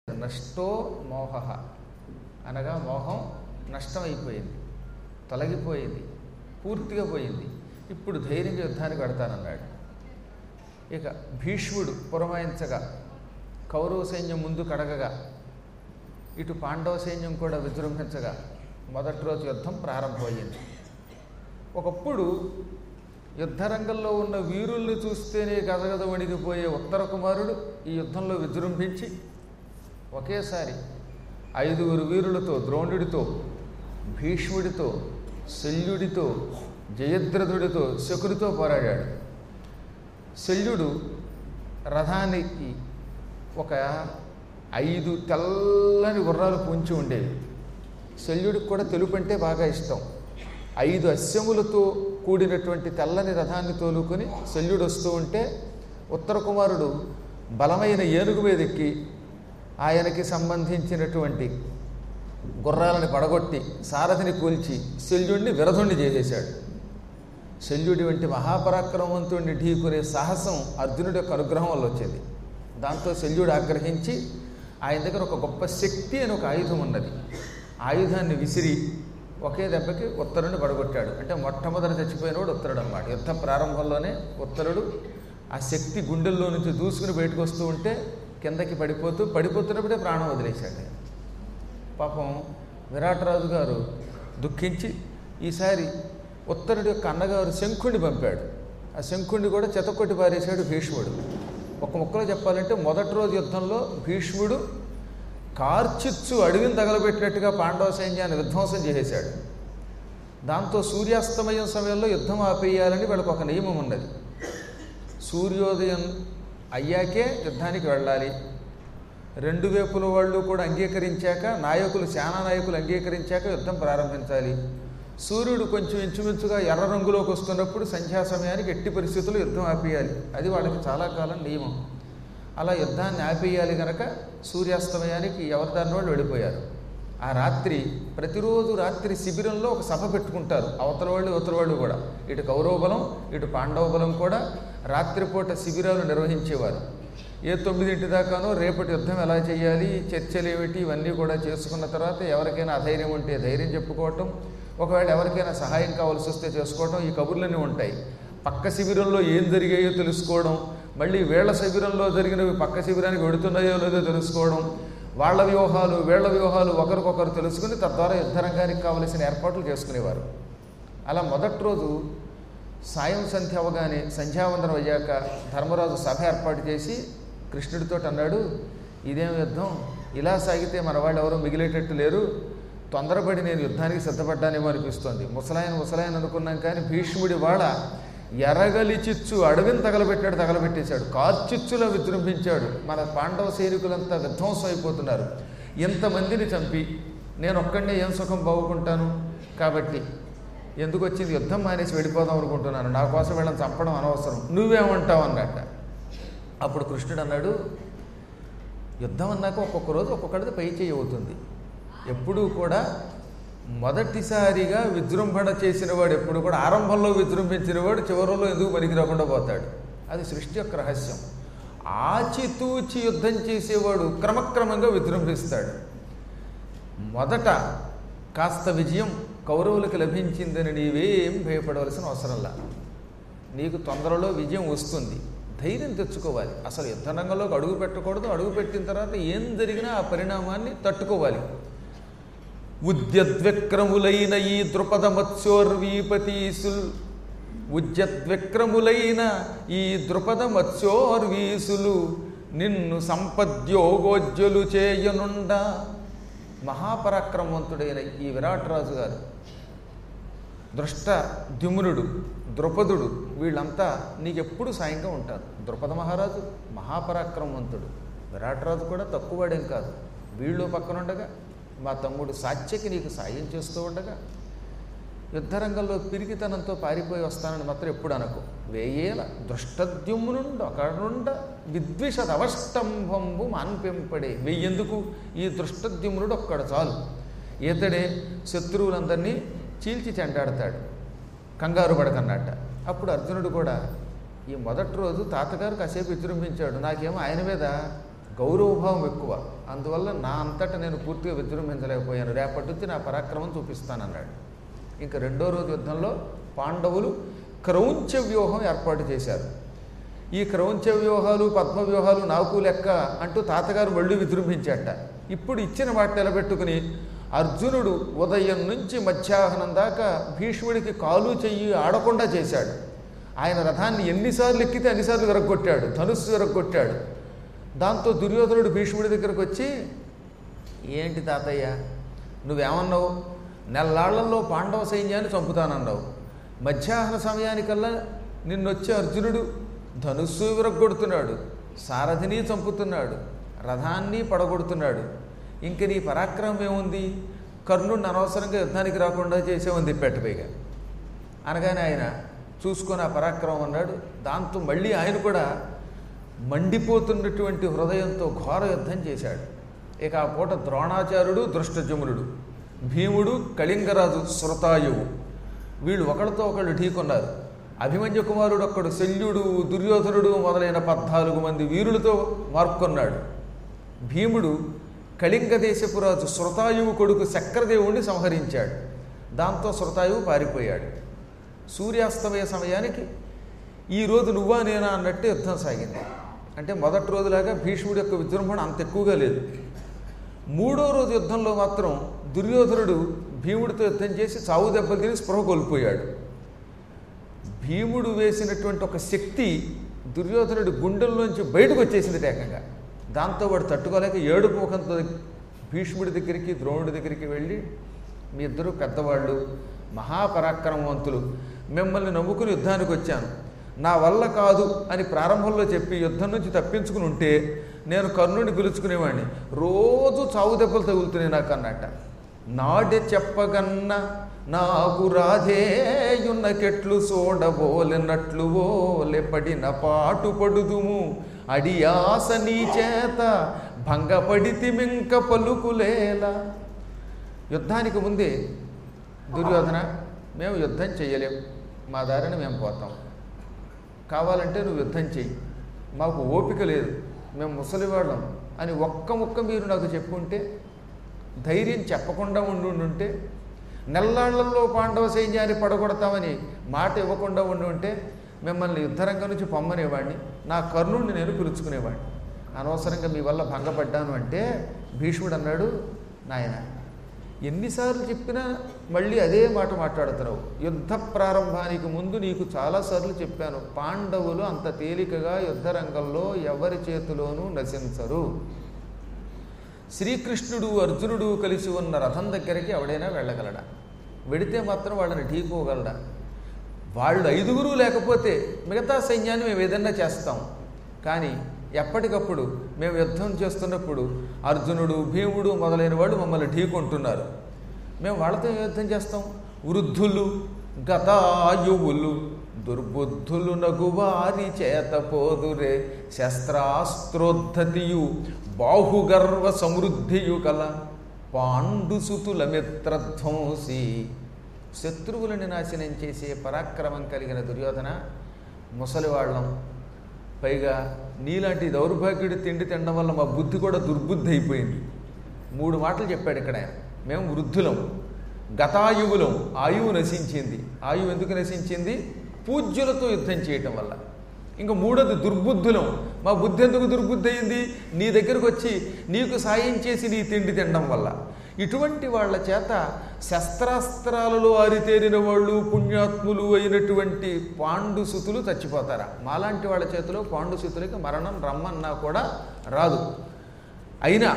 నష్టో మోహ అనగా మోహం నష్టమైపోయింది తొలగిపోయింది పూర్తిగా పోయింది ఇప్పుడు ధైర్యంగా యుద్ధానికి పెడతానన్నాడు ఇక భీష్ముడు పురమాయించగా కౌరవ సైన్యం ముందు కడగగా ఇటు పాండవ సైన్యం కూడా విజృంభించగా మొదటి రోజు యుద్ధం ప్రారంభమైంది ఒకప్పుడు యుద్ధరంగంలో ఉన్న వీరుల్ని చూస్తేనే గదగద వణిగిపోయే ఉత్తర కుమారుడు ఈ యుద్ధంలో విజృంభించి ఒకేసారి ఐదుగురు వీరులతో ద్రోణుడితో భీష్ముడితో శల్యుడితో జయద్రథుడితో శకునితో పోరాడాడు శల్యుడు రథానికి ఒక ఐదు తెల్లని గుర్రాలు పూంచి ఉండేవి శల్యుడికి కూడా తెలుపు అంటే బాగా ఇష్టం ఐదు అశ్వములతో కూడినటువంటి తెల్లని రథాన్ని తోలుకొని శల్యుడు వస్తూ ఉంటే ఉత్తర కుమారుడు బలమైన ఏనుగు మీద ఎక్కి ఆయనకి సంబంధించినటువంటి గుర్రాలని పడగొట్టి సారథిని కూల్చి శల్యుడిని విరధుణ్ణి చేసేశాడు శల్యుడి వంటి మహాపరాక్రమవంతుడిని ఢీకునే సాహసం అర్జునుడి యొక్క అనుగ్రహం వల్ల వచ్చింది దాంతో శల్యుడు ఆగ్రహించి ఆయన దగ్గర ఒక గొప్ప శక్తి అని ఒక ఆయుధం ఉన్నది ఆయుధాన్ని విసిరి ఒకే దెబ్బకి ఉత్తరుని పడగొట్టాడు అంటే మొట్టమొదటి చచ్చిపోయినవాడు ఉత్తరుడు అన్నమాట యుద్ధ ప్రారంభంలోనే ఉత్తరుడు ఆ శక్తి గుండెల్లో నుంచి దూసుకుని బయటకు వస్తూ ఉంటే కిందకి పడిపోతూ పడిపోతున్నప్పుడే ప్రాణం వదిలేశాడు పాపం విరాటరాజు గారు దుఃఖించి ఈసారి ఉత్తరుడి యొక్క అన్నగారు శంఖుడిని పంపాడు ఆ శంఖుడిని కూడా చెతకొట్టి పారేశాడు భీష్ముడు ఒక ముక్కలో చెప్పాలంటే మొదటి రోజు యుద్ధంలో భీష్ముడు కార్చిచ్చు అడవిని తగలబెట్టినట్టుగా పాండవ సైన్యాన్ని విధ్వంసం చేసేశాడు దాంతో సూర్యాస్తమయం సమయంలో యుద్ధం ఆపేయాలని వాళ్ళకు ఒక నియమం ఉన్నది సూర్యోదయం అయ్యాకే యుద్ధానికి వెళ్ళాలి రెండు వైపుల వాళ్ళు కూడా అంగీకరించాక నాయకులు సేనా నాయకులు అంగీకరించాక యుద్ధం ప్రారంభించాలి సూర్యుడు కొంచెం ఇంచుమించుగా ఎర్ర రంగులోకి వస్తున్నప్పుడు సంధ్యా సమయానికి ఎట్టి పరిస్థితుల్లో యుద్ధం ఆపేయాలి అది వాళ్ళకి చాలా కాలం నియమం అలా యుద్ధాన్ని ఆపేయాలి కనుక సూర్యాస్తమయానికి ఎవరి దాని వాళ్ళు వెళ్ళిపోయారు ఆ రాత్రి ప్రతిరోజు రాత్రి శిబిరంలో ఒక సభ పెట్టుకుంటారు అవతల వాళ్ళు యువతల వాళ్ళు కూడా ఇటు కౌరవ బలం ఇటు పాండవ బలం కూడా రాత్రిపూట శిబిరాలు నిర్వహించేవారు ఏ తొమ్మిదింటి దాకానో రేపటి యుద్ధం ఎలా చేయాలి చర్చలు ఏమిటి ఇవన్నీ కూడా చేసుకున్న తర్వాత ఎవరికైనా అధైర్యం ఉంటే ధైర్యం చెప్పుకోవటం ఒకవేళ ఎవరికైనా సహాయం కావాల్సి వస్తే చేసుకోవటం ఈ కబుర్లన్నీ ఉంటాయి పక్క శిబిరంలో ఏం జరిగాయో తెలుసుకోవడం మళ్ళీ వేళ్ల శిబిరంలో జరిగినవి పక్క శిబిరానికి వెడుతున్నాయో లేదో తెలుసుకోవడం వాళ్ళ వ్యూహాలు వీళ్ళ వ్యూహాలు ఒకరికొకరు తెలుసుకుని తద్వారా యుద్ధరంగానికి కావలసిన ఏర్పాట్లు చేసుకునేవారు అలా మొదటి రోజు సాయం సంధ్య అవగానే సంధ్యావందనం అయ్యాక ధర్మరాజు సభ ఏర్పాటు చేసి కృష్ణుడితో అన్నాడు ఇదేం యుద్ధం ఇలా సాగితే మన వాళ్ళు ఎవరు మిగిలేటట్టు లేరు తొందరపడి నేను యుద్ధానికి సిద్ధపడ్డానేమో అనిపిస్తోంది ముసలాయన ముసలాయన అనుకున్నాం కానీ భీష్ముడి వాడ ఎరగలి చిచ్చు అడవిని తగలబెట్టాడు తగలబెట్టేశాడు కార్చిచ్చులా విజృంభించాడు మన పాండవ సైనికులంతా విధ్వంసం అయిపోతున్నారు ఇంతమందిని చంపి నేను ఒక్కడే ఏం సుఖం బాగుకుంటాను కాబట్టి ఎందుకు వచ్చింది యుద్ధం మానేసి వెళ్ళిపోదాం అనుకుంటున్నాను నా కోసం వీళ్ళని చంపడం అనవసరం నువ్వేమంటావు అన్నట్ట అప్పుడు కృష్ణుడు అన్నాడు యుద్ధం అన్నాక ఒక్కొక్క రోజు ఒక్కొక్కటిది పై చేయి అవుతుంది ఎప్పుడూ కూడా మొదటిసారిగా విజృంభణ చేసిన వాడు ఎప్పుడు కూడా ఆరంభంలో విజృంభించిన వాడు చివరిలో ఎందుకు పనికి రాకుండా పోతాడు అది సృష్టి యొక్క రహస్యం ఆచితూచి యుద్ధం చేసేవాడు క్రమక్రమంగా విజృంభిస్తాడు మొదట కాస్త విజయం కౌరవులకు లభించిందని నీవేం భయపడవలసిన అవసరంలా నీకు తొందరలో విజయం వస్తుంది ధైర్యం తెచ్చుకోవాలి అసలు యుద్ధరంగంలోకి అడుగు పెట్టకూడదు అడుగు పెట్టిన తర్వాత ఏం జరిగినా ఆ పరిణామాన్ని తట్టుకోవాలి ఉద్యద్విక్రములైన ఈ ద్రుపద మత్స్యోర్వీపతీసుల్ ఉద్యద్విక్రములైన ఈ ద్రుపద మత్స్యోర్వీసులు నిన్ను సంపద్యోగోజ్వలు చేయనుండ మహాపరాక్రమవంతుడైన ఈ విరాటరాజు గారు దృష్ట ద్యుమ్నుడు ద్రుపదుడు వీళ్ళంతా నీకెప్పుడు సాయంగా ఉంటారు ద్రుపద మహారాజు మహాపరాక్రమవంతుడు విరాటరాజు కూడా తక్కువవాడేం కాదు వీళ్ళు పక్కనుండగా మా తమ్ముడు సాత్యకి నీకు సాయం చేస్తూ ఉండగా యుద్ధరంగంలో పిరికితనంతో పారిపోయి వస్తానని మాత్రం ఎప్పుడు అనకు వేయేల దృష్టద్యుమ్నుండు ఒకడుండ విద్విషద అవష్టంభంబు మాన్పెంపడే వెయ్యెందుకు ఈ దృష్టద్యుమ్నుడు ఒక్కడు చాలు ఇతడే శత్రువులందరినీ చీల్చి చెండాడతాడు కంగారు పడకన్నట్ట అప్పుడు అర్జునుడు కూడా ఈ మొదటి రోజు తాతగారు కాసేపు విజృంభించాడు నాకేమో ఆయన మీద గౌరవభావం ఎక్కువ అందువల్ల నా అంతటా నేను పూర్తిగా విజృంభించలేకపోయాను రేపటి నుంచి నా పరాక్రమం చూపిస్తానన్నాడు ఇంకా రెండో రోజు యుద్ధంలో పాండవులు క్రౌంచ వ్యూహం ఏర్పాటు చేశారు ఈ క్రౌంచ వ్యూహాలు పద్మ వ్యూహాలు నాకు లెక్క అంటూ తాతగారు మళ్ళీ విజృంభించాట ఇప్పుడు ఇచ్చిన మాట నిలబెట్టుకుని అర్జునుడు ఉదయం నుంచి మధ్యాహ్నం దాకా భీష్ముడికి కాలు చెయ్యి ఆడకుండా చేశాడు ఆయన రథాన్ని ఎన్నిసార్లు ఎక్కితే అన్నిసార్లు విరగొట్టాడు ధనుస్సు విరగొట్టాడు దాంతో దుర్యోధనుడు భీష్ముడి దగ్గరకు వచ్చి ఏంటి తాతయ్య నువ్వేమన్నావు నెల్లాళ్లలో పాండవ సైన్యాన్ని చంపుతానన్నావు మధ్యాహ్న సమయానికల్లా నిన్నొచ్చే అర్జునుడు ధనుస్సు విరగొడుతున్నాడు సారథిని చంపుతున్నాడు రథాన్ని పడగొడుతున్నాడు ఇంక నీ పరాక్రమం ఏముంది కర్ణుడిని అనవసరంగా యుద్ధానికి రాకుండా చేసేమంది పెట్టపైగా అనగానే ఆయన చూసుకొని ఆ పరాక్రమం అన్నాడు దాంతో మళ్ళీ ఆయన కూడా మండిపోతున్నటువంటి హృదయంతో ఘోర యుద్ధం చేశాడు ఇక ఆ పూట ద్రోణాచార్యుడు దృష్టజమునుడు భీముడు కళింగరాజు శృతాయువు వీళ్ళు ఒకళ్ళతో ఒకళ్ళు ఢీకొన్నారు అభిమన్యు కుమారుడు ఒక్కడు శల్యుడు దుర్యోధనుడు మొదలైన పద్నాలుగు మంది వీరులతో మార్కొన్నాడు భీముడు కళింగ దేశపురాజు శృతాయువు కొడుకు చక్రదేవుణ్ణి సంహరించాడు దాంతో శృతాయువు పారిపోయాడు సూర్యాస్తమయ సమయానికి ఈ రోజు నువ్వా నేనా అన్నట్టు యుద్ధం సాగింది అంటే మొదటి రోజులాగా భీష్ముడి యొక్క విజృంభణ అంత ఎక్కువగా లేదు మూడో రోజు యుద్ధంలో మాత్రం దుర్యోధనుడు భీముడితో యుద్ధం చేసి చావు దెబ్బలు తిని స్పృహ కోల్పోయాడు భీముడు వేసినటువంటి ఒక శక్తి దుర్యోధనుడి గుండెల్లోంచి బయటకు వచ్చేసింది ఏకంగా దాంతో వాడు తట్టుకోలేక ఏడుపు ముఖంతో భీష్ముడి దగ్గరికి ద్రోణుడి దగ్గరికి వెళ్ళి మీ ఇద్దరు పెద్దవాళ్ళు మహాపరాక్రమవంతులు మిమ్మల్ని నమ్ముకుని యుద్ధానికి వచ్చాను నా వల్ల కాదు అని ప్రారంభంలో చెప్పి యుద్ధం నుంచి తప్పించుకుని ఉంటే నేను కర్ణుని పిలుచుకునేవాడిని రోజు చావు దెబ్బలు తగులుతున్నాయి నాకు అన్నట్ట నాడె చెప్పగన్న నాకు రాధేయున్న కెట్లు సోడబోలెన్నట్లు ఓలె పడిన పాటు పడుదుము అడియాస నీ చేత భంగపడితి మింక పలుకులేలా యుద్ధానికి ముందే దుర్యోధన మేము యుద్ధం చేయలేం మా దారిని మేము పోతాం కావాలంటే నువ్వు యుద్ధం చెయ్యి మాకు ఓపిక లేదు మేము ముసలివాళ్ళం అని ఒక్క ముక్క మీరు నాకు చెప్పుంటే ధైర్యం చెప్పకుండా ఉండి ఉంటే నెల్లాళ్లలో పాండవ సైన్యాన్ని పడగొడతామని మాట ఇవ్వకుండా ఉండి ఉంటే మిమ్మల్ని యుద్ధరంగం నుంచి పొమ్మనేవాడిని నా కర్ణుడిని నేను పిలుచుకునేవాడిని అనవసరంగా మీ వల్ల భంగపడ్డాను అంటే భీష్ముడు అన్నాడు నాయన ఎన్నిసార్లు చెప్పినా మళ్ళీ అదే మాట మాట్లాడుతున్నావు యుద్ధ ప్రారంభానికి ముందు నీకు చాలాసార్లు చెప్పాను పాండవులు అంత తేలికగా యుద్ధరంగంలో ఎవరి చేతిలోనూ నశించరు శ్రీకృష్ణుడు అర్జునుడు కలిసి ఉన్న రథం దగ్గరికి ఎవడైనా వెళ్ళగలడా వెడితే మాత్రం వాళ్ళని ఢీకోగలడా వాళ్ళు ఐదుగురు లేకపోతే మిగతా సైన్యాన్ని మేము ఏదన్నా చేస్తాం కానీ ఎప్పటికప్పుడు మేము యుద్ధం చేస్తున్నప్పుడు అర్జునుడు భీముడు మొదలైన వాళ్ళు మమ్మల్ని ఢీకొంటున్నారు మేము వాళ్ళతో ఏం యుద్ధం చేస్తాం వృద్ధులు గతాయువులు దుర్బుద్ధులు నగువారి చేత పోదురే శస్త్రాస్త్రోద్ధతియు బాహుగర్వ సమృద్ధియు కల పాండుసుతుల మిత్రధ్వంసి శత్రువులని నాశనం చేసే పరాక్రమం కలిగిన దుర్యోధన ముసలివాళ్ళం పైగా నీలాంటి దౌర్భాగ్యుడి తిండి తినడం వల్ల మా బుద్ధి కూడా దుర్బుద్ధి అయిపోయింది మూడు మాటలు చెప్పాడు ఇక్కడ ఆయన మేము వృద్ధులం గతాయువులం ఆయువు నశించింది ఆయువు ఎందుకు నశించింది పూజ్యులతో యుద్ధం చేయటం వల్ల ఇంకా మూడోది దుర్బుద్ధులం మా బుద్ధి ఎందుకు దుర్బుద్ధి అయింది నీ దగ్గరకు వచ్చి నీకు సాయం చేసి నీ తిండి తినడం వల్ల ఇటువంటి వాళ్ళ చేత శస్త్రాస్త్రాలలో ఆరితేరిన వాళ్ళు పుణ్యాత్ములు అయినటువంటి పాండుసుతులు చచ్చిపోతారా మాలాంటి వాళ్ళ చేతిలో పాండుసుతులకి మరణం రమ్మన్నా కూడా రాదు అయినా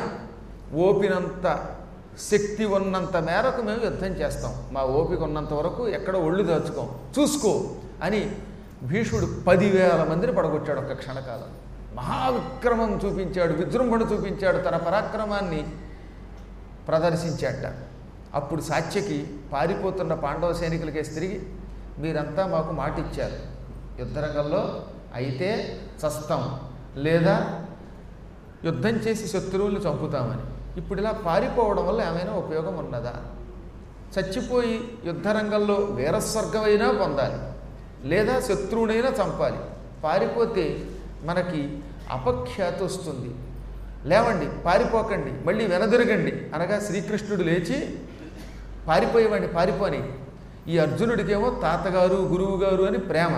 ఓపినంత శక్తి ఉన్నంత మేరకు మేము యుద్ధం చేస్తాం మా ఓపిక ఉన్నంత వరకు ఎక్కడ ఒళ్ళు దాచుకోం చూసుకో అని భీష్ముడు పదివేల మందిని పడగొట్టాడు ఒక్క క్షణకాలం మహావిక్రమం చూపించాడు విజృంభణ చూపించాడు తన పరాక్రమాన్ని ప్రదర్శించాట అప్పుడు సాత్యకి పారిపోతున్న పాండవ సైనికులకేసి తిరిగి మీరంతా మాకు మాట ఇచ్చారు యుద్ధరంగంలో అయితే చస్తాం లేదా యుద్ధం చేసి శత్రువులు చంపుతామని ఇప్పుడు ఇలా పారిపోవడం వల్ల ఏమైనా ఉపయోగం ఉన్నదా చచ్చిపోయి యుద్ధరంగంలో వీరస్వర్గమైనా పొందాలి లేదా శత్రువునైనా చంపాలి పారిపోతే మనకి అపఖ్యాతి వస్తుంది లేవండి పారిపోకండి మళ్ళీ వెనదిరగండి అనగా శ్రీకృష్ణుడు లేచి పారిపోయేవాడిని పారిపోని ఈ అర్జునుడికేమో తాతగారు గురువు గారు అని ప్రేమ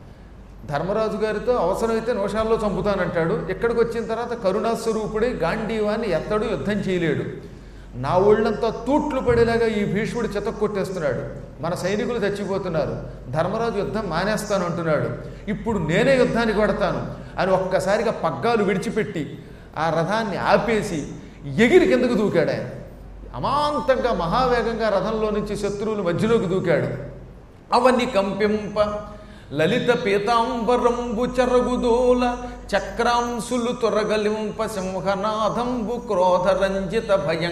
ధర్మరాజు గారితో అవసరమైతే నిమిషాల్లో చంపుతానంటాడు ఇక్కడికి వచ్చిన తర్వాత కరుణాస్వరూపుడై గాంధీవాన్ని ఎత్తడు యుద్ధం చేయలేడు నా ఒళ్ళంతా తూట్లు పడేలాగా ఈ భీష్ముడు చెతక్ కొట్టేస్తున్నాడు మన సైనికులు చచ్చిపోతున్నారు ధర్మరాజు యుద్ధం మానేస్తాను అంటున్నాడు ఇప్పుడు నేనే యుద్ధానికి పడతాను అని ఒక్కసారిగా పగ్గాలు విడిచిపెట్టి ఆ రథాన్ని ఆపేసి ఎగిరి కిందకు దూకాడు ఆయన అమాంతంగా మహావేగంగా రథంలో నుంచి శత్రువులు మధ్యలోకి దూకాడు అవన్నీ కంపింప లలిత పీతాంబరంబు చెరగుదోల చక్రాంశులు తొరగలింప సింహనాథంబు క్రోధరంజిత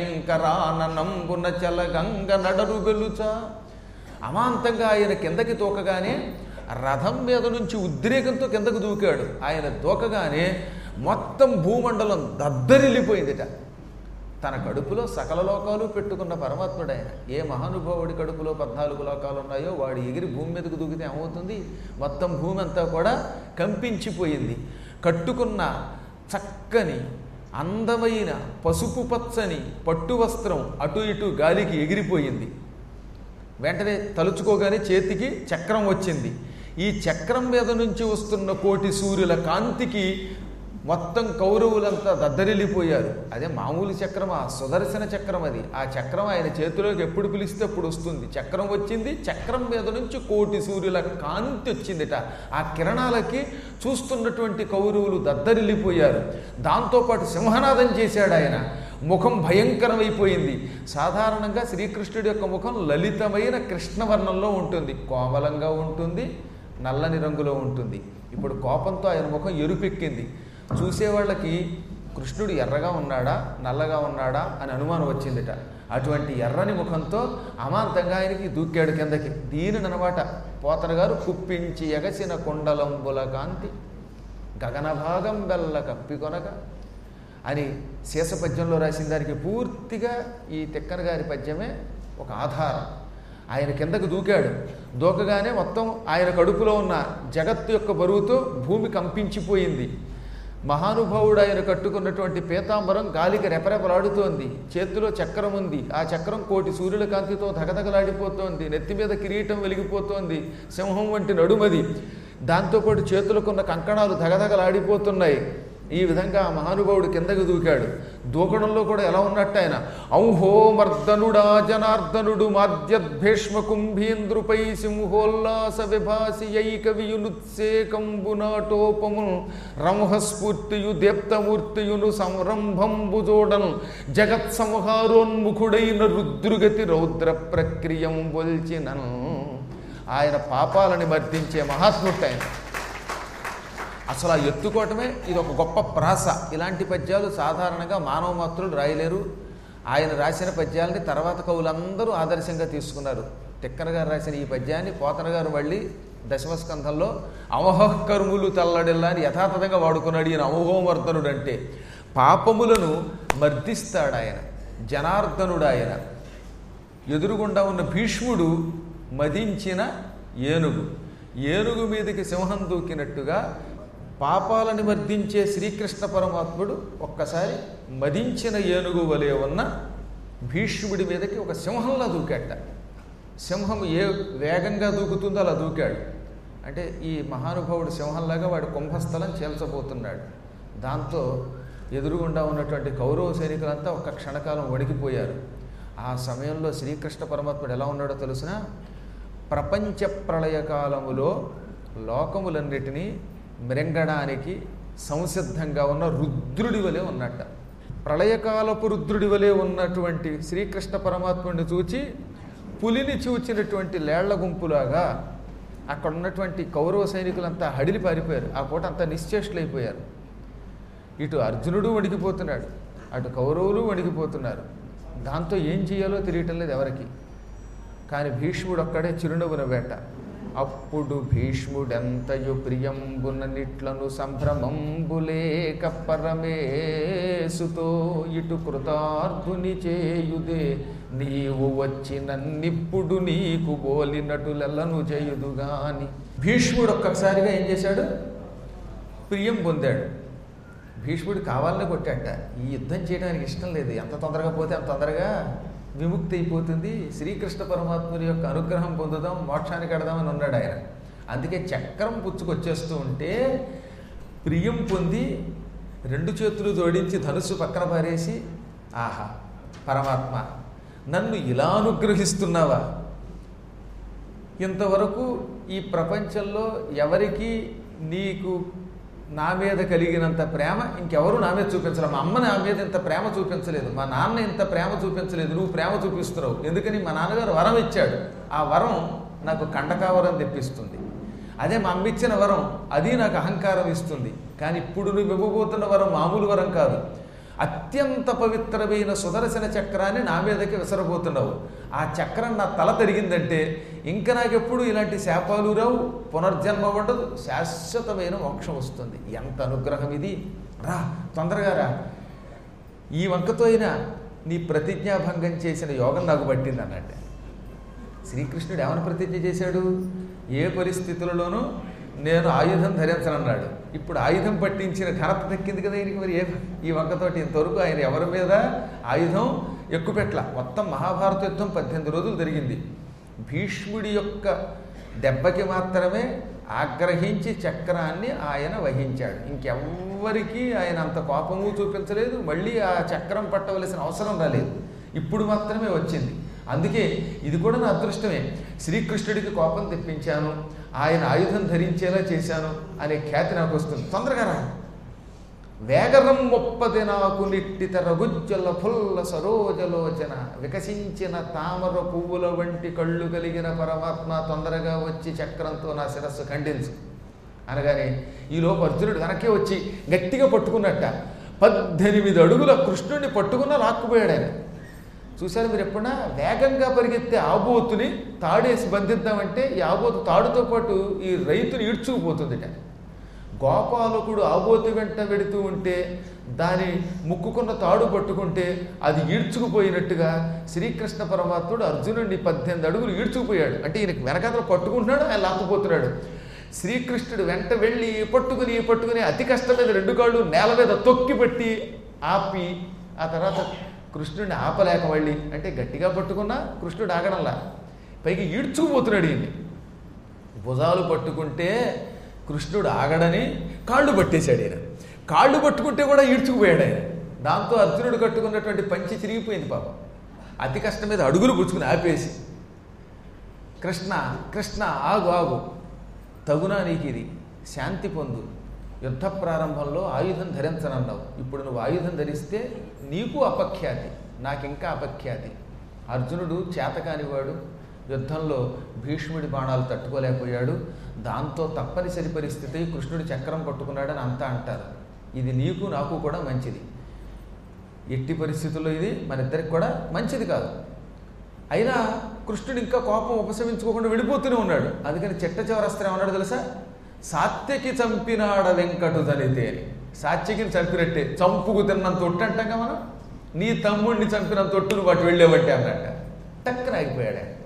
భయంకరానంబున చలగంగ నడరు గెలుచ అమాంతంగా ఆయన కిందకి తూకగానే రథం మీద నుంచి ఉద్రేకంతో కిందకు దూకాడు ఆయన దూకగానే మొత్తం భూమండలం దద్దరిల్లిపోయిందిట తన కడుపులో సకల లోకాలు పెట్టుకున్న పరమాత్ముడు ఆయన ఏ మహానుభావుడి కడుపులో పద్నాలుగు లోకాలు ఉన్నాయో వాడు ఎగిరి భూమి మీదకు దూకితే ఏమవుతుంది మొత్తం భూమి అంతా కూడా కంపించిపోయింది కట్టుకున్న చక్కని అందమైన పసుపు పచ్చని పట్టు వస్త్రం అటు ఇటు గాలికి ఎగిరిపోయింది వెంటనే తలుచుకోగానే చేతికి చక్రం వచ్చింది ఈ చక్రం మీద నుంచి వస్తున్న కోటి సూర్యుల కాంతికి మొత్తం కౌరవులంతా దద్దరిల్లిపోయారు అదే మామూలు చక్రం ఆ సుదర్శన చక్రం అది ఆ చక్రం ఆయన చేతిలోకి ఎప్పుడు పిలిస్తే అప్పుడు వస్తుంది చక్రం వచ్చింది చక్రం మీద నుంచి కోటి సూర్యుల కాంతి వచ్చిందిట ఆ కిరణాలకి చూస్తున్నటువంటి కౌరవులు దద్దరిల్లిపోయారు దాంతోపాటు సింహనాదం చేశాడు ఆయన ముఖం భయంకరమైపోయింది సాధారణంగా శ్రీకృష్ణుడి యొక్క ముఖం లలితమైన కృష్ణవర్ణంలో ఉంటుంది కోమలంగా ఉంటుంది నల్లని రంగులో ఉంటుంది ఇప్పుడు కోపంతో ఆయన ముఖం ఎరుపెక్కింది చూసేవాళ్ళకి కృష్ణుడు ఎర్రగా ఉన్నాడా నల్లగా ఉన్నాడా అని అనుమానం వచ్చిందిట అటువంటి ఎర్రని ముఖంతో అమాంతంగా ఆయనకి దూకాడు కిందకి దీనినమాట పోతన గారు కుప్పించి ఎగసిన కొండలంబుల కాంతి గగనభాగం బెల్ల కప్పికొనగా అని శేష పద్యంలో రాసిన దానికి పూర్తిగా ఈ తిక్కన గారి పద్యమే ఒక ఆధారం ఆయన కిందకు దూకాడు దూకగానే మొత్తం ఆయన కడుపులో ఉన్న జగత్తు యొక్క బరువుతో భూమి కంపించిపోయింది మహానుభావుడు ఆయన కట్టుకున్నటువంటి పీతాంబరం గాలికి రెపరెపలాడుతోంది చేతిలో చక్రం ఉంది ఆ చక్రం కోటి సూర్యుల కాంతితో ధగధగలాడిపోతోంది నెత్తి మీద కిరీటం వెలిగిపోతోంది సింహం వంటి నడుమది దాంతోపాటు చేతులకున్న కంకణాలు ధగధగలాడిపోతున్నాయి ఈ విధంగా ఆ మహానుభావుడు కిందకు దూకాడు దూకడంలో కూడా ఎలా ఉన్నట్టు ఆయన ఔహో మర్దనుడా జనార్దనుడు మాద్యద్భీష్మ కుంభీంద్రుపై సింహోల్లాస విభాసి ఐకవియునుత్సేకంబునాటోపము రంహస్ఫూర్తియు దీప్తమూర్తియును సంరంభంబు జోడను జగత్ సంహారోన్ముఖుడైన రుద్రుగతి రౌద్ర ప్రక్రియం బొల్చినను ఆయన పాపాలని మర్దించే మహాత్ముడు ఆయన అసలు ఆ ఎత్తుకోవటమే ఇది ఒక గొప్ప ప్రాస ఇలాంటి పద్యాలు సాధారణంగా మానవ మాత్రులు రాయలేరు ఆయన రాసిన పద్యాలని తర్వాత కవులందరూ ఆదర్శంగా తీసుకున్నారు తిక్కన గారు రాసిన ఈ పద్యాన్ని పోతన గారు మళ్ళీ దశమస్కంధంలో అవహకర్ములు తల్లడిల్లా అని యథాతథంగా వాడుకున్నాడు ఈయన అవహోమర్దనుడు అంటే పాపములను మర్దిస్తాడు ఆయన జనార్దనుడు ఆయన ఎదురుగుండా ఉన్న భీష్ముడు మదించిన ఏనుగు ఏనుగు మీదకి సింహం దూకినట్టుగా పాపాలను మర్దించే శ్రీకృష్ణ పరమాత్ముడు ఒక్కసారి మదించిన ఏనుగు వలె ఉన్న భీష్ముడి మీదకి ఒక సింహంలా దూకాట సింహం ఏ వేగంగా దూకుతుందో అలా దూకాడు అంటే ఈ మహానుభావుడు సింహంలాగా వాడి కుంభస్థలం చేల్చబోతున్నాడు దాంతో ఎదురుగుండా ఉన్నటువంటి కౌరవ సైనికులంతా ఒక క్షణకాలం వణికిపోయారు ఆ సమయంలో శ్రీకృష్ణ పరమాత్ముడు ఎలా ఉన్నాడో తెలుసిన ప్రపంచ ప్రళయకాలములో లోకములన్నిటినీ మృంగడానికి సంసిద్ధంగా ఉన్న రుద్రుడి వలె ఉన్నట్ట ప్రళయకాలపు రుద్రుడి వలె ఉన్నటువంటి శ్రీకృష్ణ పరమాత్ముడిని చూచి పులిని చూచినటువంటి లేళ్ల గుంపులాగా అక్కడ ఉన్నటువంటి కౌరవ సైనికులంతా హడిలి పారిపోయారు ఆ పూట అంతా నిశ్చేష్లైపోయారు ఇటు అర్జునుడు వణికిపోతున్నాడు అటు కౌరవులు వణికిపోతున్నారు దాంతో ఏం చేయాలో తెలియటం లేదు ఎవరికి కానీ భీష్ముడు ఒక్కడే చిరునవ్వున వేట అప్పుడు భీష్ముడెంతయు ప్రియంబుననిట్లను సంభ్రమంబులేక పరమేసుతో ఇటు కృతార్థుని చేయుదే నీవు వచ్చి నన్నిప్పుడు నీకు బోలినటులెల్లను చేయుదుగాని భీష్ముడు ఒక్కసారిగా ఏం చేశాడు ప్రియం పొందాడు భీష్ముడు కావాలనే కొట్టాట ఈ యుద్ధం చేయడానికి ఇష్టం లేదు ఎంత తొందరగా పోతే అంత తొందరగా విముక్తి అయిపోతుంది శ్రీకృష్ణ పరమాత్ముడి యొక్క అనుగ్రహం పొందుదాం మోక్షానికి కడదామని ఉన్నాడు ఆయన అందుకే చక్రం పుచ్చుకొచ్చేస్తూ ఉంటే ప్రియం పొంది రెండు చేతులు జోడించి ధనుస్సు పక్కన పారేసి ఆహా పరమాత్మ నన్ను ఇలా అనుగ్రహిస్తున్నావా ఇంతవరకు ఈ ప్రపంచంలో ఎవరికి నీకు నా మీద కలిగినంత ప్రేమ ఇంకెవరు నా మీద చూపించలేదు మా అమ్మ నా మీద ఇంత ప్రేమ చూపించలేదు మా నాన్న ఇంత ప్రేమ చూపించలేదు నువ్వు ప్రేమ చూపిస్తున్నావు ఎందుకని మా నాన్నగారు వరం ఇచ్చాడు ఆ వరం నాకు కండకావరం తెప్పిస్తుంది అదే మా అమ్మ ఇచ్చిన వరం అది నాకు అహంకారం ఇస్తుంది కానీ ఇప్పుడు నువ్వు ఇవ్వబోతున్న వరం మామూలు వరం కాదు అత్యంత పవిత్రమైన సుదర్శన చక్రాన్ని నా మీదకి విసరబోతున్నావు ఆ చక్రం నా తల తిరిగిందంటే ఇంకా నాకెప్పుడు ఇలాంటి శాపాలు రావు పునర్జన్మ ఉండదు శాశ్వతమైన మోక్షం వస్తుంది ఎంత అనుగ్రహం ఇది రా తొందరగా రా ఈ వంకతో అయినా నీ ప్రతిజ్ఞాభంగం చేసిన యోగం నాకు పట్టింది అన్నట్టు శ్రీకృష్ణుడు ఏమని ప్రతిజ్ఞ చేశాడు ఏ పరిస్థితులలోనూ నేను ఆయుధం ధరించనన్నాడు ఇప్పుడు ఆయుధం పట్టించిన ఘనత దక్కింది కదా ఈయనకి మరి ఏ ఈ వంకతోటి ఇంతవరకు ఆయన ఎవరి మీద ఆయుధం ఎక్కుపెట్ల మొత్తం మహాభారత యుద్ధం పద్దెనిమిది రోజులు జరిగింది భీష్ముడి యొక్క దెబ్బకి మాత్రమే ఆగ్రహించి చక్రాన్ని ఆయన వహించాడు ఇంకెవ్వరికీ ఆయన అంత కోపము చూపించలేదు మళ్ళీ ఆ చక్రం పట్టవలసిన అవసరం రాలేదు ఇప్పుడు మాత్రమే వచ్చింది అందుకే ఇది కూడా నా అదృష్టమే శ్రీకృష్ణుడికి కోపం తెప్పించాను ఆయన ఆయుధం ధరించేలా చేశాను అనే ఖ్యాతి నాకు వస్తుంది తొందరగా రా వేగరం మొప్పది నాకు నిట్టిత రఘుజ్జల ఫుల్ల సరోజలోచన వికసించిన తామర పువ్వుల వంటి కళ్ళు కలిగిన పరమాత్మ తొందరగా వచ్చి చక్రంతో నా శిరస్సు ఖండించు అనగానే ఈలోపు అర్జునుడు వెనక్కి వచ్చి గట్టిగా పట్టుకున్నట్ట పద్దెనిమిది అడుగుల కృష్ణుడిని పట్టుకున్న లాక్కుపోయాడు ఆయన చూశారు మీరు ఎప్పుడన్నా వేగంగా పరిగెత్తే ఆబోతుని తాడేసి బంధిద్దామంటే ఈ ఆబోతు తాడుతో పాటు ఈ రైతుని ఈడ్చుకుపోతుందిట గోపాలకుడు ఆబోతు వెంట వెడుతూ ఉంటే దాని ముక్కుకున్న తాడు పట్టుకుంటే అది ఈడ్చుకుపోయినట్టుగా శ్రీకృష్ణ పరమాత్ముడు అర్జునుడిని పద్దెనిమిది అడుగులు ఈడ్చుకుపోయాడు అంటే ఈయనకి వెనకాతలు పట్టుకుంటున్నాడు ఆయన లాక్కుపోతున్నాడు శ్రీకృష్ణుడు వెంట వెళ్ళి పట్టుకుని పట్టుకుని అతి కష్టం మీద రెండు కాళ్ళు నేల మీద తొక్కి పెట్టి ఆపి ఆ తర్వాత కృష్ణుడిని ఆపలేక మళ్ళీ అంటే గట్టిగా పట్టుకున్నా కృష్ణుడు ఆగడంలా పైకి ఈడ్చుకుపోతున్నాడు ఈయన్ని భుజాలు పట్టుకుంటే కృష్ణుడు ఆగడని కాళ్ళు పట్టేశాడు ఆయన కాళ్ళు పట్టుకుంటే కూడా ఈడ్చుకుపోయాడు ఆయన దాంతో అర్జునుడు కట్టుకున్నటువంటి పంచి చిరిగిపోయింది పాపం అతి కష్టం మీద అడుగులు పుచ్చుకుని ఆపేసి కృష్ణ కృష్ణ ఆగు ఆగు తగునా నీకు ఇది శాంతి పొందు యుద్ధ ప్రారంభంలో ఆయుధం ధరించనన్నావు ఇప్పుడు నువ్వు ఆయుధం ధరిస్తే నీకు అపఖ్యాతి నాకింకా అపఖ్యాతి అర్జునుడు చేతకానివాడు యుద్ధంలో భీష్ముడి బాణాలు తట్టుకోలేకపోయాడు దాంతో తప్పనిసరి పరిస్థితి కృష్ణుడు చక్రం పట్టుకున్నాడని అంతా అంటారు ఇది నీకు నాకు కూడా మంచిది ఎట్టి పరిస్థితుల్లో ఇది మన ఇద్దరికి కూడా మంచిది కాదు అయినా కృష్ణుడు ఇంకా కోపం ఉపశమించుకోకుండా వెళ్ళిపోతూనే ఉన్నాడు అందుకని చెట్ట చివరస్త్రం ఏమన్నాడు తెలుసా సాత్యకి చంపినాడ వెంకటు తనితే అని సాత్యకిని చంపినట్టే చంపుకు తిన్నంత ఒట్టు అంటాం కదా మనం నీ తమ్ముడిని చంపినంత ఒట్టు నువ్వు అటు వెళ్ళేవట్టే అన్నట్ట టక్కన ఆగిపోయాడు ఆయన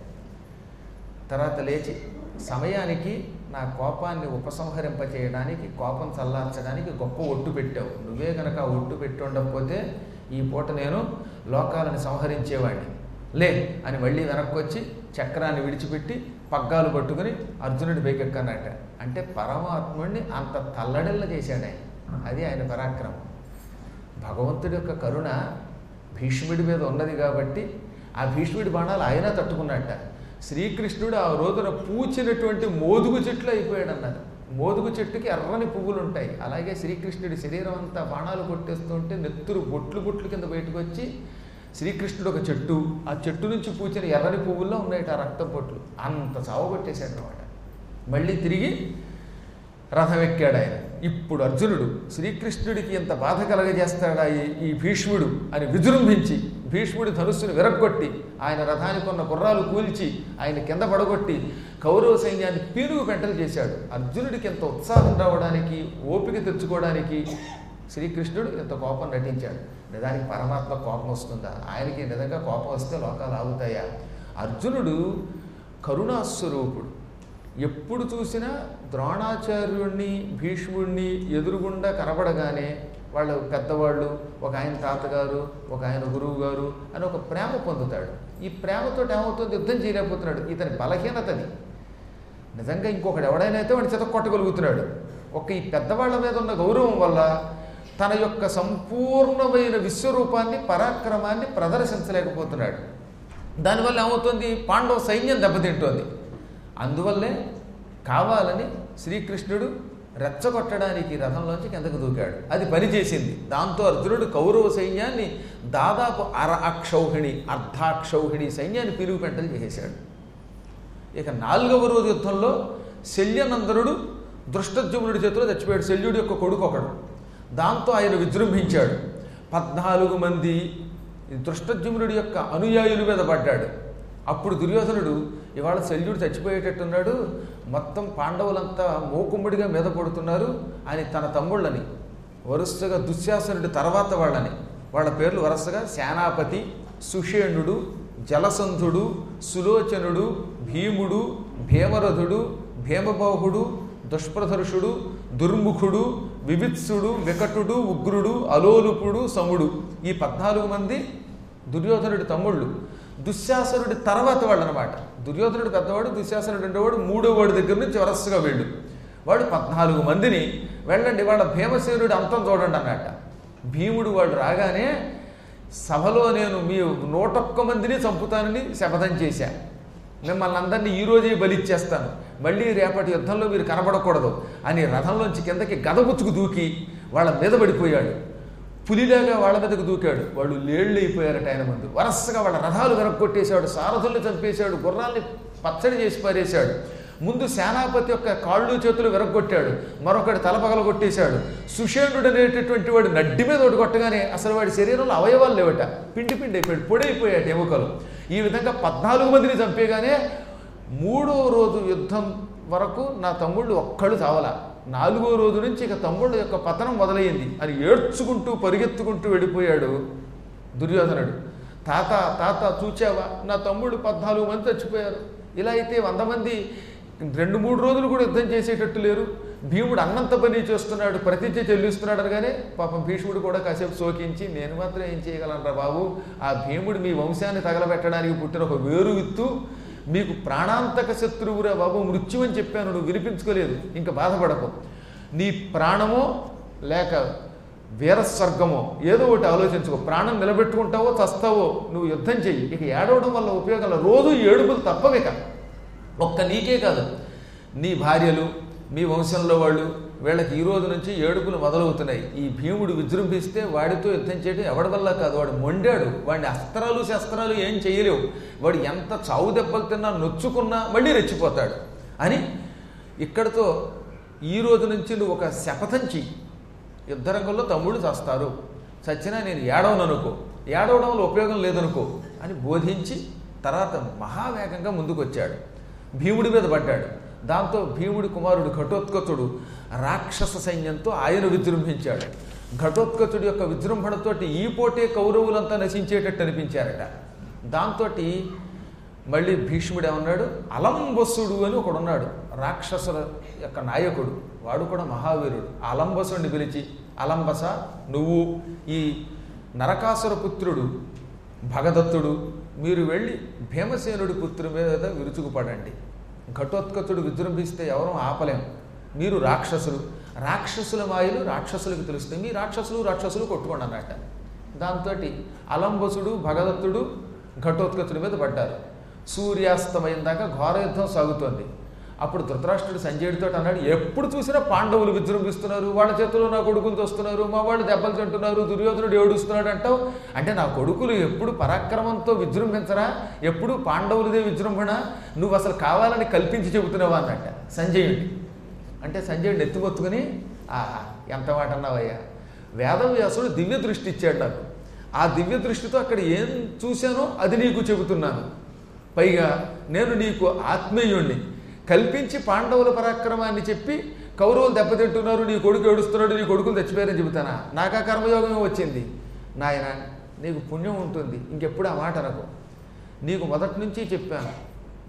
తర్వాత లేచి సమయానికి నా కోపాన్ని ఉపసంహరింపచేయడానికి కోపం చల్లార్చడానికి గొప్ప ఒట్టు పెట్టావు నువ్వే కనుక ఆ ఒట్టు పెట్టి ఉండకపోతే ఈ పూట నేను లోకాలను సంహరించేవాడిని లే అని మళ్ళీ వెనక్కి వచ్చి చక్రాన్ని విడిచిపెట్టి పగ్గాలు పట్టుకుని అర్జునుడి పైకెక్కన్నట్ట అంటే పరమాత్ముడిని అంత తల్లడిల్ల చేశాడు ఆయన అది ఆయన పరాక్రమం భగవంతుడి యొక్క కరుణ భీష్ముడి మీద ఉన్నది కాబట్టి ఆ భీష్ముడి బాణాలు ఆయన తట్టుకున్నట్ట శ్రీకృష్ణుడు ఆ రోజున పూచినటువంటి మోదుగు చెట్లు అయిపోయాడు అన్నారు మోదుగు చెట్టుకి ఎర్రని పువ్వులు ఉంటాయి అలాగే శ్రీకృష్ణుడి శరీరం అంతా బాణాలు కొట్టేస్తుంటే నెత్తురు బొట్లు బొట్లు కింద బయటకు వచ్చి శ్రీకృష్ణుడు ఒక చెట్టు ఆ చెట్టు నుంచి పూచిన ఎర్రని పువ్వుల్లో ఉన్నాయి ఆ రక్తం పొట్లు అంత చావు కొట్టేశాడు అనమాట మళ్ళీ తిరిగి రథం ఎక్కాడు ఆయన ఇప్పుడు అర్జునుడు శ్రీకృష్ణుడికి ఎంత బాధ కలగజేస్తాడా ఈ ఈ భీష్ముడు అని విజృంభించి భీష్ముడి ధనుస్సును విరగ్గొట్టి ఆయన రథానికి ఉన్న గుర్రాలు కూల్చి ఆయన కింద పడగొట్టి కౌరవ సైన్యాన్ని పీనుగు పెంటలు చేశాడు అర్జునుడికి ఎంత ఉత్సాహం రావడానికి ఓపిక తెచ్చుకోవడానికి శ్రీకృష్ణుడు ఎంత కోపం నటించాడు నిజానికి పరమాత్మ కోపం వస్తుందా ఆయనకి నిజంగా కోపం వస్తే లోకాలు ఆగుతాయా అర్జునుడు కరుణాస్వరూపుడు ఎప్పుడు చూసినా ద్రోణాచార్యుణ్ణి భీష్ముడిని ఎదురుగుండా కనబడగానే వాళ్ళ పెద్దవాళ్ళు ఒక ఆయన తాతగారు ఒక ఆయన గురువు గారు అని ఒక ప్రేమ పొందుతాడు ఈ ప్రేమతో ఏమవుతుంది యుద్ధం చేయలేకపోతున్నాడు ఇతని బలహీనతది నిజంగా ఇంకొకడు ఎవడైనా అయితే వాడిని చిత కొట్టగలుగుతున్నాడు ఒక ఈ పెద్దవాళ్ళ మీద ఉన్న గౌరవం వల్ల తన యొక్క సంపూర్ణమైన విశ్వరూపాన్ని పరాక్రమాన్ని ప్రదర్శించలేకపోతున్నాడు దానివల్ల ఏమవుతుంది పాండవ సైన్యం దెబ్బతింటోంది అందువల్లే కావాలని శ్రీకృష్ణుడు రెచ్చగొట్టడానికి రథంలోంచి కిందకు దూకాడు అది పనిచేసింది దాంతో అర్జునుడు కౌరవ సైన్యాన్ని దాదాపు అర అక్షౌహిణి అర్ధాక్షౌహిణి సైన్యాన్ని పిలుగు పెంటలు చేసేశాడు ఇక నాలుగవ రోజు యుద్ధంలో శల్యనందనుడు దృష్టజుమ్నుడి చేతిలో చచ్చిపోయాడు శల్యుడి యొక్క కొడుకు ఒకడు దాంతో ఆయన విజృంభించాడు పద్నాలుగు మంది దృష్టజుమ్నుడి యొక్క అనుయాయుల మీద పడ్డాడు అప్పుడు దుర్యోధనుడు ఇవాళ శల్యుడు చచ్చిపోయేటట్టున్నాడు మొత్తం పాండవులంతా మోకుమ్మడిగా మీద పడుతున్నారు అని తన తమ్ముళ్ళని వరుసగా దుశ్శాసనుడి తర్వాత వాళ్ళని వాళ్ళ పేర్లు వరుసగా సేనాపతి సుషేణుడు జలసంధుడు సులోచనుడు భీముడు భీమరథుడు భీమబాహుడు దుష్ప్రధర్షుడు దుర్ముఖుడు వివిత్సుడు వికటుడు ఉగ్రుడు అలోలుపుడు సముడు ఈ పద్నాలుగు మంది దుర్యోధనుడి తమ్ముళ్ళు దుశ్శాసనుడి తర్వాత వాళ్ళు అనమాట దుర్యోధనుడు పెద్దవాడు దుశ్శాసనుడు రెండోవాడు మూడో వాడి దగ్గర నుంచి వరసగా వెళ్ళు వాడు పద్నాలుగు మందిని వెళ్ళండి వాళ్ళ భీమసేనుడి అంతం చూడండి అన్నట్ట భీముడు వాడు రాగానే సభలో నేను మీ నూటొక్క మందిని చంపుతానని శపథం చేశా మిమ్మల్ని అందరినీ ఈ రోజే బలిచ్చేస్తాను మళ్ళీ రేపటి యుద్ధంలో మీరు కనబడకూడదు అని రథంలోంచి కిందకి గదపుచ్చుకు దూకి వాళ్ళ మీద పడిపోయాడు పులిలాగా వాళ్ళ మీదకు దూకాడు వాళ్ళు లేళ్ళు అయిపోయారట ఆయన ముందు వరసగా వాళ్ళ రథాలు వెనక్కొట్టేశాడు సారథుల్ని చంపేశాడు గుర్రాల్ని పచ్చడి చేసి పారేశాడు ముందు సేనాపతి యొక్క కాళ్ళు చేతులు విరగొట్టాడు మరొకటి తలపగల కొట్టేశాడు సుషేణుడు అనేటటువంటి వాడు నడ్డి మీద ఒకటి కొట్టగానే అసలు వాడి శరీరంలో అవయవాలు లేవట పిండి పిండి అయిపోయాడు పొడైపోయాడు ఎముకలు ఈ విధంగా పద్నాలుగు మందిని చంపేగానే మూడో రోజు యుద్ధం వరకు నా తమ్ముళ్ళు ఒక్కళ్ళు చావలా నాలుగో రోజు నుంచి ఇక తమ్ముళ్ళ యొక్క పతనం మొదలయ్యింది అని ఏడ్చుకుంటూ పరిగెత్తుకుంటూ వెళ్ళిపోయాడు దుర్యోధనుడు తాత తాత చూచావా నా తమ్ముడు పద్నాలుగు మంది చచ్చిపోయారు ఇలా అయితే వంద మంది రెండు మూడు రోజులు కూడా యుద్ధం చేసేటట్టు లేరు భీముడు అన్నంత పని చేస్తున్నాడు ప్రతిజ్ఞ చెల్లిస్తున్నాడు అనగానే పాపం భీష్ముడు కూడా కాసేపు సోకించి నేను మాత్రం ఏం చేయగలనరా బాబు ఆ భీముడు మీ వంశాన్ని తగలబెట్టడానికి పుట్టిన ఒక వేరు విత్తు మీకు ప్రాణాంతక శత్రువురా బాబు మృత్యు అని చెప్పాను నువ్వు వినిపించుకోలేదు ఇంకా బాధపడకు నీ ప్రాణమో లేక వీరస్వర్గమో ఏదో ఒకటి ఆలోచించుకో ప్రాణం నిలబెట్టుకుంటావో చస్తావో నువ్వు యుద్ధం చెయ్యి ఇక ఏడవడం వల్ల ఉపయోగం లేదు. రోజు ఏడుపులు తప్పవిక ఒక్క నీకే కాదు నీ భార్యలు మీ వంశంలో వాళ్ళు వీళ్ళకి ఈ రోజు నుంచి ఏడుపులు మొదలవుతున్నాయి ఈ భీముడు విజృంభిస్తే వాడితో యుద్ధం చేయడం ఎవడి వల్ల కాదు వాడు మొండాడు వాడిని అస్త్రాలు శస్త్రాలు ఏం చేయలేవు వాడు ఎంత చావు దెబ్బలు తిన్నా నొచ్చుకున్నా మళ్ళీ రెచ్చిపోతాడు అని ఇక్కడితో ఈ రోజు నుంచి నువ్వు ఒక శపథం చెయ్యి యుద్ధరంగంలో తమ్ముళ్ళు చస్తారు చచ్చినా నేను ఏడవను అనుకో ఏడవడం వల్ల ఉపయోగం లేదనుకో అని బోధించి తర్వాత మహావేగంగా ముందుకొచ్చాడు భీముడి మీద పడ్డాడు దాంతో భీముడి కుమారుడు ఘటోత్కచుడు రాక్షస సైన్యంతో ఆయన విజృంభించాడు ఘటోత్కచుడి యొక్క విజృంభణతోటి ఈ పోటే కౌరవులంతా నశించేటట్టు అనిపించారట దాంతో మళ్ళీ భీష్ముడు ఏమన్నాడు అలంబసుడు అని ఒకడున్నాడు రాక్షసుల యొక్క నాయకుడు వాడు కూడా మహావీరుడు ఆ అలంబసుడిని పిలిచి అలంబస నువ్వు ఈ నరకాసుర పుత్రుడు భగదత్తుడు మీరు వెళ్ళి భీమసేనుడి పుత్రుడి మీద విరుచుకుపడండి ఘటోత్కచుడు విజృంభిస్తే ఎవరూ ఆపలేం మీరు రాక్షసులు రాక్షసుల మాయలు రాక్షసులకు తెలుస్తాయి మీ రాక్షసులు రాక్షసులు కొట్టుకోండి అన్నట్ట దాంతో అలంబసుడు భగదత్తుడు ఘటోత్కచుడి మీద పడ్డారు సూర్యాస్తమయం దాకా ఘోర యుద్ధం సాగుతోంది అప్పుడు ధృతరాష్ట్రుడు సంజయుడితో అన్నాడు ఎప్పుడు చూసినా పాండవులు విజృంభిస్తున్నారు వాళ్ళ చేతిలో నా కొడుకులు తోస్తున్నారు మా వాళ్ళు దెబ్బలు తింటున్నారు దుర్యోధనుడు ఏడుస్తున్నాడు అంటావు అంటే నా కొడుకులు ఎప్పుడు పరాక్రమంతో విజృంభించరా ఎప్పుడు పాండవులదే విజృంభణ నువ్వు అసలు కావాలని కల్పించి చెబుతున్నావా అన్నట్ట సంజయుడిని అంటే సంజయుడిని ఎత్తుకొత్తుకుని ఆహా ఎంత మాట అన్నావయ్యా వేదవ్యాసుడు దివ్య దృష్టి ఇచ్చాడు నాకు ఆ దివ్య దృష్టితో అక్కడ ఏం చూశానో అది నీకు చెబుతున్నాను పైగా నేను నీకు ఆత్మీయుణ్ణి కల్పించి పాండవుల పరాక్రమాన్ని చెప్పి కౌరవులు దెబ్బతింటున్నారు నీ కొడుకు ఏడుస్తున్నాడు నీ కొడుకులు తెచ్చిపోయారని చెబుతానా నాకు ఆ కర్మయోగమే వచ్చింది నాయన నీకు పుణ్యం ఉంటుంది ఇంకెప్పుడు ఆ మాట అనకు నీకు మొదటి నుంచి చెప్పాను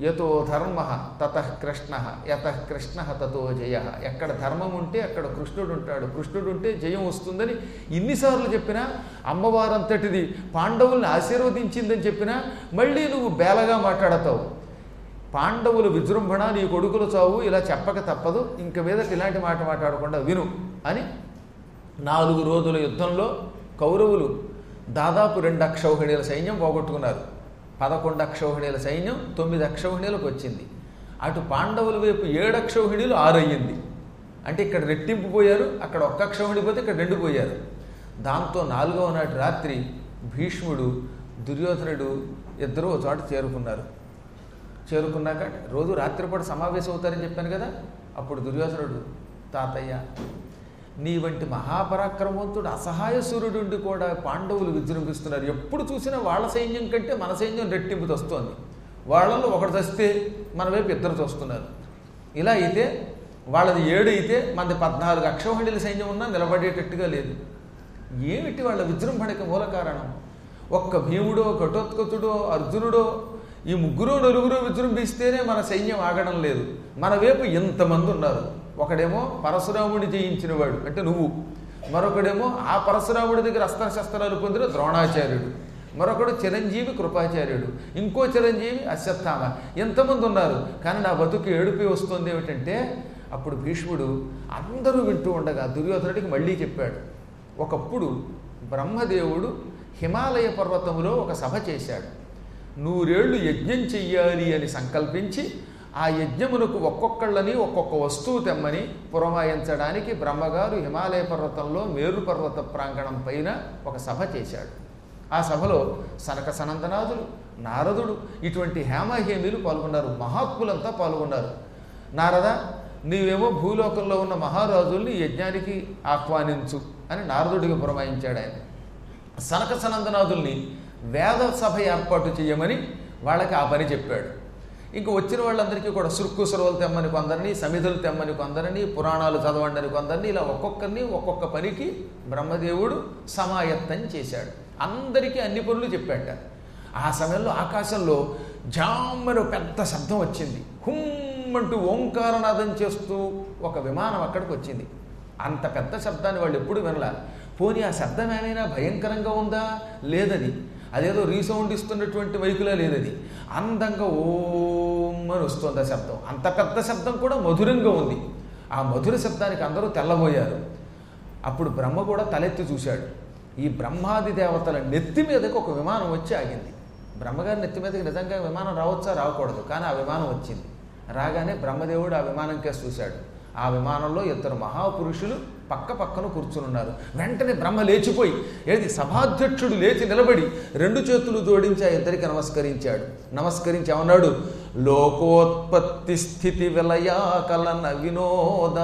యతో ధర్మ తత కృష్ణ యత కృష్ణ తతో జయ ఎక్కడ ధర్మం ఉంటే అక్కడ కృష్ణుడు ఉంటాడు కృష్ణుడు ఉంటే జయం వస్తుందని ఇన్నిసార్లు చెప్పినా అమ్మవారంతటిది పాండవుల్ని ఆశీర్వదించిందని చెప్పినా మళ్ళీ నువ్వు బేలగా మాట్లాడతావు పాండవుల విజృంభణ నీ కొడుకులు చావు ఇలా చెప్పక తప్పదు ఇంక మీదట ఇలాంటి మాట మాట్లాడకుండా విను అని నాలుగు రోజుల యుద్ధంలో కౌరవులు దాదాపు రెండు అక్షౌహిణీల సైన్యం పోగొట్టుకున్నారు పదకొండు అక్షౌహిణీల సైన్యం తొమ్మిది అక్షౌహిణీలకు వచ్చింది అటు పాండవుల వైపు ఏడు అక్షౌహిణీలు ఆరు అయ్యింది అంటే ఇక్కడ రెట్టింపు పోయారు అక్కడ ఒక్క అక్షౌహిణి పోతే ఇక్కడ రెండు పోయారు దాంతో నాలుగవ నాటి రాత్రి భీష్ముడు దుర్యోధనుడు ఇద్దరు ఒక చోట చేరుకున్నారు చేరుకున్నాక రోజు రాత్రిపూట సమావేశం అవుతారని చెప్పాను కదా అప్పుడు దుర్యోధనుడు తాతయ్య నీ వంటి మహాపరాక్రమవంతుడు అసహాయ సూర్యుడుండి కూడా పాండవులు విజృంభిస్తున్నారు ఎప్పుడు చూసినా వాళ్ళ సైన్యం కంటే మన సైన్యం రెట్టింపు తస్తోంది వాళ్ళలో ఒకడు చస్తే మన వైపు ఇద్దరు చూస్తున్నారు ఇలా అయితే వాళ్ళది ఏడు అయితే మనది పద్నాలుగు అక్షౌహిణీల సైన్యం ఉన్నా నిలబడేటట్టుగా లేదు ఏమిటి వాళ్ళ విజృంభణకి మూల కారణం ఒక్క భీముడో ఘటోత్కచుడో అర్జునుడో ఈ ముగ్గురు నలుగురు విజృంభిస్తేనే మన సైన్యం ఆగడం లేదు మన వైపు ఎంతమంది ఉన్నారు ఒకడేమో పరశురాముడిని జయించినవాడు అంటే నువ్వు మరొకడేమో ఆ పరశురాముడి దగ్గర అస్త్రశస్త్రాలు పొందిన ద్రోణాచార్యుడు మరొకడు చిరంజీవి కృపాచార్యుడు ఇంకో చిరంజీవి అశ్వత్థామ ఎంతమంది ఉన్నారు కానీ నా బతుకు ఏడుపి వస్తుంది ఏమిటంటే అప్పుడు భీష్ముడు అందరూ వింటూ ఉండగా దుర్యోధనుడికి మళ్ళీ చెప్పాడు ఒకప్పుడు బ్రహ్మదేవుడు హిమాలయ పర్వతములో ఒక సభ చేశాడు నూరేళ్లు యజ్ఞం చెయ్యాలి అని సంకల్పించి ఆ యజ్ఞమునకు ఒక్కొక్కళ్ళని ఒక్కొక్క వస్తువు తెమ్మని పురమాయించడానికి బ్రహ్మగారు హిమాలయ పర్వతంలో మేరు పర్వత ప్రాంగణం పైన ఒక సభ చేశాడు ఆ సభలో సనక సనందనాథులు నారదుడు ఇటువంటి హేమహేమీలు పాల్గొన్నారు మహాత్ములంతా పాల్గొన్నారు నారద నీవేమో భూలోకంలో ఉన్న మహారాజుల్ని యజ్ఞానికి ఆహ్వానించు అని నారదుడికి పురమాయించాడు ఆయన సనక సనందనాథుల్ని వేద సభ ఏర్పాటు చేయమని వాళ్ళకి ఆ పని చెప్పాడు ఇంక వచ్చిన వాళ్ళందరికీ కూడా సురుక్కు సురవలు తెమ్మని కొందరిని సమిధులు తెమ్మని కొందరిని పురాణాలు చదవండి అని కొందరిని ఇలా ఒక్కొక్కరిని ఒక్కొక్క పనికి బ్రహ్మదేవుడు సమాయత్తం చేశాడు అందరికీ అన్ని పనులు చెప్పాట ఆ సమయంలో ఆకాశంలో జామ్మని పెద్ద శబ్దం వచ్చింది హుమ్మంటూ ఓంకారనాదం చేస్తూ ఒక విమానం అక్కడికి వచ్చింది అంత పెద్ద శబ్దాన్ని వాళ్ళు ఎప్పుడు వినలా పోనీ ఆ శబ్దం ఏమైనా భయంకరంగా ఉందా లేదది అదేదో రీసౌండ్ ఇస్తున్నటువంటి వైకులా లేదది అందంగా ఓం అని వస్తుంది ఆ శబ్దం అంత పెద్ద శబ్దం కూడా మధురంగా ఉంది ఆ మధుర శబ్దానికి అందరూ తెల్లబోయారు అప్పుడు బ్రహ్మ కూడా తలెత్తి చూశాడు ఈ బ్రహ్మాది దేవతల నెత్తి మీదకి ఒక విమానం వచ్చి ఆగింది బ్రహ్మగారి నెత్తి మీదకి నిజంగా విమానం రావచ్చా రాకూడదు కానీ ఆ విమానం వచ్చింది రాగానే బ్రహ్మదేవుడు ఆ విమానం కేసు చూశాడు ఆ విమానంలో ఇద్దరు మహాపురుషులు పక్క పక్కన కూర్చునున్నారు వెంటనే బ్రహ్మ లేచిపోయి ఏది సభాధ్యక్షుడు లేచి నిలబడి రెండు చేతులు జోడించి ఆ ఇద్దరికి నమస్కరించాడు నమస్కరించి ఏమన్నాడు లోకోత్పత్తి స్థితి విలయా కలన వినోదా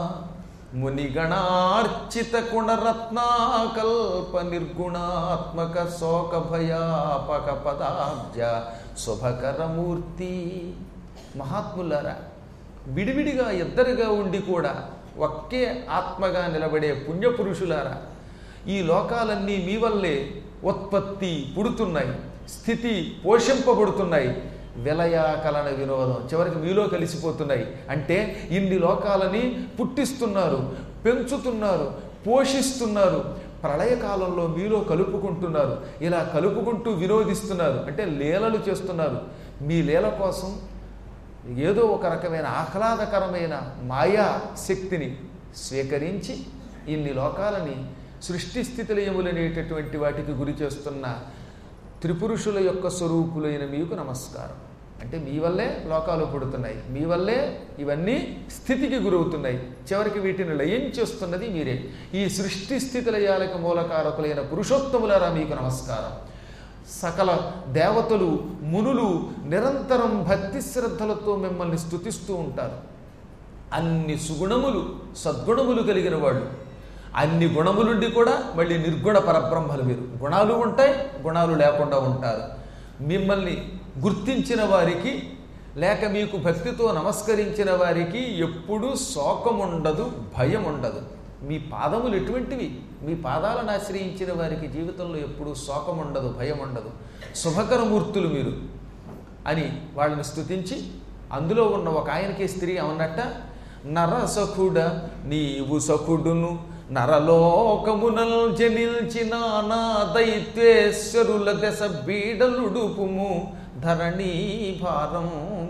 మునిగణార్చిత గుణరత్నాకల్ప నిర్గుణాత్మక శోక భయాపక పదాబ్జ శుభకరమూర్తి మహాత్ములారా విడివిడిగా ఇద్దరుగా ఉండి కూడా ఒకే ఆత్మగా నిలబడే పుణ్యపురుషులారా ఈ లోకాలన్నీ మీ వల్లే ఉత్పత్తి పుడుతున్నాయి స్థితి పోషింపబడుతున్నాయి విలయాకలన వినోదం చివరికి మీలో కలిసిపోతున్నాయి అంటే ఇన్ని లోకాలని పుట్టిస్తున్నారు పెంచుతున్నారు పోషిస్తున్నారు ప్రళయకాలంలో మీలో కలుపుకుంటున్నారు ఇలా కలుపుకుంటూ వినోదిస్తున్నారు అంటే లీలలు చేస్తున్నారు మీ లీల కోసం ఏదో ఒక రకమైన ఆహ్లాదకరమైన మాయా శక్తిని స్వీకరించి ఇన్ని లోకాలని సృష్టి స్థితిలయములనేటటువంటి వాటికి గురి చేస్తున్న త్రిపురుషుల యొక్క స్వరూపులైన మీకు నమస్కారం అంటే మీ వల్లే లోకాలు పుడుతున్నాయి మీ వల్లే ఇవన్నీ స్థితికి గురవుతున్నాయి చివరికి వీటిని లయం చేస్తున్నది మీరే ఈ సృష్టి స్థితిలయాలకు మూలకారకులైన పురుషోత్తములారా మీకు నమస్కారం సకల దేవతలు మునులు నిరంతరం భక్తి శ్రద్ధలతో మిమ్మల్ని స్తుతిస్తూ ఉంటారు అన్ని సుగుణములు సద్గుణములు కలిగిన వాళ్ళు అన్ని గుణములుండి కూడా మళ్ళీ నిర్గుణ పరబ్రహ్మలు మీరు గుణాలు ఉంటాయి గుణాలు లేకుండా ఉంటారు మిమ్మల్ని గుర్తించిన వారికి లేక మీకు భక్తితో నమస్కరించిన వారికి ఎప్పుడూ శోకం ఉండదు భయం ఉండదు మీ పాదములు ఎటువంటివి మీ పాదాలను ఆశ్రయించిన వారికి జీవితంలో ఎప్పుడూ శోకం ఉండదు భయం ఉండదు శుభకరమూర్తులు మీరు అని వాళ్ళని స్తుతించి అందులో ఉన్న ఒక ఆయనకి స్త్రీ ఏమన్నట్ట నరసఖుడ నీవు సఖుడును నరలోకమునల్ జనిల్చిన నా దైత్యేశ్వరుల దశ బీడలుడుపుము ధరణీ భారం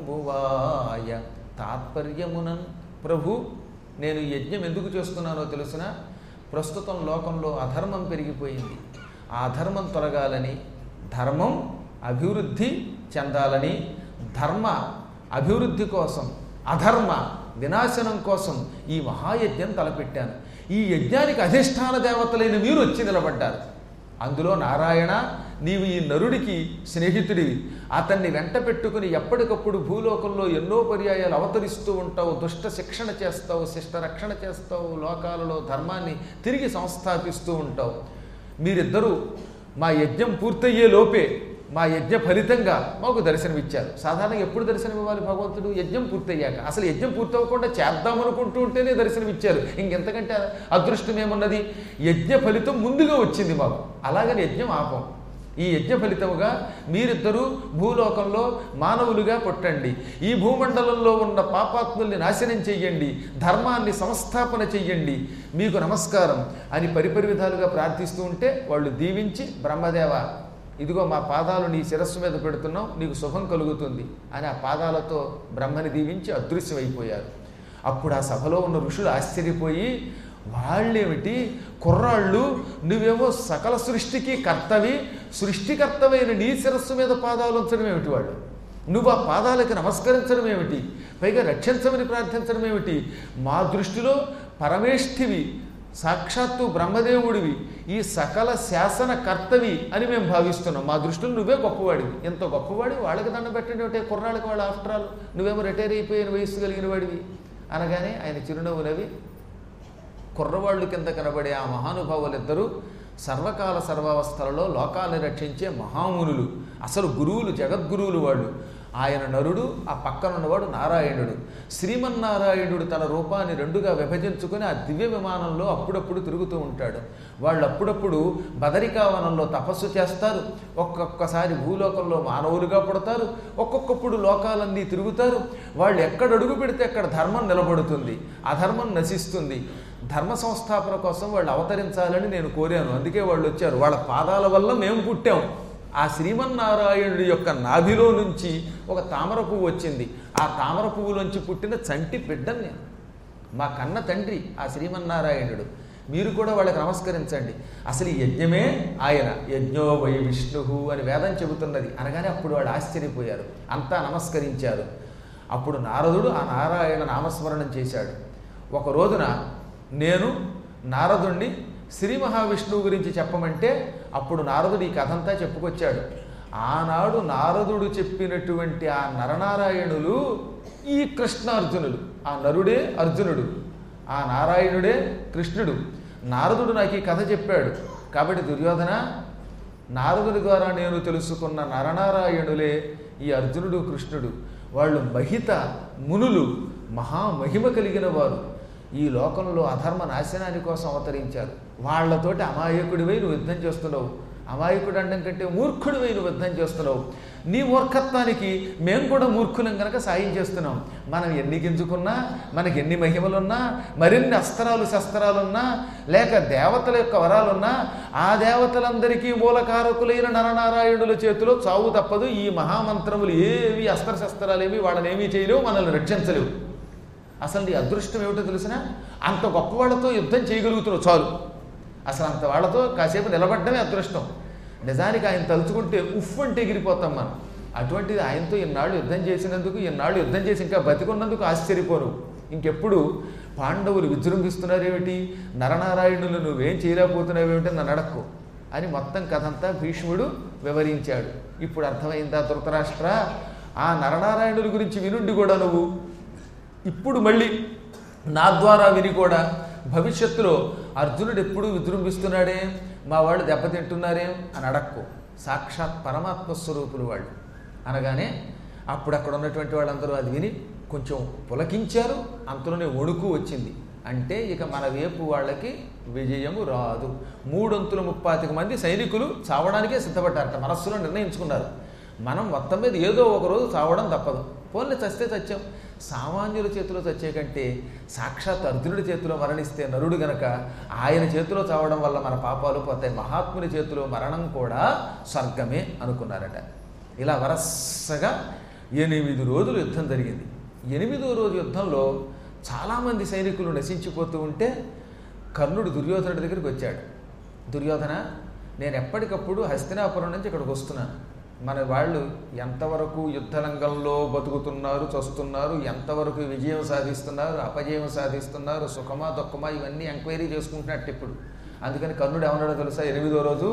బువాయ తాత్పర్యమునన్ ప్రభు నేను ఈ యజ్ఞం ఎందుకు చేస్తున్నానో తెలుసిన ప్రస్తుతం లోకంలో అధర్మం పెరిగిపోయింది ఆ అధర్మం తొలగాలని ధర్మం అభివృద్ధి చెందాలని ధర్మ అభివృద్ధి కోసం అధర్మ వినాశనం కోసం ఈ మహాయజ్ఞం తలపెట్టాను ఈ యజ్ఞానికి అధిష్టాన దేవతలైన మీరు వచ్చి నిలబడ్డారు అందులో నారాయణ నీవు ఈ నరుడికి స్నేహితుడివి అతన్ని వెంట పెట్టుకుని ఎప్పటికప్పుడు భూలోకంలో ఎన్నో పర్యాయాలు అవతరిస్తూ ఉంటావు దుష్ట శిక్షణ చేస్తావు శిష్ట రక్షణ చేస్తావు లోకాలలో ధర్మాన్ని తిరిగి సంస్థాపిస్తూ ఉంటావు మీరిద్దరూ మా యజ్ఞం పూర్తయ్యే లోపే మా యజ్ఞ ఫలితంగా మాకు దర్శనమిచ్చారు సాధారణంగా ఎప్పుడు దర్శనం ఇవ్వాలి భగవంతుడు యజ్ఞం పూర్తయ్యాక అసలు యజ్ఞం పూర్తవకుండా చేద్దామనుకుంటూ ఉంటేనే దర్శనమిచ్చారు ఇంకెంతకంటే అదృష్టం ఏమున్నది యజ్ఞ ఫలితం ముందుగా వచ్చింది మాకు అలాగని యజ్ఞం ఆపం ఈ యజ్ఞ ఫలితముగా మీరిద్దరూ భూలోకంలో మానవులుగా పుట్టండి ఈ భూమండలంలో ఉన్న పాపాత్ముల్ని నాశనం చెయ్యండి ధర్మాన్ని సంస్థాపన చెయ్యండి మీకు నమస్కారం అని పరిపరి విధాలుగా ప్రార్థిస్తూ ఉంటే వాళ్ళు దీవించి బ్రహ్మదేవ ఇదిగో మా పాదాలు నీ శిరస్సు మీద పెడుతున్నాం నీకు శుభం కలుగుతుంది అని ఆ పాదాలతో బ్రహ్మని దీవించి అదృశ్యమైపోయారు అప్పుడు ఆ సభలో ఉన్న ఋషులు ఆశ్చర్యపోయి వాళ్ళేమిటి కుర్రాళ్ళు నువ్వేమో సకల సృష్టికి కర్తవి సృష్టికర్తవైన నీ శిరస్సు మీద పాదాలు ఉంచడం ఏమిటి వాళ్ళు నువ్వు ఆ పాదాలకి నమస్కరించడం ఏమిటి పైగా రక్షించమని ప్రార్థించడం ఏమిటి మా దృష్టిలో పరమేష్ఠివి సాక్షాత్తు బ్రహ్మదేవుడివి ఈ సకల శాసన కర్తవి అని మేము భావిస్తున్నాం మా దృష్టిలో నువ్వే గొప్పవాడివి ఎంత గొప్పవాడి వాళ్ళకి దండం పెట్టండి ఒకటే కుర్రాళ్ళకి వాళ్ళ ఆఫ్టర్ ఆల్ నువ్వేమో రిటైర్ అయిపోయిన వయస్సు కలిగిన వాడివి అనగానే ఆయన చిరునవ్వు నవ్వి కుర్రవాళ్ళు కింద కనబడే ఆ మహానుభావులిద్దరూ సర్వకాల సర్వావస్థలలో లోకాన్ని రక్షించే మహామునులు అసలు గురువులు జగద్గురువులు వాళ్ళు ఆయన నరుడు ఆ పక్కన ఉన్నవాడు నారాయణుడు శ్రీమన్నారాయణుడు తన రూపాన్ని రెండుగా విభజించుకొని ఆ దివ్య విమానంలో అప్పుడప్పుడు తిరుగుతూ ఉంటాడు వాళ్ళు అప్పుడప్పుడు బదరికావనంలో తపస్సు చేస్తారు ఒక్కొక్కసారి భూలోకంలో మానవులుగా పుడతారు ఒక్కొక్కప్పుడు లోకాలన్నీ తిరుగుతారు వాళ్ళు ఎక్కడ అడుగు పెడితే అక్కడ ధర్మం నిలబడుతుంది అధర్మం నశిస్తుంది ధర్మ సంస్థాపన కోసం వాళ్ళు అవతరించాలని నేను కోరాను అందుకే వాళ్ళు వచ్చారు వాళ్ళ పాదాల వల్ల మేము పుట్టాం ఆ శ్రీమన్నారాయణుడి యొక్క నాభిలో నుంచి ఒక తామర పువ్వు వచ్చింది ఆ తామర పువ్వులోంచి పుట్టిన చంటి బిడ్డని నేను మా కన్న తండ్రి ఆ శ్రీమన్నారాయణుడు మీరు కూడా వాళ్ళకి నమస్కరించండి అసలు ఈ యజ్ఞమే ఆయన యజ్ఞో వై విష్ణు అని వేదం చెబుతున్నది అనగానే అప్పుడు వాళ్ళు ఆశ్చర్యపోయారు అంతా నమస్కరించారు అప్పుడు నారదుడు ఆ నారాయణ నామస్మరణం చేశాడు ఒక రోజున నేను నారదుణ్ణి శ్రీ మహావిష్ణువు గురించి చెప్పమంటే అప్పుడు నారదుడు ఈ కథంతా చెప్పుకొచ్చాడు ఆనాడు నారదుడు చెప్పినటువంటి ఆ నరనారాయణులు ఈ కృష్ణార్జునులు ఆ నరుడే అర్జునుడు ఆ నారాయణుడే కృష్ణుడు నారదుడు నాకు ఈ కథ చెప్పాడు కాబట్టి దుర్యోధన నారదుడి ద్వారా నేను తెలుసుకున్న నరనారాయణులే ఈ అర్జునుడు కృష్ణుడు వాళ్ళు మహిత మునులు మహామహిమ కలిగిన వారు ఈ లోకంలో అధర్మ నాశనాని కోసం అవతరించారు వాళ్లతోటి అమాయకుడివై నువ్వు యుద్ధం చేస్తున్నావు అమాయకుడు అనడం కంటే మూర్ఖుడివై నువ్వు యుద్ధం చేస్తున్నావు నీ మూర్ఖత్వానికి మేము కూడా మూర్ఖులం కనుక సాయం చేస్తున్నాం మనం ఎన్ని గింజుకున్నా మనకి ఎన్ని మహిమలున్నా మరిన్ని అస్త్రాలు శస్త్రాలున్నా లేక దేవతల యొక్క వరాలున్నా ఆ దేవతలందరికీ మూలకారకులైన నరనారాయణుల చేతిలో చావు తప్పదు ఈ మహామంత్రములు ఏవి అస్త్ర శస్త్రాలు ఏవి వాళ్ళని ఏమీ చేయలేవు మనల్ని రక్షించలేవు అసలు నీ అదృష్టం ఏమిటో తెలిసిన అంత గొప్ప వాళ్ళతో యుద్ధం చేయగలుగుతున్నావు చాలు అసలు అంత వాళ్ళతో కాసేపు నిలబడ్డమే అదృష్టం నిజానికి ఆయన తలుచుకుంటే ఉఫ్ అంటే ఎగిరిపోతాం మనం అటువంటిది ఆయనతో ఇన్నాళ్ళు యుద్ధం చేసినందుకు ఇన్నాళ్ళు యుద్ధం చేసి ఇంకా బతికున్నందుకు ఆశ్చర్యపోను ఇంకెప్పుడు పాండవులు విజృంభిస్తున్నారేమిటి నరనారాయణులు నువ్వేం చేయలేకపోతున్నావేమిటి నన్ను అడక్కు అని మొత్తం కథంతా భీష్ముడు వివరించాడు ఇప్పుడు అర్థమైందా ధృతరాష్ట్ర ఆ నరనారాయణుల గురించి వినుండి కూడా నువ్వు ఇప్పుడు మళ్ళీ నా ద్వారా విని కూడా భవిష్యత్తులో అర్జునుడు ఎప్పుడు విజృంభిస్తున్నాడే మా వాళ్ళు దెబ్బతింటున్నారే అని అడక్కు సాక్షాత్ పరమాత్మ స్వరూపులు వాళ్ళు అనగానే అప్పుడు అక్కడ ఉన్నటువంటి వాళ్ళందరూ అది విని కొంచెం పులకించారు అంతలోనే వణుకు వచ్చింది అంటే ఇక మన వైపు వాళ్ళకి విజయము రాదు మూడొంతుల ముప్పాతిక మంది సైనికులు చావడానికే సిద్ధపడ్డారట మనస్సులో నిర్ణయించుకున్నారు మనం మొత్తం మీద ఏదో ఒక రోజు చావడం తప్పదు పోన్లే చస్తే చచ్చాం సామాన్యుల చేతిలో చచ్చే కంటే సాక్షాత్ అర్జునుడి చేతిలో మరణిస్తే నరుడు గనక ఆయన చేతిలో చావడం వల్ల మన పాపాలు పోతాయి మహాత్ముని చేతిలో మరణం కూడా స్వర్గమే అనుకున్నారట ఇలా వరసగా ఎనిమిది రోజులు యుద్ధం జరిగింది ఎనిమిదో రోజు యుద్ధంలో చాలామంది సైనికులు నశించిపోతూ ఉంటే కర్ణుడు దుర్యోధనుడి దగ్గరికి వచ్చాడు దుర్యోధన నేను ఎప్పటికప్పుడు హస్తినాపురం నుంచి ఇక్కడికి వస్తున్నాను మన వాళ్ళు ఎంతవరకు యుద్ధరంగంలో బతుకుతున్నారు చస్తున్నారు ఎంతవరకు విజయం సాధిస్తున్నారు అపజయం సాధిస్తున్నారు సుఖమా దుఃఖమా ఇవన్నీ ఎంక్వైరీ చేసుకుంటున్నట్టు ఇప్పుడు అందుకని కర్ణుడు ఏమన్నాడో తెలుసా ఎనిమిదో రోజు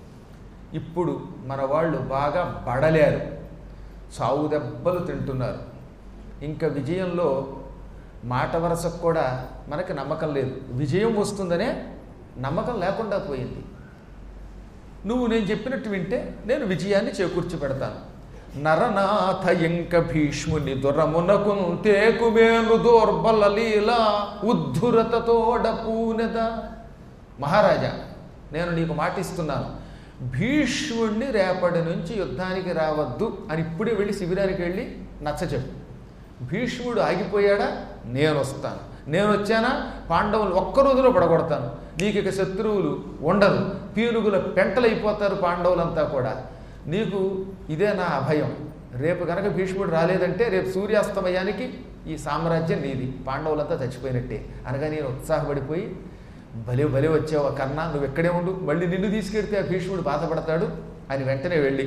ఇప్పుడు మన వాళ్ళు బాగా బడలేరు చావు దెబ్బలు తింటున్నారు ఇంకా విజయంలో మాట వరసకు కూడా మనకి నమ్మకం లేదు విజయం వస్తుందనే నమ్మకం లేకుండా పోయింది నువ్వు నేను చెప్పినట్టు వింటే నేను విజయాన్ని చేకూర్చి పెడతాను నరనాథ ఇంక భీష్ముని దురమునకు తేకుమేను దోర్బల లీల ఉద్ధురతతోడ పూనెద మహారాజా నేను నీకు మాటిస్తున్నాను భీష్ముణ్ణి రేపటి నుంచి యుద్ధానికి రావద్దు అని ఇప్పుడే వెళ్ళి శిబిరానికి వెళ్ళి నచ్చచెప్పు భీష్ముడు ఆగిపోయాడా నేను వస్తాను నేను వచ్చానా పాండవులు ఒక్క రోజులో పడగొడతాను నీకు ఇక శత్రువులు ఉండరు పీనుగుల పెంటలైపోతారు పాండవులంతా కూడా నీకు ఇదే నా అభయం రేపు కనుక భీష్ముడు రాలేదంటే రేపు సూర్యాస్తమయానికి ఈ సామ్రాజ్యం నీది పాండవులంతా చచ్చిపోయినట్టే అనగా నేను ఉత్సాహపడిపోయి భలే భలే వచ్చావు కన్నా నువ్వు ఎక్కడే ఉండు మళ్ళీ నిన్ను తీసుకెడితే ఆ భీష్ముడు బాధపడతాడు అని వెంటనే వెళ్ళి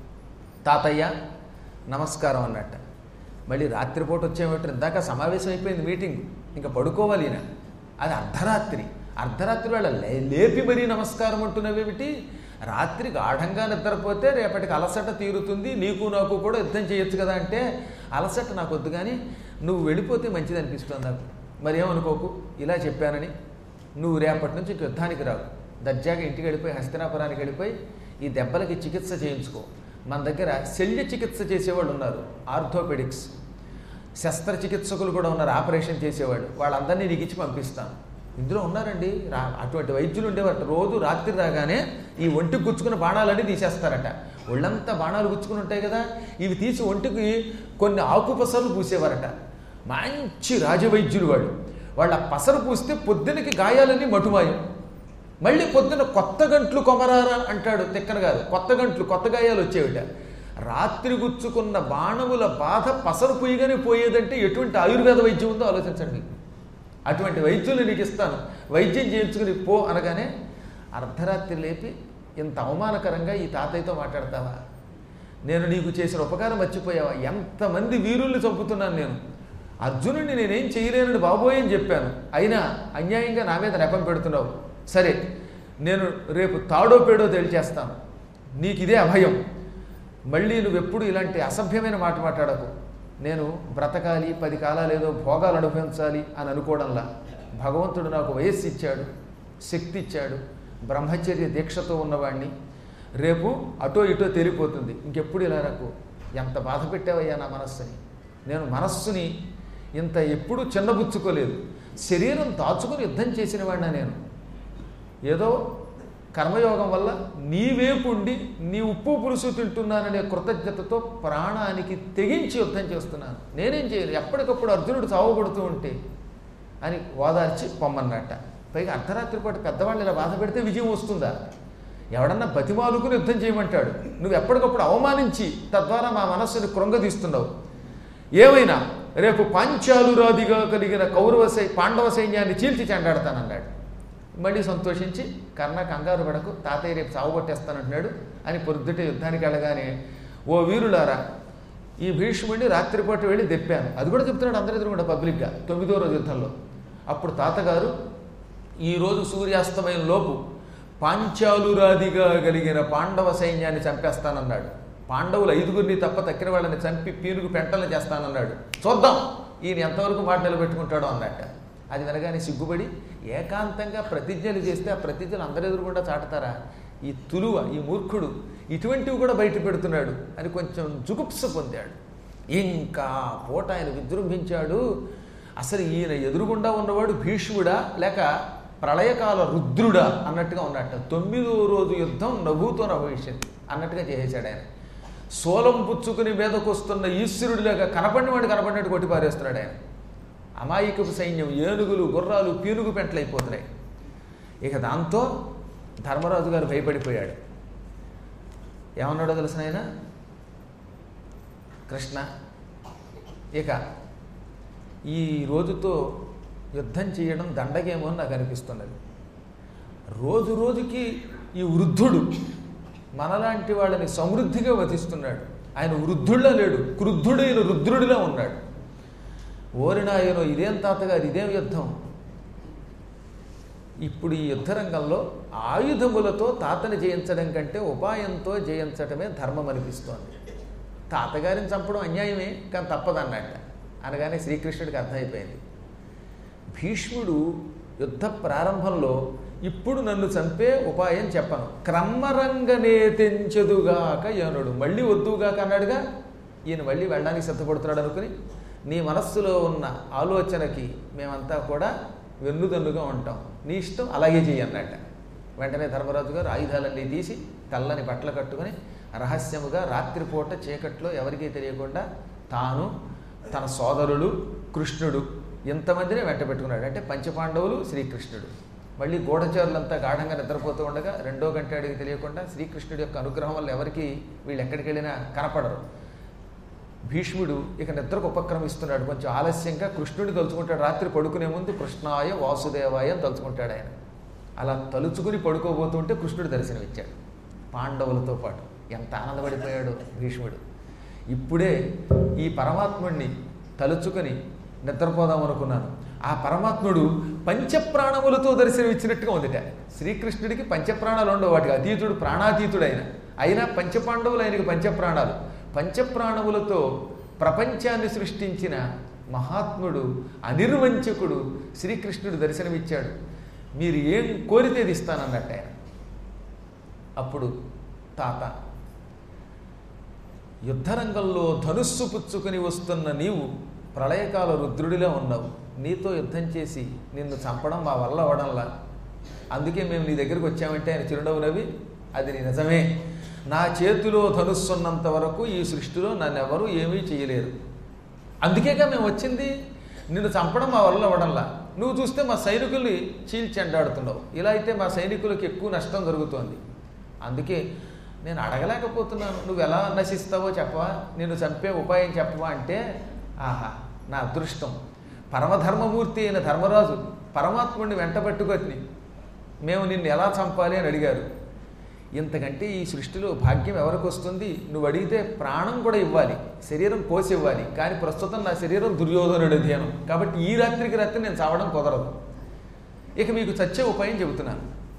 తాతయ్య నమస్కారం అన్నట్ట మళ్ళీ రాత్రిపూట వచ్చేమిటి ఇందాక సమావేశం అయిపోయింది మీటింగ్ ఇంకా పడుకోవాలి ఈయన అది అర్ధరాత్రి అర్ధరాత్రి వేళ లే లేపి మరీ నమస్కారం అంటున్నవేమిటి రాత్రి గాఢంగా నిద్రపోతే రేపటికి అలసట తీరుతుంది నీకు నాకు కూడా యుద్ధం చేయొచ్చు కదా అంటే అలసట నాకు వద్దు కానీ నువ్వు వెళ్ళిపోతే మంచిది అనిపిస్తుంది నాకు మరి ఏమనుకోకు ఇలా చెప్పానని నువ్వు రేపటి నుంచి యుద్ధానికి రావు దర్జాగా ఇంటికి వెళ్ళిపోయి హస్తినాపురానికి వెళ్ళిపోయి ఈ దెబ్బలకి చికిత్స చేయించుకో మన దగ్గర శల్య చికిత్స చేసేవాళ్ళు ఉన్నారు ఆర్థోపెడిక్స్ శస్త్రచికిత్సకులు కూడా ఉన్నారు ఆపరేషన్ చేసేవాళ్ళు వాళ్ళందరినీ నీకు ఇచ్చి పంపిస్తాను ఇందులో ఉన్నారండి రా అటువంటి వైద్యులు ఉండేవారు రోజు రాత్రి రాగానే ఈ ఒంటికి గుచ్చుకున్న బాణాలన్నీ తీసేస్తారట ఒళ్ళంతా బాణాలు గుచ్చుకుని ఉంటాయి కదా ఇవి తీసి ఒంటికి కొన్ని ఆకుపసలు పూసేవారట మంచి రాజవైద్యులు వాళ్ళు వాళ్ళ పసరు పూస్తే పొద్దునకి గాయాలన్నీ మటుమాయం మళ్ళీ పొద్దున కొత్త గంట్లు కొమరారా అంటాడు తిక్కన కాదు కొత్త గంట్లు కొత్త గాయాలు వచ్చేవిట రాత్రి గుచ్చుకున్న బాణముల బాధ పసరు పుయ్యగానే పోయేదంటే ఎటువంటి ఆయుర్వేద వైద్యం ఉందో ఆలోచించండి అటువంటి వైద్యులు నీకు ఇస్తాను వైద్యం చేయించుకుని పో అనగానే అర్ధరాత్రి లేపి ఇంత అవమానకరంగా ఈ తాతయ్యతో మాట్లాడతావా నేను నీకు చేసిన ఉపకారం మర్చిపోయావా ఎంతమంది వీరుల్ని చంపుతున్నాను నేను అర్జునుడిని నేనేం చేయలేనని బాబోయ్ అని చెప్పాను అయినా అన్యాయంగా నా మీద నెపం పెడుతున్నావు సరే నేను రేపు తాడో పేడో తేల్చేస్తాను నీకు ఇదే అభయం మళ్ళీ నువ్వెప్పుడు ఇలాంటి అసభ్యమైన మాట మాట్లాడకు నేను బ్రతకాలి పది కాలాలు ఏదో భోగాలు అనుభవించాలి అని అనుకోవడంలా భగవంతుడు నాకు వయస్సు ఇచ్చాడు శక్తి ఇచ్చాడు బ్రహ్మచర్య దీక్షతో ఉన్నవాడిని రేపు అటో ఇటో తేలిపోతుంది ఇంకెప్పుడు ఇలా నాకు ఎంత బాధ పెట్టావయ్యా నా మనస్సుని నేను మనస్సుని ఇంత ఎప్పుడూ చిన్నబుచ్చుకోలేదు శరీరం దాచుకుని యుద్ధం చేసిన వాడినా నేను ఏదో కర్మయోగం వల్ల నీవేపుండి నీ ఉప్పు పులుసు తింటున్నాననే కృతజ్ఞతతో ప్రాణానికి తెగించి యుద్ధం చేస్తున్నాను నేనేం చేయను ఎప్పటికప్పుడు అర్జునుడు చావగొడుతూ ఉంటే అని ఓదార్చి పొమ్మన్నట్ట పైగా అర్ధరాత్రి పాటు పెద్దవాళ్ళు ఇలా బాధ పెడితే విజయం వస్తుందా ఎవడన్నా బతిమాలుకుని యుద్ధం చేయమంటాడు నువ్వు ఎప్పటికప్పుడు అవమానించి తద్వారా మా మనస్సుని కృంగదీస్తున్నావు ఏమైనా రేపు పాంచాలురాదిగా కలిగిన కౌరవ సై పాండవ సైన్యాన్ని చీల్చి చెండాడతానన్నాడు మళ్ళీ సంతోషించి కర్ణ కంగారు పడకు తాతయ్య రేపు సాగుపట్టేస్తానంటున్నాడు అని పొద్దుటే యుద్ధానికి వెళ్ళగానే ఓ వీరులారా ఈ భీష్ముడిని రాత్రిపూట వెళ్ళి దెప్పాను అది కూడా చెప్తున్నాడు అందరి ఎదురు కూడా పబ్లిక్గా తొమ్మిదో రోజు యుద్ధంలో అప్పుడు తాతగారు ఈరోజు సూర్యాస్తమయం లోపు పాంచాలురాదిగా కలిగిన పాండవ సైన్యాన్ని చంపేస్తానన్నాడు పాండవులు ఐదుగురిని తప్ప తక్కిన వాళ్ళని చంపి పీనుగు పెంటలను చేస్తానన్నాడు చూద్దాం ఈయన ఎంతవరకు మాట నిలబెట్టుకుంటాడో అన్నట్ట అది వినగానే సిగ్గుపడి ఏకాంతంగా ప్రతిజ్ఞలు చేస్తే ఆ ప్రతిజ్ఞలు అందరి ఎదురుగుండా చాటుతారా ఈ తులువ ఈ మూర్ఖుడు ఇటువంటివి కూడా బయట పెడుతున్నాడు అని కొంచెం జుగుప్స పొందాడు ఇంకా పూట ఆయన విజృంభించాడు అసలు ఈయన ఎదురుగుండా ఉన్నవాడు భీష్ముడా లేక ప్రళయకాల రుద్రుడా అన్నట్టుగా ఉన్నట్ట తొమ్మిదో రోజు యుద్ధం నవ్వుతో నభవిష్యత్ అన్నట్టుగా చేసేశాడు ఆయన సోలం పుచ్చుకుని మీదకు వస్తున్న ఈశ్వరుడిలాగా కనపడినవాడు కనపడినట్టు కొట్టి పారేస్తున్నాడు ఆయన అమాయకపు సైన్యం ఏనుగులు గుర్రాలు పీనుగు పెంటలైపోతున్నాయి ఇక దాంతో ధర్మరాజు గారు భయపడిపోయాడు ఏమన్నాడో తెలిసిన ఆయన కృష్ణ ఇక ఈ రోజుతో యుద్ధం చేయడం దండగేమో అని నాకు అనిపిస్తున్నది రోజు రోజుకి ఈ వృద్ధుడు మనలాంటి వాళ్ళని సమృద్ధిగా వధిస్తున్నాడు ఆయన వృద్ధుడిలా లేడు క్రుద్ధుడైన రుద్రుడిలా ఉన్నాడు ఓరినాయనో ఇదేం తాతగారు ఇదేం యుద్ధం ఇప్పుడు ఈ యుద్ధరంగంలో ఆయుధములతో తాతని జయించడం కంటే ఉపాయంతో జయించడమే ధర్మం అనిపిస్తోంది తాతగారిని చంపడం అన్యాయమే కానీ తప్పదన్నట్ట అనగానే శ్రీకృష్ణుడికి అర్థమైపోయింది భీష్ముడు యుద్ధ ప్రారంభంలో ఇప్పుడు నన్ను చంపే ఉపాయం చెప్పను క్రమరంగనే తెంచెదుగాక ఏనుడు మళ్ళీ వద్దుగాక అన్నాడుగా ఈయన మళ్ళీ వెళ్ళడానికి సిద్ధపడుతున్నాడు అనుకుని నీ మనస్సులో ఉన్న ఆలోచనకి మేమంతా కూడా వెన్నుదన్నుగా ఉంటాం నీ ఇష్టం అలాగే చెయ్యి అన్నట్ట వెంటనే ధర్మరాజు గారు ఆయుధాలన్నీ తీసి తెల్లని బట్టలు కట్టుకొని రహస్యముగా రాత్రిపూట చీకట్లో ఎవరికీ తెలియకుండా తాను తన సోదరులు కృష్ణుడు ఇంతమందిని వెంట పెట్టుకున్నాడు అంటే పంచపాండవులు శ్రీకృష్ణుడు మళ్ళీ గూఢచారులంతా గాఢంగా నిద్రపోతూ ఉండగా రెండో గంట అడిగి తెలియకుండా శ్రీకృష్ణుడి యొక్క అనుగ్రహం వల్ల ఎవరికి వీళ్ళు ఎక్కడికి వెళ్ళినా కనపడరు భీష్ముడు ఇక నిద్రకు ఉపక్రమిస్తున్నాడు కొంచెం ఆలస్యంగా కృష్ణుడిని తలుచుకుంటాడు రాత్రి పడుకునే ముందు కృష్ణాయ వాసుదేవాయ అని తలుచుకుంటాడు ఆయన అలా తలుచుకుని పడుకోబోతుంటే కృష్ణుడు దర్శనమిచ్చాడు పాండవులతో పాటు ఎంత ఆనందపడిపోయాడు భీష్ముడు ఇప్పుడే ఈ పరమాత్ముడిని తలుచుకొని నిద్రపోదాం అనుకున్నాను ఆ పరమాత్ముడు పంచప్రాణములతో దర్శనమిచ్చినట్టుగా ఉందిట శ్రీకృష్ణుడికి పంచప్రాణాలు ఉండవు వాటికి అతీతుడు ప్రాణాతీతుడు ఆయన అయినా పంచపాండవులు ఆయనకి పంచప్రాణాలు పంచప్రాణములతో ప్రపంచాన్ని సృష్టించిన మహాత్ముడు అనిర్వంచకుడు శ్రీకృష్ణుడు దర్శనమిచ్చాడు మీరు ఏం కోరితే ఇది ఇస్తానన్నట్టు ఆయన అప్పుడు తాత యుద్ధరంగంలో ధనుస్సు పుచ్చుకొని వస్తున్న నీవు ప్రళయకాల రుద్రుడిలా ఉన్నావు నీతో యుద్ధం చేసి నిన్ను చంపడం మా వల్ల అవడంలా అందుకే మేము నీ దగ్గరికి వచ్చామంటే ఆయన చిరునవ్వు నవ్వి అది నిజమే నా చేతిలో ధనుస్సున్నంత వరకు ఈ సృష్టిలో నన్ను ఎవరూ ఏమీ చేయలేరు అందుకేగా మేము వచ్చింది నిన్ను చంపడం మా వల్ల అవడంలా నువ్వు చూస్తే మా సైనికుల్ని చీల్చెండాడుతున్నావు ఇలా అయితే మా సైనికులకు ఎక్కువ నష్టం జరుగుతోంది అందుకే నేను అడగలేకపోతున్నాను నువ్వు ఎలా నశిస్తావో చెప్పవా నిన్ను చంపే ఉపాయం చెప్పవా అంటే ఆహా నా అదృష్టం పరమధర్మమూర్తి అయిన ధర్మరాజు పరమాత్ముడిని వెంటబెట్టుకొని మేము నిన్ను ఎలా చంపాలి అని అడిగారు ఇంతకంటే ఈ సృష్టిలో భాగ్యం ఎవరికి వస్తుంది నువ్వు అడిగితే ప్రాణం కూడా ఇవ్వాలి శరీరం కోసి ఇవ్వాలి కానీ ప్రస్తుతం నా శరీరం దుర్యోధనుడి అధ్యయనం కాబట్టి ఈ రాత్రికి రాత్రి నేను చావడం కుదరదు ఇక మీకు చచ్చే ఉపాయం చెబుతున్నాను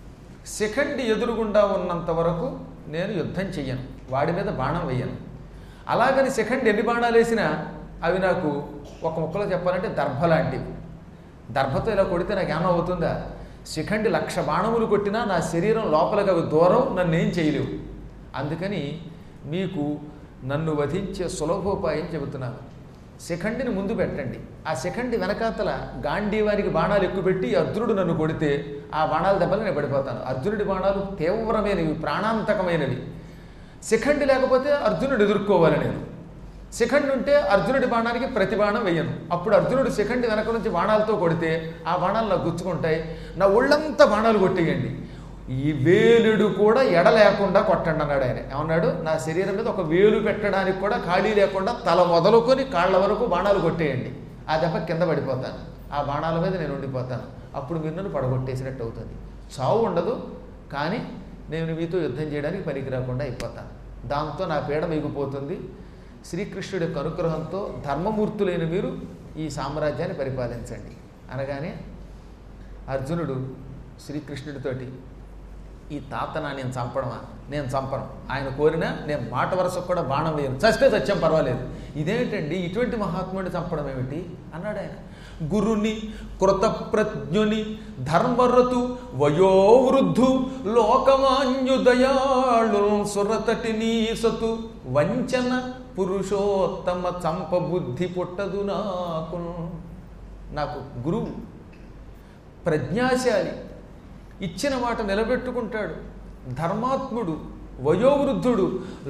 శిఖండి ఎదురుగుండా ఉన్నంత వరకు నేను యుద్ధం చెయ్యను వాడి మీద బాణం వేయను అలాగని శిఖండి ఎన్ని బాణాలు వేసినా అవి నాకు ఒక ముక్కలో చెప్పాలంటే దర్భ లాంటివి దర్భతో ఇలా కొడితే నాకు ఏమన్నా అవుతుందా శిఖండి లక్ష బాణములు కొట్టినా నా శరీరం లోపలికి అవి దూరం నన్ను ఏం చేయలేవు అందుకని మీకు నన్ను వధించే సులభోపాయం చెబుతున్నాను శిఖండిని ముందు పెట్టండి ఆ శిఖండి వెనకాతల గాంధీవానికి బాణాలు ఎక్కువ పెట్టి అర్జునుడు నన్ను కొడితే ఆ బాణాల దెబ్బలు నేను పడిపోతాను అర్జునుడి బాణాలు తీవ్రమైనవి ప్రాణాంతకమైనవి శిఖండి లేకపోతే అర్జునుడు ఎదుర్కోవాలి నేను శిఖండి ఉంటే అర్జునుడి బాణానికి ప్రతి బాణం వేయను అప్పుడు అర్జునుడు శిఖండి వెనక నుంచి బాణాలతో కొడితే ఆ బాణాలు నాకు గుచ్చుకుంటాయి నా ఒళ్ళంతా బాణాలు కొట్టేయండి ఈ వేలుడు కూడా ఎడ లేకుండా కొట్టండి అన్నాడు ఆయన ఏమన్నాడు నా శరీరం మీద ఒక వేలు పెట్టడానికి కూడా ఖాళీ లేకుండా తల మొదలుకొని కాళ్ళ వరకు బాణాలు కొట్టేయండి ఆ దెబ్బ కింద పడిపోతాను ఆ బాణాల మీద నేను ఉండిపోతాను అప్పుడు మీరు నన్ను పడగొట్టేసినట్టు అవుతుంది చావు ఉండదు కానీ నేను మీతో యుద్ధం చేయడానికి పనికి రాకుండా అయిపోతాను దాంతో నా పీడ మీకు పోతుంది శ్రీకృష్ణుడి యొక్క అనుగ్రహంతో ధర్మమూర్తులైన మీరు ఈ సామ్రాజ్యాన్ని పరిపాలించండి అనగానే అర్జునుడు శ్రీకృష్ణుడితోటి ఈ తాతనా నేను చంపడమా నేను చంపను ఆయన కోరినా నేను మాట వరుసకు కూడా బాణం వేయను చస్తే సత్యం పర్వాలేదు ఇదేమిటండి ఇటువంటి మహాత్ముడిని చంపడం ఏమిటి అన్నాడు ఆయన గురుని కృతప్రజ్ఞుని ధర్మరతు వయోవృద్ధు లోకమాన్యుదయాళు సురతటి నీసతు వంచన పురుషోత్తమ చంప బుద్ధి పుట్టదు నాకు నాకు గురువు ప్రజ్ఞాశాలి ఇచ్చిన మాట నిలబెట్టుకుంటాడు ధర్మాత్ముడు వయోవృద్ధుడు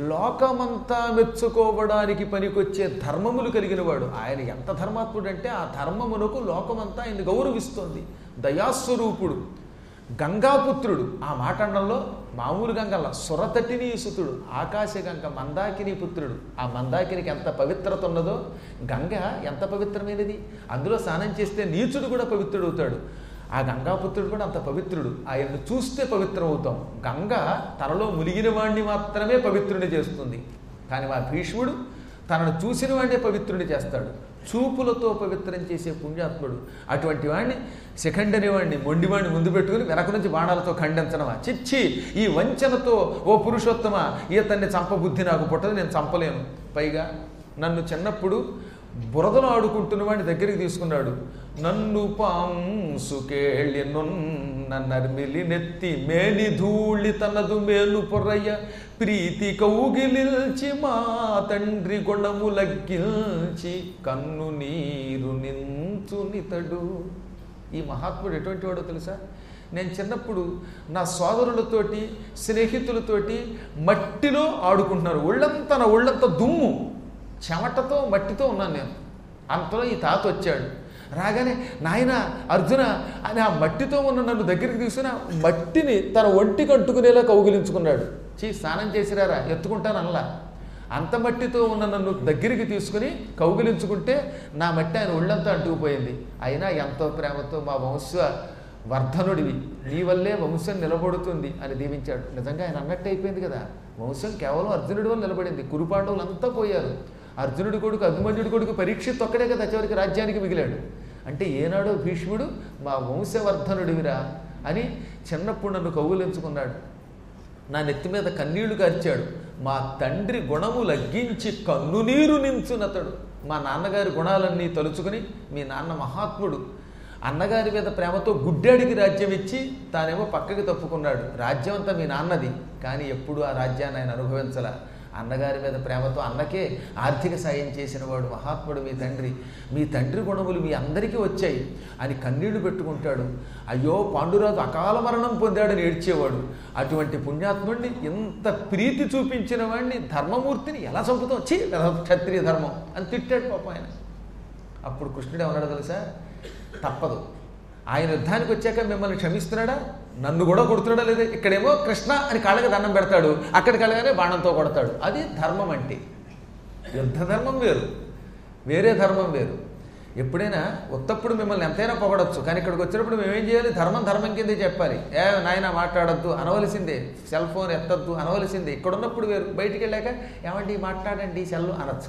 లోకమంతా మెచ్చుకోవడానికి పనికొచ్చే ధర్మములు కలిగిన వాడు ఆయన ఎంత ధర్మాత్ముడు అంటే ఆ ధర్మమునకు లోకమంతా ఆయన గౌరవిస్తోంది దయాస్వరూపుడు గంగాపుత్రుడు ఆ మాట అనడంలో మామూలు గంగల సురతటిని సుతుడు ఆకాశ గంగ మందాకిని పుత్రుడు ఆ మందాకినికి ఎంత పవిత్రత ఉన్నదో గంగ ఎంత పవిత్రమైనది అందులో స్నానం చేస్తే నీచుడు కూడా పవిత్రుడు అవుతాడు ఆ గంగాపుత్రుడు కూడా అంత పవిత్రుడు ఆయన్ను చూస్తే పవిత్రం అవుతాం గంగ తనలో మునిగిన వాణ్ణి మాత్రమే పవిత్రుని చేస్తుంది కానీ మా భీష్ముడు తనను చూసిన వాడినే పవిత్రుని చేస్తాడు చూపులతో పవిత్రం చేసే పుణ్యాత్ముడు అటువంటి వాడిని శిఖండి అనేవాడిని మొండివాడిని ముందు పెట్టుకుని వెనక నుంచి బాణాలతో ఖండించడమా చిచ్చి ఈ వంచనతో ఓ పురుషోత్తమ ఈతన్ని చంపబుద్ధి నాకు పుట్టదు నేను చంపలేను పైగా నన్ను చిన్నప్పుడు బురదలో ఆడుకుంటున్న వాడిని దగ్గరికి తీసుకున్నాడు నన్ను పాంసుకేళ్ళి నొన్న నర్మిలి నెత్తి మేని ధూళి తనదు మేలు పొర్రయ్య ప్రీతి కౌగిలిల్చి మా తండ్రి గుణము లగ్గిల్చి కన్ను నీరు నించునితడు ఈ మహాత్ముడు ఎటువంటి వాడో తెలుసా నేను చిన్నప్పుడు నా సోదరులతోటి స్నేహితులతోటి మట్టిలో ఆడుకుంటున్నారు ఒళ్ళంతా నా ఒళ్ళంతా దుమ్ము చెమటతో మట్టితో ఉన్నాను నేను అంతలో ఈ తాత వచ్చాడు రాగానే నాయన అర్జున అని ఆ మట్టితో ఉన్న నన్ను దగ్గరికి తీసుకుని ఆ మట్టిని తన ఒంటికి అంటుకునేలా కౌగిలించుకున్నాడు చీ స్నానం చేసిరారా ఎత్తుకుంటాను అనలా అంత మట్టితో ఉన్న నన్ను దగ్గరికి తీసుకుని కౌగిలించుకుంటే నా మట్టి ఆయన ఒళ్ళంతా అంటుకుపోయింది అయినా ఎంతో ప్రేమతో మా వంశ వర్ధనుడివి నీ వల్లే వంశం నిలబడుతుంది అని దీవించాడు నిజంగా ఆయన అన్నట్టు అయిపోయింది కదా వంశం కేవలం అర్జునుడి వల్ల నిలబడింది కురుపాండవులు అంతా పోయారు అర్జునుడి కొడుకు అభిమన్యుడి కొడుకు పరీక్షిత్ ఒక్కడే కదా చివరికి రాజ్యానికి మిగిలాడు అంటే ఏనాడో భీష్ముడు మా వంశవర్ధనుడివిరా అని చిన్నప్పుడు నన్ను కౌగులించుకున్నాడు నా నెత్తి మీద కన్నీళ్లు కార్చాడు మా తండ్రి గుణము లగ్గించి కన్నునీరు నించునతడు మా నాన్నగారి గుణాలన్నీ తలుచుకుని మీ నాన్న మహాత్ముడు అన్నగారి మీద ప్రేమతో గుడ్డాడికి రాజ్యం ఇచ్చి తానేమో పక్కకి తప్పుకున్నాడు రాజ్యం అంతా మీ నాన్నది కానీ ఎప్పుడు ఆ రాజ్యాన్ని ఆయన అనుభవించలా అన్నగారి మీద ప్రేమతో అన్నకే ఆర్థిక సాయం చేసిన వాడు మహాత్ముడు మీ తండ్రి మీ తండ్రి గుణములు మీ అందరికీ వచ్చాయి అని కన్నీళ్లు పెట్టుకుంటాడు అయ్యో పాండురాజు అకాల మరణం పొందాడని ఏడ్చేవాడు అటువంటి పుణ్యాత్ముడిని ఇంత ప్రీతి చూపించిన వాడిని ధర్మమూర్తిని ఎలా చంపుతాం చీ క్షత్రియ ధర్మం అని తిట్టాడు పాపం ఆయన అప్పుడు కృష్ణుడు ఏమన్నాడు తెలుసా తప్పదు ఆయన యుద్ధానికి వచ్చాక మిమ్మల్ని క్షమిస్తున్నాడా నన్ను కూడా కొడుతున్నాడా లేదా ఇక్కడేమో కృష్ణ అని కాళ్ళకి దండం పెడతాడు అక్కడికి వెళ్ళగానే బాణంతో కొడతాడు అది ధర్మం అంటే యుద్ధ ధర్మం వేరు వేరే ధర్మం వేరు ఎప్పుడైనా ఉత్తప్పుడు మిమ్మల్ని ఎంతైనా పొగడొచ్చు కానీ ఇక్కడికి వచ్చినప్పుడు మేము ఏం చేయాలి ధర్మం ధర్మం కిందే చెప్పాలి ఏ నాయన మాట్లాడద్దు అనవలసిందే సెల్ ఫోన్ ఎత్తద్దు అనవలసిందే ఇక్కడ ఉన్నప్పుడు వేరు బయటికి వెళ్ళాక ఏమండి మాట్లాడండి సెల్ అనొచ్చు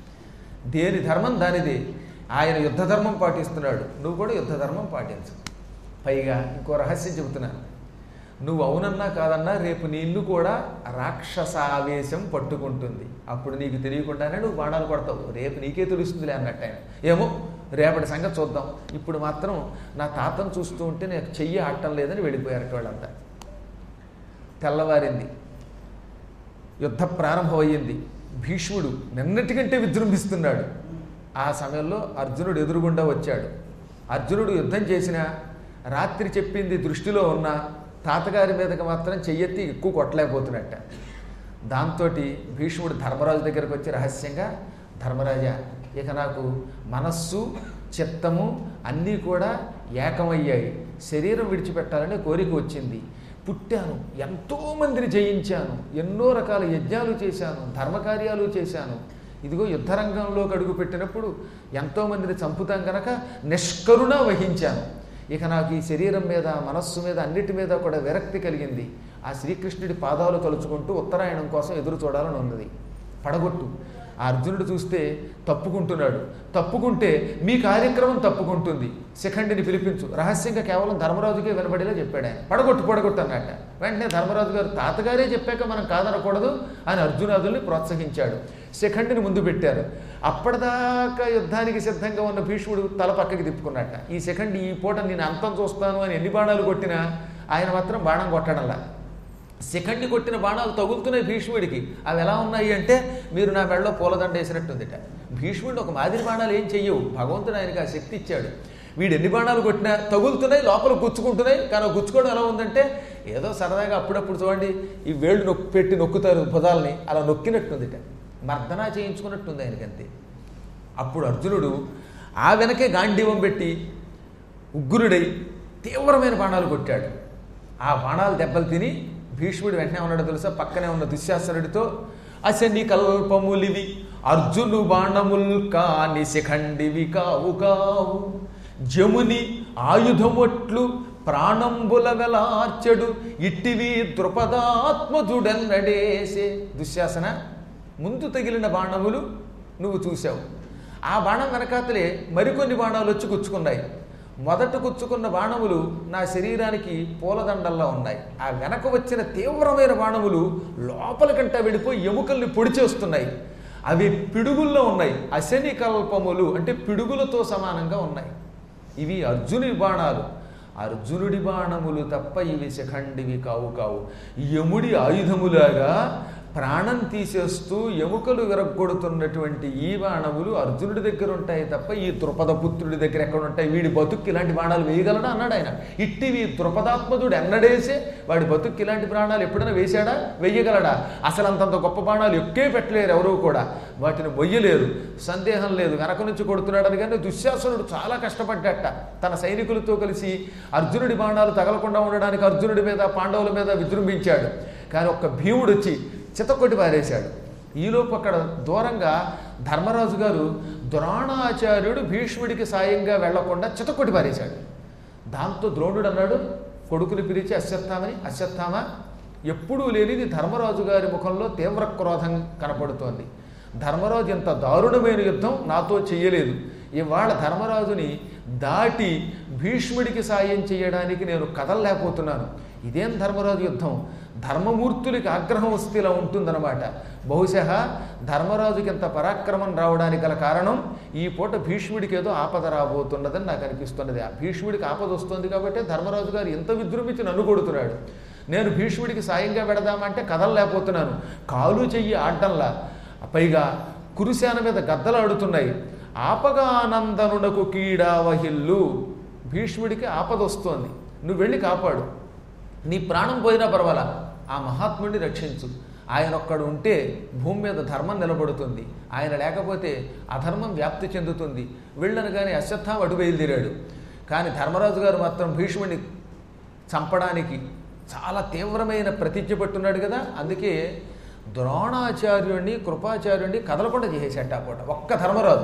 దేని ధర్మం దానిది ఆయన యుద్ధ ధర్మం పాటిస్తున్నాడు నువ్వు కూడా యుద్ధ ధర్మం పాటించు పైగా ఇంకో రహస్యం చెబుతున్నాను నువ్వు అవునన్నా కాదన్నా రేపు నీ ఇల్లు కూడా రాక్షసావేశం పట్టుకుంటుంది అప్పుడు నీకు తెలియకుండానే నువ్వు బాణాలు కొడతావు రేపు నీకే తెలుస్తుందిలే అన్నట్టు ఆయన ఏమో రేపటి సంగతి చూద్దాం ఇప్పుడు మాత్రం నా తాతను చూస్తూ ఉంటే నాకు చెయ్యి ఆడటం లేదని వెళ్ళిపోయారట వాళ్ళంతా తెల్లవారింది యుద్ధ ప్రారంభమయ్యింది భీష్ముడు నిన్నటికంటే విజృంభిస్తున్నాడు ఆ సమయంలో అర్జునుడు ఎదురుగుండా వచ్చాడు అర్జునుడు యుద్ధం చేసిన రాత్రి చెప్పింది దృష్టిలో ఉన్న తాతగారి మీదకి మాత్రం చెయ్యెత్తి ఎక్కువ కొట్టలేకపోతున్నట్ట దాంతో భీష్ముడు ధర్మరాజు దగ్గరకు వచ్చి రహస్యంగా ధర్మరాజా ఇక నాకు మనస్సు చిత్తము అన్నీ కూడా ఏకమయ్యాయి శరీరం విడిచిపెట్టాలనే కోరిక వచ్చింది పుట్టాను ఎంతోమందిని జయించాను ఎన్నో రకాల యజ్ఞాలు చేశాను ధర్మకార్యాలు చేశాను ఇదిగో యుద్ధరంగంలోకి అడుగు పెట్టినప్పుడు ఎంతోమందిని చంపుతాం కనుక నిష్కరుణ వహించాను ఇక నాకు ఈ శరీరం మీద మనస్సు మీద అన్నిటి మీద కూడా విరక్తి కలిగింది ఆ శ్రీకృష్ణుడి పాదాలు తలుచుకుంటూ ఉత్తరాయణం కోసం ఎదురు చూడాలని ఉన్నది పడగొట్టు ఆ అర్జునుడు చూస్తే తప్పుకుంటున్నాడు తప్పుకుంటే మీ కార్యక్రమం తప్పుకుంటుంది శిఖండిని పిలిపించు రహస్యంగా కేవలం ధర్మరాజుకే వినబడేలా చెప్పాడు ఆయన పడగొట్టు పడగొట్టు అన్నట్ట వెంటనే ధర్మరాజు గారు తాతగారే చెప్పాక మనం కాదనకూడదు అని అర్జునాదుల్ని ప్రోత్సహించాడు శిఖండిని ముందు పెట్టారు అప్పటిదాకా యుద్ధానికి సిద్ధంగా ఉన్న భీష్ముడు తల పక్కకి తిప్పుకున్నట్ట ఈ శిఖండి ఈ పూట నేను అంతం చూస్తాను అని ఎన్ని బాణాలు కొట్టినా ఆయన మాత్రం బాణం కొట్టడంలా శిఖండి కొట్టిన బాణాలు తగులుతున్నాయి భీష్ముడికి అవి ఎలా ఉన్నాయి అంటే మీరు నా మెడలో పూలదండ వేసినట్టుందిట భీష్ముడు ఒక మాదిరి బాణాలు ఏం చెయ్యవు భగవంతుడు ఆయనకి ఆ శక్తి ఇచ్చాడు వీడు ఎన్ని బాణాలు కొట్టినా తగులుతున్నాయి లోపల గుచ్చుకుంటున్నాయి కానీ ఆ గుచ్చుకోవడం ఎలా ఉందంటే ఏదో సరదాగా అప్పుడప్పుడు చూడండి ఈ వేళ్ళు నొక్కి పెట్టి నొక్కుతారు భుజాలని అలా నొక్కినట్టుందిట మర్దనా చేయించుకున్నట్టుంది ఆయనకంతే అప్పుడు అర్జునుడు ఆ వెనకే గాంధీవం పెట్టి ఉగ్రుడై తీవ్రమైన బాణాలు కొట్టాడు ఆ బాణాలు దెబ్బలు తిని భీష్ముడు వెంటనే ఉన్నాడు తెలుసా పక్కనే ఉన్న దుశ్శాసనుడితో అశని కల్పములివి అర్జును బాణముల్ కాని శిఖండివి కావు కావు జముని ఆయుధమొట్లు ప్రాణంబుల వెలార్చడు ఇట్టివి ద్రుపదాత్మజుడన్నడేసే దుశ్శాసన ముందు తగిలిన బాణములు నువ్వు చూశావు ఆ బాణం వెనకాతలే మరికొన్ని బాణాలు వచ్చి గుచ్చుకున్నాయి మొదట గుచ్చుకున్న బాణములు నా శరీరానికి పూలదండల్లా ఉన్నాయి ఆ వెనక వచ్చిన తీవ్రమైన బాణములు లోపలికంట వెళ్ళిపోయి ఎముకల్ని పొడిచేస్తున్నాయి అవి పిడుగుల్లో ఉన్నాయి అశని కల్పములు అంటే పిడుగులతో సమానంగా ఉన్నాయి ఇవి అర్జునుడి బాణాలు అర్జునుడి బాణములు తప్ప ఇవి శిఖండివి కావు కావు యముడి ఆయుధములాగా ప్రాణం తీసేస్తూ ఎముకలు విరగొడుతున్నటువంటి ఈ బాణములు అర్జునుడి దగ్గర ఉంటాయి తప్ప ఈ ద్రుపద పుత్రుడి దగ్గర ఎక్కడ ఉంటాయి వీడి బతుక్కి ఇలాంటి బాణాలు వేయగలడా అన్నాడు ఆయన ఇట్టివి ద్రుపదాత్మదుడు ఎన్నడేసే వాడి బతుక్కి ఇలాంటి బాణాలు ఎప్పుడైనా వేశాడా వెయ్యగలడా అసలు అంతంత గొప్ప బాణాలు ఎక్కే పెట్టలేరు ఎవరూ కూడా వాటిని మొయ్యలేరు సందేహం లేదు వెనక నుంచి కొడుతున్నాడని కానీ దుశ్శాసనుడు చాలా కష్టపడ్డట తన సైనికులతో కలిసి అర్జునుడి బాణాలు తగలకుండా ఉండడానికి అర్జునుడి మీద పాండవుల మీద విజృంభించాడు కానీ ఒక్క భీముడు వచ్చి చితకొట్టి పారేశాడు ఈలోపు అక్కడ దూరంగా ధర్మరాజు గారు ద్రోణాచార్యుడు భీష్ముడికి సాయంగా వెళ్లకుండా చితకొట్టి పారేశాడు దాంతో ద్రోణుడు అన్నాడు కొడుకుని పిలిచి అశ్వత్థామని అశ్వత్థామ ఎప్పుడూ లేనిది ధర్మరాజు గారి ముఖంలో తీవ్ర క్రోధం కనపడుతోంది ధర్మరాజు ఎంత దారుణమైన యుద్ధం నాతో చెయ్యలేదు ఇవాళ ధర్మరాజుని దాటి భీష్ముడికి సాయం చేయడానికి నేను కదలలేకపోతున్నాను ఇదేం ధర్మరాజు యుద్ధం ధర్మమూర్తులకి ఆగ్రహం వస్తే ఇలా ఉంటుందన్నమాట బహుశా ధర్మరాజుకి ఎంత పరాక్రమం రావడానికి గల కారణం ఈ పూట భీష్ముడికి ఏదో ఆపద రాబోతున్నదని నాకు అనిపిస్తున్నది ఆ భీష్ముడికి ఆపద వస్తుంది కాబట్టి ధర్మరాజు గారు ఎంత విజృంభించి నన్ను కొడుతున్నాడు నేను భీష్ముడికి సాయంగా పెడదామంటే కదలలేకపోతున్నాను కాలు చెయ్యి ఆడ్డంలా పైగా కురుసేన మీద గద్దలు ఆడుతున్నాయి ఆపగానందనునకు కీడావహిల్లు భీష్ముడికి ఆపద వస్తోంది నువ్వు వెళ్ళి కాపాడు నీ ప్రాణం పోయినా పర్వాలా ఆ మహాత్ముడిని రక్షించు ఆయన ఒక్కడు ఉంటే భూమి మీద ధర్మం నిలబడుతుంది ఆయన లేకపోతే అధర్మం వ్యాప్తి చెందుతుంది వెళ్ళనగానే అశ్వత్థామ అడు బయలుదేరాడు కానీ ధర్మరాజు గారు మాత్రం భీష్ముడిని చంపడానికి చాలా తీవ్రమైన ప్రతిజ్ఞ పట్టున్నాడు కదా అందుకే ద్రోణాచార్యుడిని కృపాచార్యుడిని కదలకుండా చేసేసట ఆ పూట ఒక్క ధర్మరాజు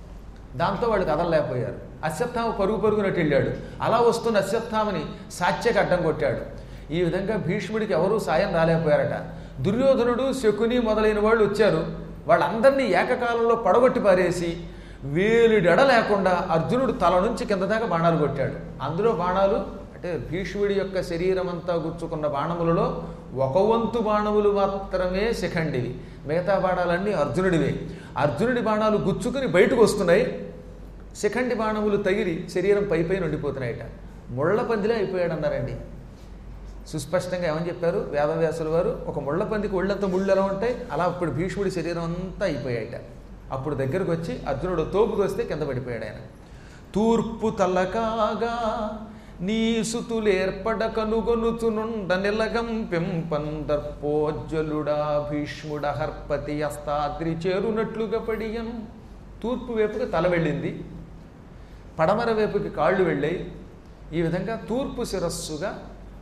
దాంతో వాళ్ళు కదలలేకపోయారు అశ్వత్థామ పరుగు పరుగునట్టు వెళ్ళాడు అలా వస్తున్న అశ్వత్థామని సాత్యకి అడ్డం కొట్టాడు ఈ విధంగా భీష్ముడికి ఎవరూ సాయం రాలేకపోయారట దుర్యోధనుడు శకుని మొదలైన వాళ్ళు వచ్చారు వాళ్ళందరినీ ఏకకాలంలో పడగొట్టి పారేసి వేలుడెడ లేకుండా అర్జునుడు తల నుంచి కింద దాకా బాణాలు కొట్టాడు అందులో బాణాలు అంటే భీష్ముడి యొక్క శరీరం అంతా గుచ్చుకున్న బాణములలో ఒక వంతు బాణములు మాత్రమే శిఖండివి మిగతా బాణాలన్నీ అర్జునుడివే అర్జునుడి బాణాలు గుచ్చుకుని బయటకు వస్తున్నాయి శిఖండి బాణములు తగిలి శరీరం పై పైన ఉండిపోతున్నాయట ముళ్ళ పందిలే అయిపోయాడు అన్నారండి సుస్పష్టంగా ఏమని చెప్పారు వేదవ్యాసుల వారు ఒక ముళ్ళ పందికి ఒళ్ళంతా ముళ్ళు ఎలా ఉంటాయి అలా ఇప్పుడు భీష్ముడి శరీరం అంతా అయిపోయాయట అప్పుడు దగ్గరకు వచ్చి అర్జునుడు తోపుకు వస్తే కింద పడిపోయాడు ఆయన తూర్పు తల్లకాగా నీ సుతులేర్పడ కనుగొనుచునుండ నిలగం పెంపందర్పోజ్వలుడా భీష్ముడ హర్పతి అస్తాద్రి చేరునట్లుగా పడియను తూర్పు వైపుకి తల వెళ్ళింది పడమర వైపుకి కాళ్ళు వెళ్ళాయి ఈ విధంగా తూర్పు శిరస్సుగా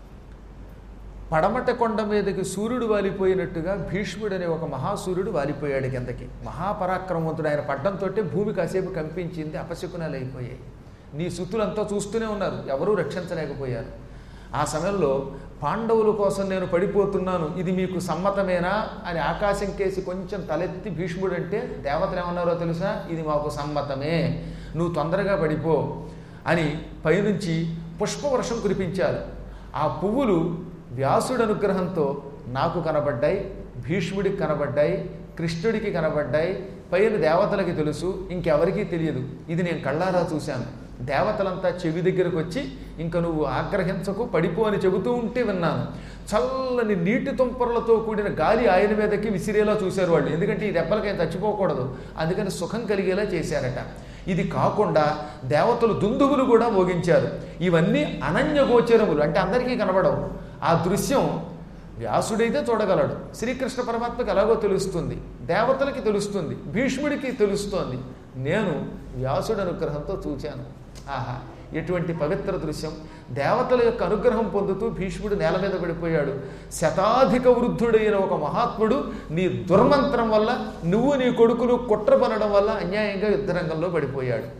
పడమట కొండ మీదకి సూర్యుడు వాలిపోయినట్టుగా భీష్ముడు అనే ఒక మహాసూర్యుడు వాలిపోయాడు కిందకి మహాపరాక్రమవంతుడు ఆయన పడ్డంతో భూమి కాసేపు కంపించింది అపశకునాలు అయిపోయాయి నీ సుతులంతా చూస్తూనే ఉన్నారు ఎవరూ రక్షించలేకపోయారు ఆ సమయంలో పాండవుల కోసం నేను పడిపోతున్నాను ఇది మీకు సమ్మతమేనా అని ఆకాశం కేసి కొంచెం తలెత్తి భీష్ముడు అంటే దేవతలు ఏమన్నారో తెలుసా ఇది మాకు సమ్మతమే నువ్వు తొందరగా పడిపో అని పైనుంచి పుష్పవర్షం కురిపించారు ఆ పువ్వులు వ్యాసుడి అనుగ్రహంతో నాకు కనబడ్డాయి భీష్ముడికి కనబడ్డాయి కృష్ణుడికి కనబడ్డాయి పైన దేవతలకి తెలుసు ఇంకెవరికీ తెలియదు ఇది నేను కళ్ళారా చూశాను దేవతలంతా చెవి దగ్గరకు వచ్చి ఇంక నువ్వు ఆగ్రహించకు పడిపో అని చెబుతూ ఉంటే విన్నాను చల్లని నీటి తుంపరలతో కూడిన గాలి ఆయన మీదకి విసిరేలా చూశారు వాళ్ళు ఎందుకంటే ఈ దెబ్బలకి ఆయన చచ్చిపోకూడదు అందుకని సుఖం కలిగేలా చేశారట ఇది కాకుండా దేవతలు దుందుగులు కూడా మోగించారు ఇవన్నీ అనన్యగోచరములు అంటే అందరికీ కనబడవు ఆ దృశ్యం వ్యాసుడైతే చూడగలడు శ్రీకృష్ణ పరమాత్మకి ఎలాగో తెలుస్తుంది దేవతలకి తెలుస్తుంది భీష్ముడికి తెలుస్తోంది నేను వ్యాసుడి అనుగ్రహంతో చూచాను ఆహా ఎటువంటి పవిత్ర దృశ్యం దేవతల యొక్క అనుగ్రహం పొందుతూ భీష్ముడు నేల మీద పడిపోయాడు శతాధిక వృద్ధుడైన ఒక మహాత్ముడు నీ దుర్మంత్రం వల్ల నువ్వు నీ కొడుకులు కుట్ర పనడం వల్ల అన్యాయంగా యుద్ధరంగంలో పడిపోయాడు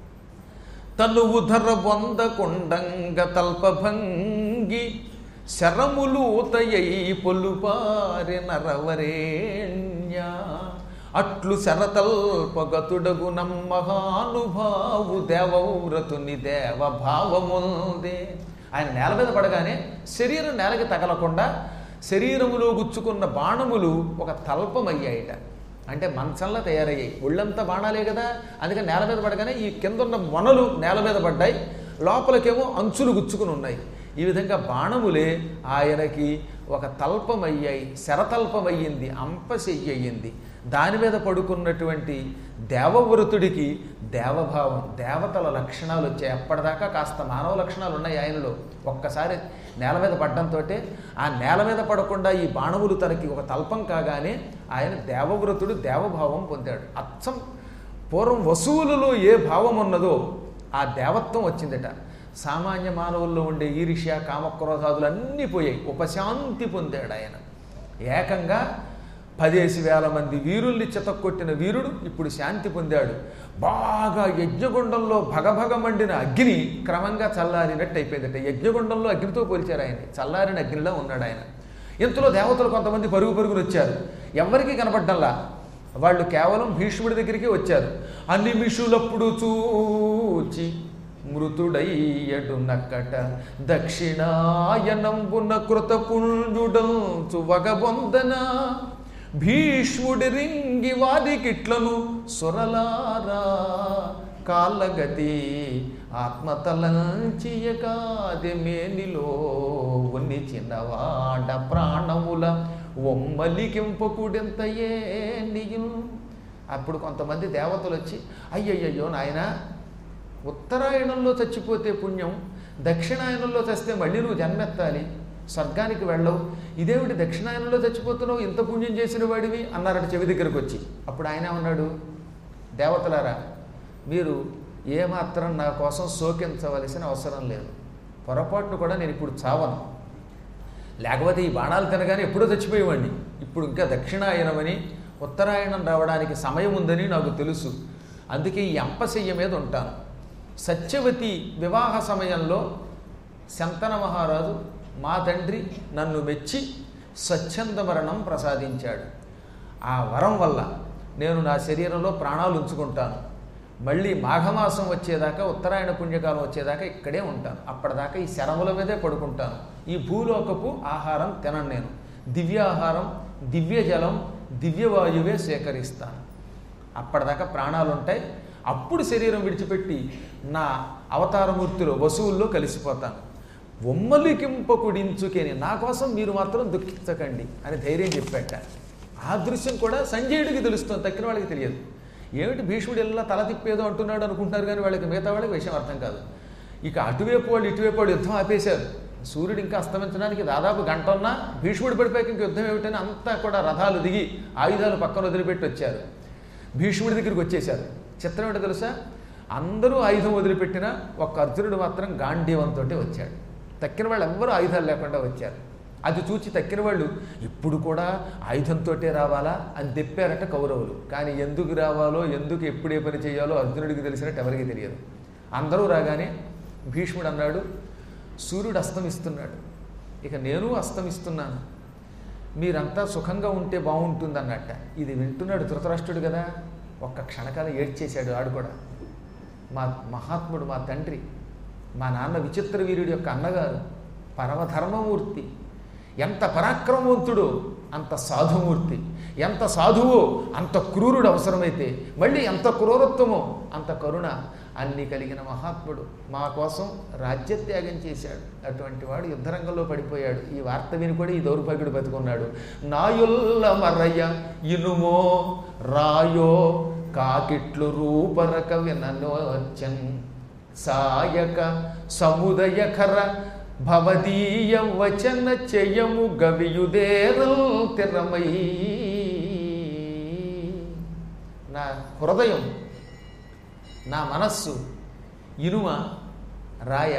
తను ఉధర బొందకుండంగ తల్పభంగి శరములూతయై పొలుపారి నరవరేణ్య అట్లు శరతల్పగతుడగు నమ్మహానుభావు దేవవ్రతుని దేవభావముందే ఆయన నేల మీద పడగానే శరీరం నేలకి తగలకుండా శరీరములో గుచ్చుకున్న బాణములు ఒక తల్పమయ్యాయిట అంటే మంచంలా తయారయ్యాయి ఒళ్ళంతా బాణాలే కదా అందుకని నేల మీద పడగానే ఈ కింద ఉన్న మొనలు నేల మీద పడ్డాయి లోపలికేమో అంచులు గుచ్చుకుని ఉన్నాయి ఈ విధంగా బాణములే ఆయనకి ఒక తల్పమయ్యాయి శరతల్పమయ్యింది అంపశయ్యి అయ్యింది దాని మీద పడుకున్నటువంటి దేవవ్రతుడికి దేవభావం దేవతల లక్షణాలు వచ్చాయి అప్పటిదాకా కాస్త మానవ లక్షణాలు ఉన్నాయి ఆయనలో ఒక్కసారి నేల మీద పడ్డంతో ఆ నేల మీద పడకుండా ఈ బాణములు తనకి ఒక తల్పం కాగానే ఆయన దేవవ్రతుడు దేవభావం పొందాడు అచ్చం పూర్వం వసువులలో ఏ భావం ఉన్నదో ఆ దేవత్వం వచ్చిందట సామాన్య మానవుల్లో ఉండే ఈర్ష్య కామక్రోధాదులు అన్నీ పోయాయి ఉపశాంతి పొందాడు ఆయన ఏకంగా పదేసి వేల మంది వీరుల్ని చితక్కొట్టిన వీరుడు ఇప్పుడు శాంతి పొందాడు బాగా యజ్ఞగుండంలో భగభగ మండిన అగ్ని క్రమంగా చల్లారినట్టు అయిపోయిందట యజ్ఞగుండంలో అగ్నితో పోల్చారు ఆయన చల్లారిన అగ్నిలో ఉన్నాడు ఆయన ఇంతలో దేవతలు కొంతమంది పరుగు పరుగులు వచ్చారు ఎవరికీ కనపడ్డంలా వాళ్ళు కేవలం భీష్ముడి దగ్గరికి వచ్చారు అన్ని మిషులప్పుడు చూచి మృతుడయ్యడు నక్కట దక్షిణాయనంబున కృత పుణ్యుడంచు వగబొందన భీష్ముడి రింగి వాదికిట్లను సురలారా కాళ్ళగతి ఆత్మతలంచియకాది మేనిలో ఉన్ని చిన్నవాడ ప్రాణముల ఒమ్మలికింపకుడెంతయే నియు అప్పుడు కొంతమంది దేవతలు వచ్చి అయ్యయ్యో నాయనా ఉత్తరాయణంలో చచ్చిపోతే పుణ్యం దక్షిణాయనంలో చస్తే మళ్ళీ నువ్వు జన్మెత్తాలి స్వర్గానికి వెళ్ళవు ఇదేమిటి దక్షిణాయనంలో చచ్చిపోతున్నావు ఇంత పుణ్యం చేసిన వాడివి అన్నారట చెవి దగ్గరకు వచ్చి అప్పుడు ఆయన ఉన్నాడు దేవతలారా మీరు ఏమాత్రం నా కోసం శోకించవలసిన అవసరం లేదు పొరపాటును కూడా నేను ఇప్పుడు చావను లేకపోతే ఈ బాణాలు తినగానే ఎప్పుడో చచ్చిపోయేవాడిని ఇప్పుడు ఇంకా దక్షిణాయనమని ఉత్తరాయణం రావడానికి సమయం ఉందని నాకు తెలుసు అందుకే ఈ అంపశయ్య మీద ఉంటాను సత్యవతి వివాహ సమయంలో శంతన మహారాజు మా తండ్రి నన్ను మెచ్చి స్వచ్ఛంద మరణం ప్రసాదించాడు ఆ వరం వల్ల నేను నా శరీరంలో ప్రాణాలు ఉంచుకుంటాను మళ్ళీ మాఘమాసం వచ్చేదాకా ఉత్తరాయణ పుణ్యకాలం వచ్చేదాకా ఇక్కడే ఉంటాను అప్పటిదాకా ఈ శరముల మీదే పడుకుంటాను ఈ భూలోకపు ఆహారం తినను నేను దివ్యాహారం దివ్య జలం దివ్యవాయువే సేకరిస్తాను అప్పటిదాకా ప్రాణాలు ఉంటాయి అప్పుడు శరీరం విడిచిపెట్టి నా అవతారమూర్తిలో వసువుల్లో కలిసిపోతాను ఒమ్మలికింపకుడించుకేని నా కోసం మీరు మాత్రం దుఃఖించకండి అని ధైర్యం చెప్పాట ఆ దృశ్యం కూడా సంజయుడికి తెలుస్తుంది తక్కిన వాళ్ళకి తెలియదు ఏమిటి భీష్ముడు ఇలా తల తిప్పేదో అంటున్నాడు అనుకుంటున్నారు కానీ వాళ్ళకి మిగతా వాళ్ళకి విషయం అర్థం కాదు ఇక అటువైపు వాళ్ళు ఇటువైపు వాళ్ళు యుద్ధం ఆపేశారు సూర్యుడు ఇంకా అస్తమించడానికి దాదాపు గంట ఉన్నా భీష్ముడు పడిపోయాక ఇంక యుద్ధం ఏమిటని అంతా కూడా రథాలు దిగి ఆయుధాలు పక్కన వదిలిపెట్టి వచ్చారు భీష్ముడి దగ్గరికి వచ్చేశారు చిత్రం ఏంటో తెలుసా అందరూ ఆయుధం వదిలిపెట్టినా ఒక్క అర్జునుడు మాత్రం గాంధీవంతో వచ్చాడు తక్కిన వాళ్ళు ఎవ్వరూ ఆయుధాలు లేకుండా వచ్చారు అది చూచి తక్కిన వాళ్ళు ఇప్పుడు కూడా ఆయుధంతోటే రావాలా అని తెప్పారట కౌరవులు కానీ ఎందుకు రావాలో ఎందుకు ఎప్పుడు ఏ పని చేయాలో అర్జునుడికి తెలిసినట్టు ఎవరికి తెలియదు అందరూ రాగానే భీష్ముడు అన్నాడు సూర్యుడు అస్తమిస్తున్నాడు ఇక నేను అస్తమిస్తున్నాను మీరంతా సుఖంగా ఉంటే బాగుంటుంది అన్నట్ట ఇది వింటున్నాడు ధృతరాష్ట్రుడు కదా ఒక్క క్షణకాలం ఏడ్చేశాడు ఆడు కూడా మా మహాత్ముడు మా తండ్రి మా నాన్న విచిత్ర వీరుడి యొక్క అన్నగారు పరమధర్మమూర్తి ఎంత పరాక్రమవంతుడో అంత సాధుమూర్తి ఎంత సాధువో అంత క్రూరుడు అవసరమైతే మళ్ళీ ఎంత క్రూరత్వమో అంత కరుణ అన్ని కలిగిన మహాత్ముడు మా కోసం రాజ్యత్యాగం చేశాడు అటువంటి వాడు యుద్ధరంగంలో పడిపోయాడు ఈ వార్త విని కూడా ఈ దౌర్భాగ్యుడు బతుకున్నాడు నాయుల్ల మర్రయ్య ఇనుమో రాయో కాకిట్లు రూపరక విననోచన్ సాయక సముదయకర భవదీయ వచన చెయ్యము గవియుదేరల్ తిరమై నా హృదయం నా మనస్సు ఇనుమ రాయ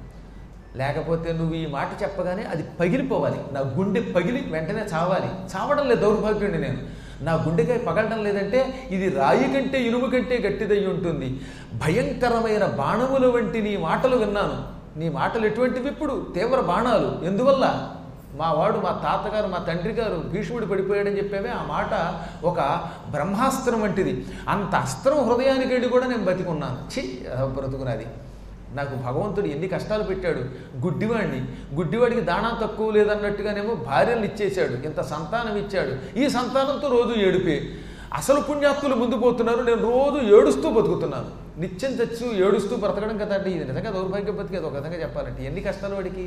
లేకపోతే నువ్వు ఈ మాట చెప్పగానే అది పగిలిపోవాలి నా గుండె పగిలి వెంటనే చావాలి చావడం లేదు దౌర్భాగ్యుడిని నేను నా గుండెకాయ పగలడం లేదంటే ఇది రాయి కంటే ఇనుము కంటే గట్టిదై ఉంటుంది భయంకరమైన బాణముల వంటి నీ మాటలు విన్నాను నీ మాటలు ఎటువంటివి ఇప్పుడు తీవ్ర బాణాలు ఎందువల్ల మా వాడు మా తాతగారు మా తండ్రి గారు భీష్ముడు పడిపోయాడని చెప్పేవే ఆ మాట ఒక బ్రహ్మాస్త్రం వంటిది అంత అస్త్రం హృదయానికి వెళ్ళి కూడా నేను బతికున్నాను ఛీ బ్రతుకున్నది నాకు భగవంతుడు ఎన్ని కష్టాలు పెట్టాడు గుడ్డివాడిని గుడ్డివాడికి దాణా తక్కువ లేదన్నట్టుగానేమో భార్యలు ఇచ్చేశాడు ఇంత సంతానం ఇచ్చాడు ఈ సంతానంతో రోజు ఏడిపే అసలు పుణ్యాత్తులు ముందు పోతున్నారు నేను రోజు ఏడుస్తూ బతుకుతున్నాను నిత్యం తెచ్చు ఏడుస్తూ బ్రతకడం కదండి ఇది నిజంగా దౌర్భాగ్య బతికేది ఒక విధంగా చెప్పాలంటే ఎన్ని కష్టాలు వాడికి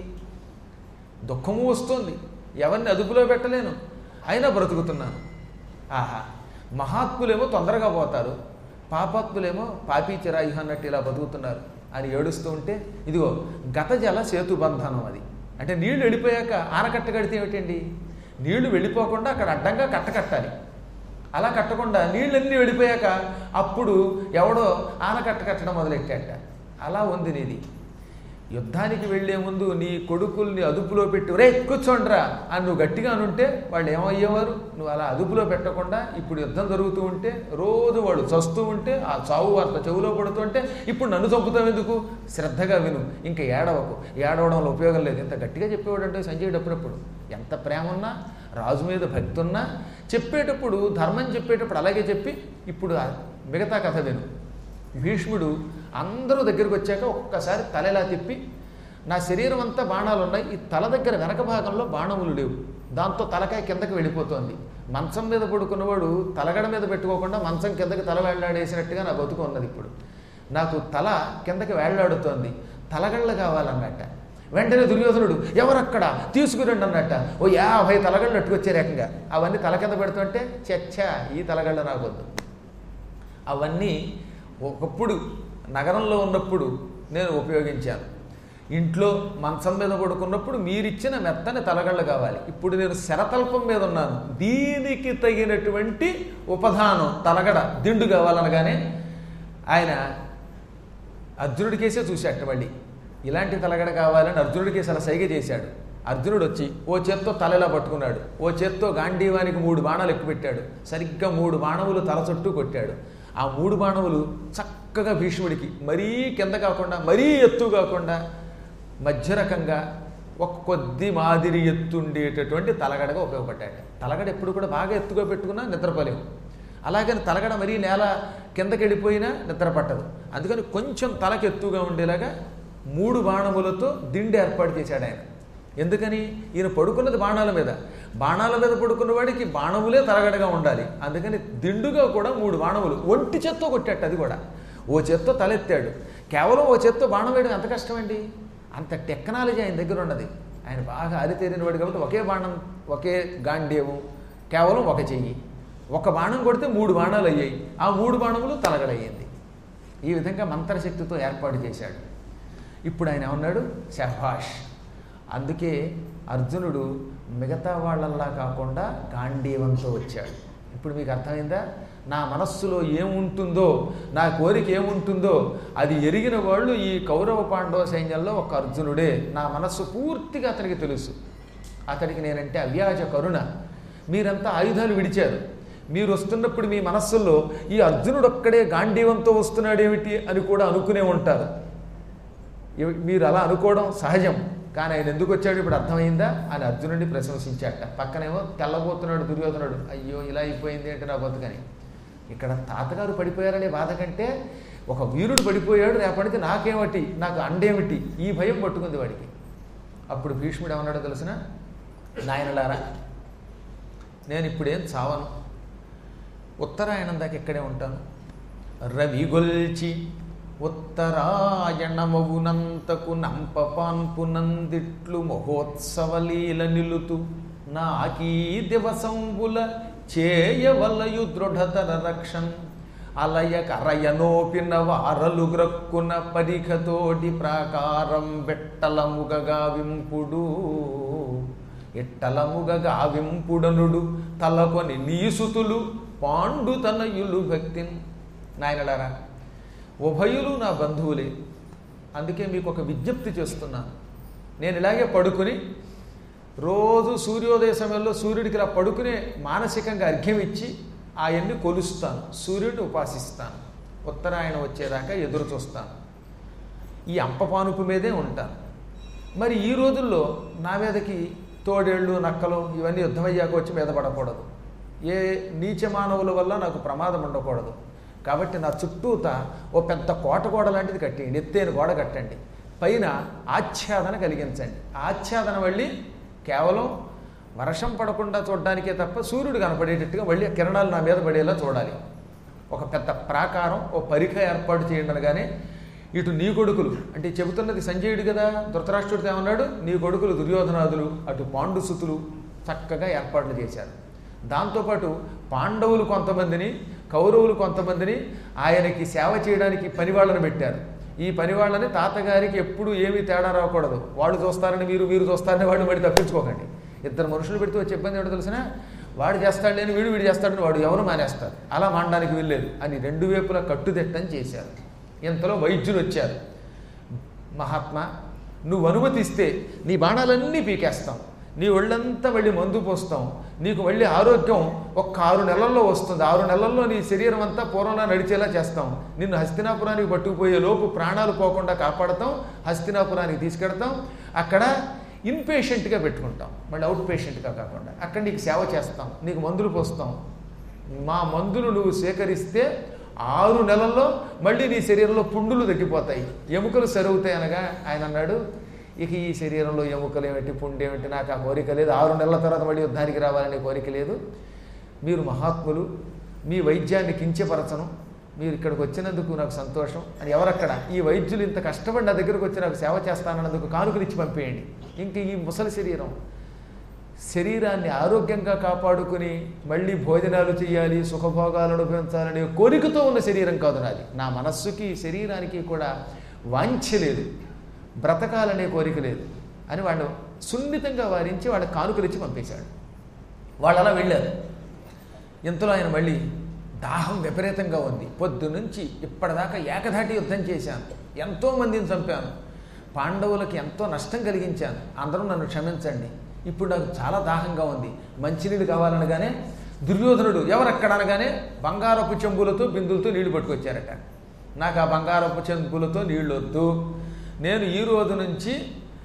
దుఃఖము వస్తుంది ఎవరిని అదుపులో పెట్టలేను అయినా బ్రతుకుతున్నాను ఆహా మహాత్ములేమో తొందరగా పోతారు పాపాత్ములేమో పాపీచరాయు అన్నట్టు ఇలా బతుకుతున్నారు అని ఏడుస్తూ ఉంటే ఇదిగో గత జల సేతు బంధనం అది అంటే నీళ్లు వెళ్ళిపోయాక ఆనకట్ట కడితే ఏమిటండి నీళ్లు వెళ్ళిపోకుండా అక్కడ అడ్డంగా కట్ట కట్టాలి అలా కట్టకుండా నీళ్ళన్నీ వెళ్ళిపోయాక అప్పుడు ఎవడో ఆనకట్ట కట్టడం మొదలెట్టాట అలా ఉంది నీది యుద్ధానికి వెళ్లే ముందు నీ కొడుకుల్ని అదుపులో పెట్టి రే కూర్చోండ్రా అని నువ్వు గట్టిగా అనుంటే వాళ్ళు ఏమయ్యేవారు నువ్వు అలా అదుపులో పెట్టకుండా ఇప్పుడు యుద్ధం జరుగుతూ ఉంటే రోజు వాడు చస్తూ ఉంటే ఆ చావు వార్త చెవులో పడుతుంటే ఇప్పుడు నన్ను చంపుతావు ఎందుకు శ్రద్ధగా విను ఇంకా ఏడవకు ఏడవడంలో ఉపయోగం లేదు ఇంత గట్టిగా చెప్పేవాడు అంటే సంజయుడు అప్పుడప్పుడు ఎంత ప్రేమ ఉన్నా రాజు మీద భక్తి ఉన్నా చెప్పేటప్పుడు ధర్మం చెప్పేటప్పుడు అలాగే చెప్పి ఇప్పుడు ఆ మిగతా కథ విను భీష్ముడు అందరూ దగ్గరికి వచ్చాక ఒక్కసారి తల ఇలా తిప్పి నా శరీరం అంతా బాణాలు ఉన్నాయి ఈ తల దగ్గర వెనక భాగంలో బాణములు లేవు దాంతో తలకాయ కిందకి వెళ్ళిపోతోంది మంచం మీద పడుకున్నవాడు తలగడ మీద పెట్టుకోకుండా మంచం కిందకి తల వేళ్లాడేసినట్టుగా నా బతుకు ఉన్నది ఇప్పుడు నాకు తల కిందకి వేళ్లాడుతోంది తలగళ్ళు కావాలన్నట్ట వెంటనే దుర్యోధనుడు ఎవరక్కడ తీసుకురండి అన్నట్ట ఓ యాభై తలగళ్ళు అట్టుకొచ్చే రకంగా అవన్నీ తల కింద పెడుతుంటే చచ్చా ఈ తలగళ్ళ నాకొద్దు అవన్నీ ఒకప్పుడు నగరంలో ఉన్నప్పుడు నేను ఉపయోగించాను ఇంట్లో మంచం మీద పడుకున్నప్పుడు మీరిచ్చిన మెత్తని తలగళ్ళు కావాలి ఇప్పుడు నేను శరతల్పం మీద ఉన్నాను దీనికి తగినటువంటి ఉపధానం తలగడ దిండు కావాలనగానే ఆయన అర్జునుడికేసే చూశాట మళ్ళీ ఇలాంటి తలగడ కావాలని అర్జునుడికేసి అలా సైగ చేశాడు అర్జునుడు వచ్చి ఓ చేత్తో తలలా పట్టుకున్నాడు ఓ చేత్తో గాంధీవానికి మూడు బాణాలు ఎక్కుపెట్టాడు సరిగ్గా మూడు బాణములు తల చుట్టూ కొట్టాడు ఆ మూడు బాణములు చక్కగా భీష్ముడికి మరీ కింద కాకుండా మరీ ఎత్తు కాకుండా మధ్య రకంగా ఒక కొద్ది మాదిరి ఎత్తుండేటటువంటి తలగడగా ఉపయోగపడ్డాడు తలగడ ఎప్పుడు కూడా బాగా ఎత్తుగా పెట్టుకున్నా నిద్రపోలేము అలాగని తలగడ మరీ నేల కిందకి వెళ్ళిపోయినా నిద్ర పట్టదు అందుకని కొంచెం తలకి ఎత్తుగా ఉండేలాగా మూడు బాణములతో దిండి ఏర్పాటు చేశాడు ఆయన ఎందుకని ఈయన పడుకున్నది బాణాల మీద బాణాల మీద పడుకున్న వాడికి బాణములే తలగడగా ఉండాలి అందుకని దిండుగా కూడా మూడు బాణములు ఒంటి చేత్తో కొట్టాడు అది కూడా ఓ చేత్తో తలెత్తాడు కేవలం ఓ చేత్తో బాణం వేయడం ఎంత కష్టమండి అంత టెక్నాలజీ ఆయన దగ్గర ఉన్నది ఆయన బాగా ఆరితేరిన వాడు కాబట్టి ఒకే బాణం ఒకే గాంధీవం కేవలం ఒక చెయ్యి ఒక బాణం కొడితే మూడు బాణాలు అయ్యాయి ఆ మూడు బాణములు తలగడయ్యింది ఈ విధంగా మంత్రశక్తితో ఏర్పాటు చేశాడు ఇప్పుడు ఆయన ఏమన్నాడు శభాష్ అందుకే అర్జునుడు మిగతా వాళ్ళల్లా కాకుండా గాంధీవంతో వచ్చాడు ఇప్పుడు మీకు అర్థమైందా నా మనస్సులో ఏముంటుందో నా కోరిక ఏముంటుందో అది ఎరిగిన వాళ్ళు ఈ కౌరవ పాండవ సైన్యంలో ఒక అర్జునుడే నా మనస్సు పూర్తిగా అతనికి తెలుసు అతడికి నేనంటే అవ్యాజ కరుణ మీరంతా ఆయుధాలు విడిచారు మీరు వస్తున్నప్పుడు మీ మనస్సుల్లో ఈ అర్జునుడు ఒక్కడే గాంధీవంతో వస్తున్నాడేమిటి అని కూడా అనుకునే ఉంటారు ఇవి- మీరు అలా అనుకోవడం సహజం కానీ ఆయన ఎందుకు వచ్చాడు ఇప్పుడు అర్థమైందా అని అర్జునుడిని ప్రశంసించాట పక్కనేమో తెల్లబోతున్నాడు దుర్యోధనుడు అయ్యో ఇలా అయిపోయింది అంటే నా బతుకని ఇక్కడ తాతగారు పడిపోయారనే బాధ కంటే ఒక వీరుడు పడిపోయాడు రేపటికి నాకేమిటి నాకు అండేమిటి ఈ భయం పట్టుకుంది వాడికి అప్పుడు భీష్ముడు ఏమన్నాడో తెలిసిన నాయనలారా నేను ఇప్పుడేం చావను ఉత్తరాయణం దాకా ఇక్కడే ఉంటాను రవిగొల్చి ఉత్తరాయణమవునంతకు నంపపాన్పునందిట్లు మహోత్సవలీల నిలుతు నాకీ దివసంబుల చేయవలయు దృఢతర రక్షన్ అలయ కరయనోపిన వారలు గ్రక్కున పరిఖతోటి ప్రాకారం బెట్టలముగగా వింపుడు ఇట్టలముగగా వింపుడనుడు తలకొని నీసుతులు పాండు తనయులు భక్తిన్ నాయనలారా ఉభయులు నా బంధువులే అందుకే మీకు ఒక విజ్ఞప్తి చేస్తున్నాను నేను ఇలాగే పడుకుని రోజు సూర్యోదయ సమయంలో సూర్యుడికి ఇలా పడుకునే మానసికంగా అర్ఘ్యం ఇచ్చి ఆయన్ని కొలుస్తాను సూర్యుడిని ఉపాసిస్తాను ఉత్తరాయణం వచ్చేదాకా ఎదురు చూస్తాను ఈ అంపపానుపు మీదే ఉంటాను మరి ఈ రోజుల్లో నా మీదకి తోడేళ్ళు నక్కలు ఇవన్నీ యుద్ధమయ్యాక వచ్చి మీద పడకూడదు ఏ నీచ మానవుల వల్ల నాకు ప్రమాదం ఉండకూడదు కాబట్టి నా చుట్టూత ఓ పెద్ద కోట గోడ లాంటిది కట్టేయండి ఎత్తైన గోడ కట్టండి పైన ఆచ్ఛాదన కలిగించండి ఆచ్ఛాదన వల్లి కేవలం వర్షం పడకుండా చూడడానికే తప్ప సూర్యుడు కనపడేటట్టుగా మళ్ళీ ఆ కిరణాలు నా మీద పడేలా చూడాలి ఒక పెద్ద ప్రాకారం ఓ పరిఖ ఏర్పాటు చేయండి అనగానే ఇటు నీ కొడుకులు అంటే చెబుతున్నది సంజయుడు కదా ధృతరాష్ట్రుడితో ఏమన్నాడు నీ కొడుకులు దుర్యోధనాదులు అటు పాండుసుతులు చక్కగా ఏర్పాట్లు చేశారు దాంతోపాటు పాండవులు కొంతమందిని కౌరవులు కొంతమందిని ఆయనకి సేవ చేయడానికి పనివాళ్ళని పెట్టారు ఈ పనివాళ్ళని తాతగారికి ఎప్పుడు ఏమీ తేడా రాకూడదు వాళ్ళు చూస్తారని మీరు మీరు చూస్తారని వాళ్ళు మళ్ళీ తప్పించుకోకండి ఇద్దరు మనుషులు పెడితే వచ్చే ఇబ్బంది ఏంటో తెలిసిన వాడు చేస్తాడు లేని వీడు వీడు చేస్తాడని వాడు ఎవరు మానేస్తారు అలా మానడానికి వెళ్ళలేదు అని రెండు వైపులా కట్టుదిట్టం చేశారు ఇంతలో వైద్యులు వచ్చారు మహాత్మా నువ్వు అనుమతిస్తే నీ బాణాలన్నీ పీకేస్తాం నీ ఒళ్ళంతా మళ్ళీ మందు పోస్తాం నీకు మళ్ళీ ఆరోగ్యం ఒక్క ఆరు నెలల్లో వస్తుంది ఆరు నెలల్లో నీ శరీరం అంతా పూర్వంలా నడిచేలా చేస్తాం నిన్ను హస్తినాపురానికి పట్టుకుపోయే లోపు ప్రాణాలు పోకుండా కాపాడతాం హస్తినాపురానికి తీసుకెడతాం అక్కడ ఇన్పేషెంట్గా పెట్టుకుంటాం మళ్ళీ అవుట్ పేషెంట్గా కాకుండా అక్కడ నీకు సేవ చేస్తాం నీకు మందులు పోస్తాం మా మందులు నువ్వు సేకరిస్తే ఆరు నెలల్లో మళ్ళీ నీ శరీరంలో పుండులు తగ్గిపోతాయి ఎముకలు సరుగుతాయి అనగా ఆయన అన్నాడు ఇక ఈ శరీరంలో ఎముకలు ఏమిటి పుండు ఏమిటి నాకు ఆ కోరిక లేదు ఆరు నెలల తర్వాత మళ్ళీ యుద్ధానికి రావాలనే కోరిక లేదు మీరు మహాత్ములు మీ వైద్యాన్ని కించపరచను మీరు ఇక్కడికి వచ్చినందుకు నాకు సంతోషం అని ఎవరక్కడ ఈ వైద్యులు ఇంత కష్టపడి నా దగ్గరకు వచ్చి నాకు సేవ చేస్తానన్నందుకు కానుకలు ఇచ్చి పంపేయండి ఇంక ఈ ముసలి శరీరం శరీరాన్ని ఆరోగ్యంగా కాపాడుకుని మళ్ళీ భోజనాలు చేయాలి సుఖభోగాలను అనుభవించాలనే కోరికతో ఉన్న శరీరం కాదు నాది నా మనస్సుకి శరీరానికి కూడా వాంఛ లేదు బ్రతకాలనే కోరిక లేదు అని వాళ్ళు సున్నితంగా వారించి వాళ్ళ కానుకలు ఇచ్చి పంపేశాడు వాళ్ళు అలా వెళ్ళారు ఇంతలో ఆయన మళ్ళీ దాహం విపరీతంగా ఉంది పొద్దు నుంచి ఇప్పటిదాకా ఏకధాటి యుద్ధం చేశాను ఎంతో మందిని చంపాను పాండవులకి ఎంతో నష్టం కలిగించాను అందరూ నన్ను క్షమించండి ఇప్పుడు నాకు చాలా దాహంగా ఉంది మంచినీళ్ళు కావాలనగానే దుర్యోధనుడు ఎవరక్కడ అనగానే బంగారపు చెంబులతో బిందులతో నీళ్లు పట్టుకొచ్చారట నాకు ఆ బంగారపు చెంబులతో నీళ్ళు వద్దు నేను ఈ రోజు నుంచి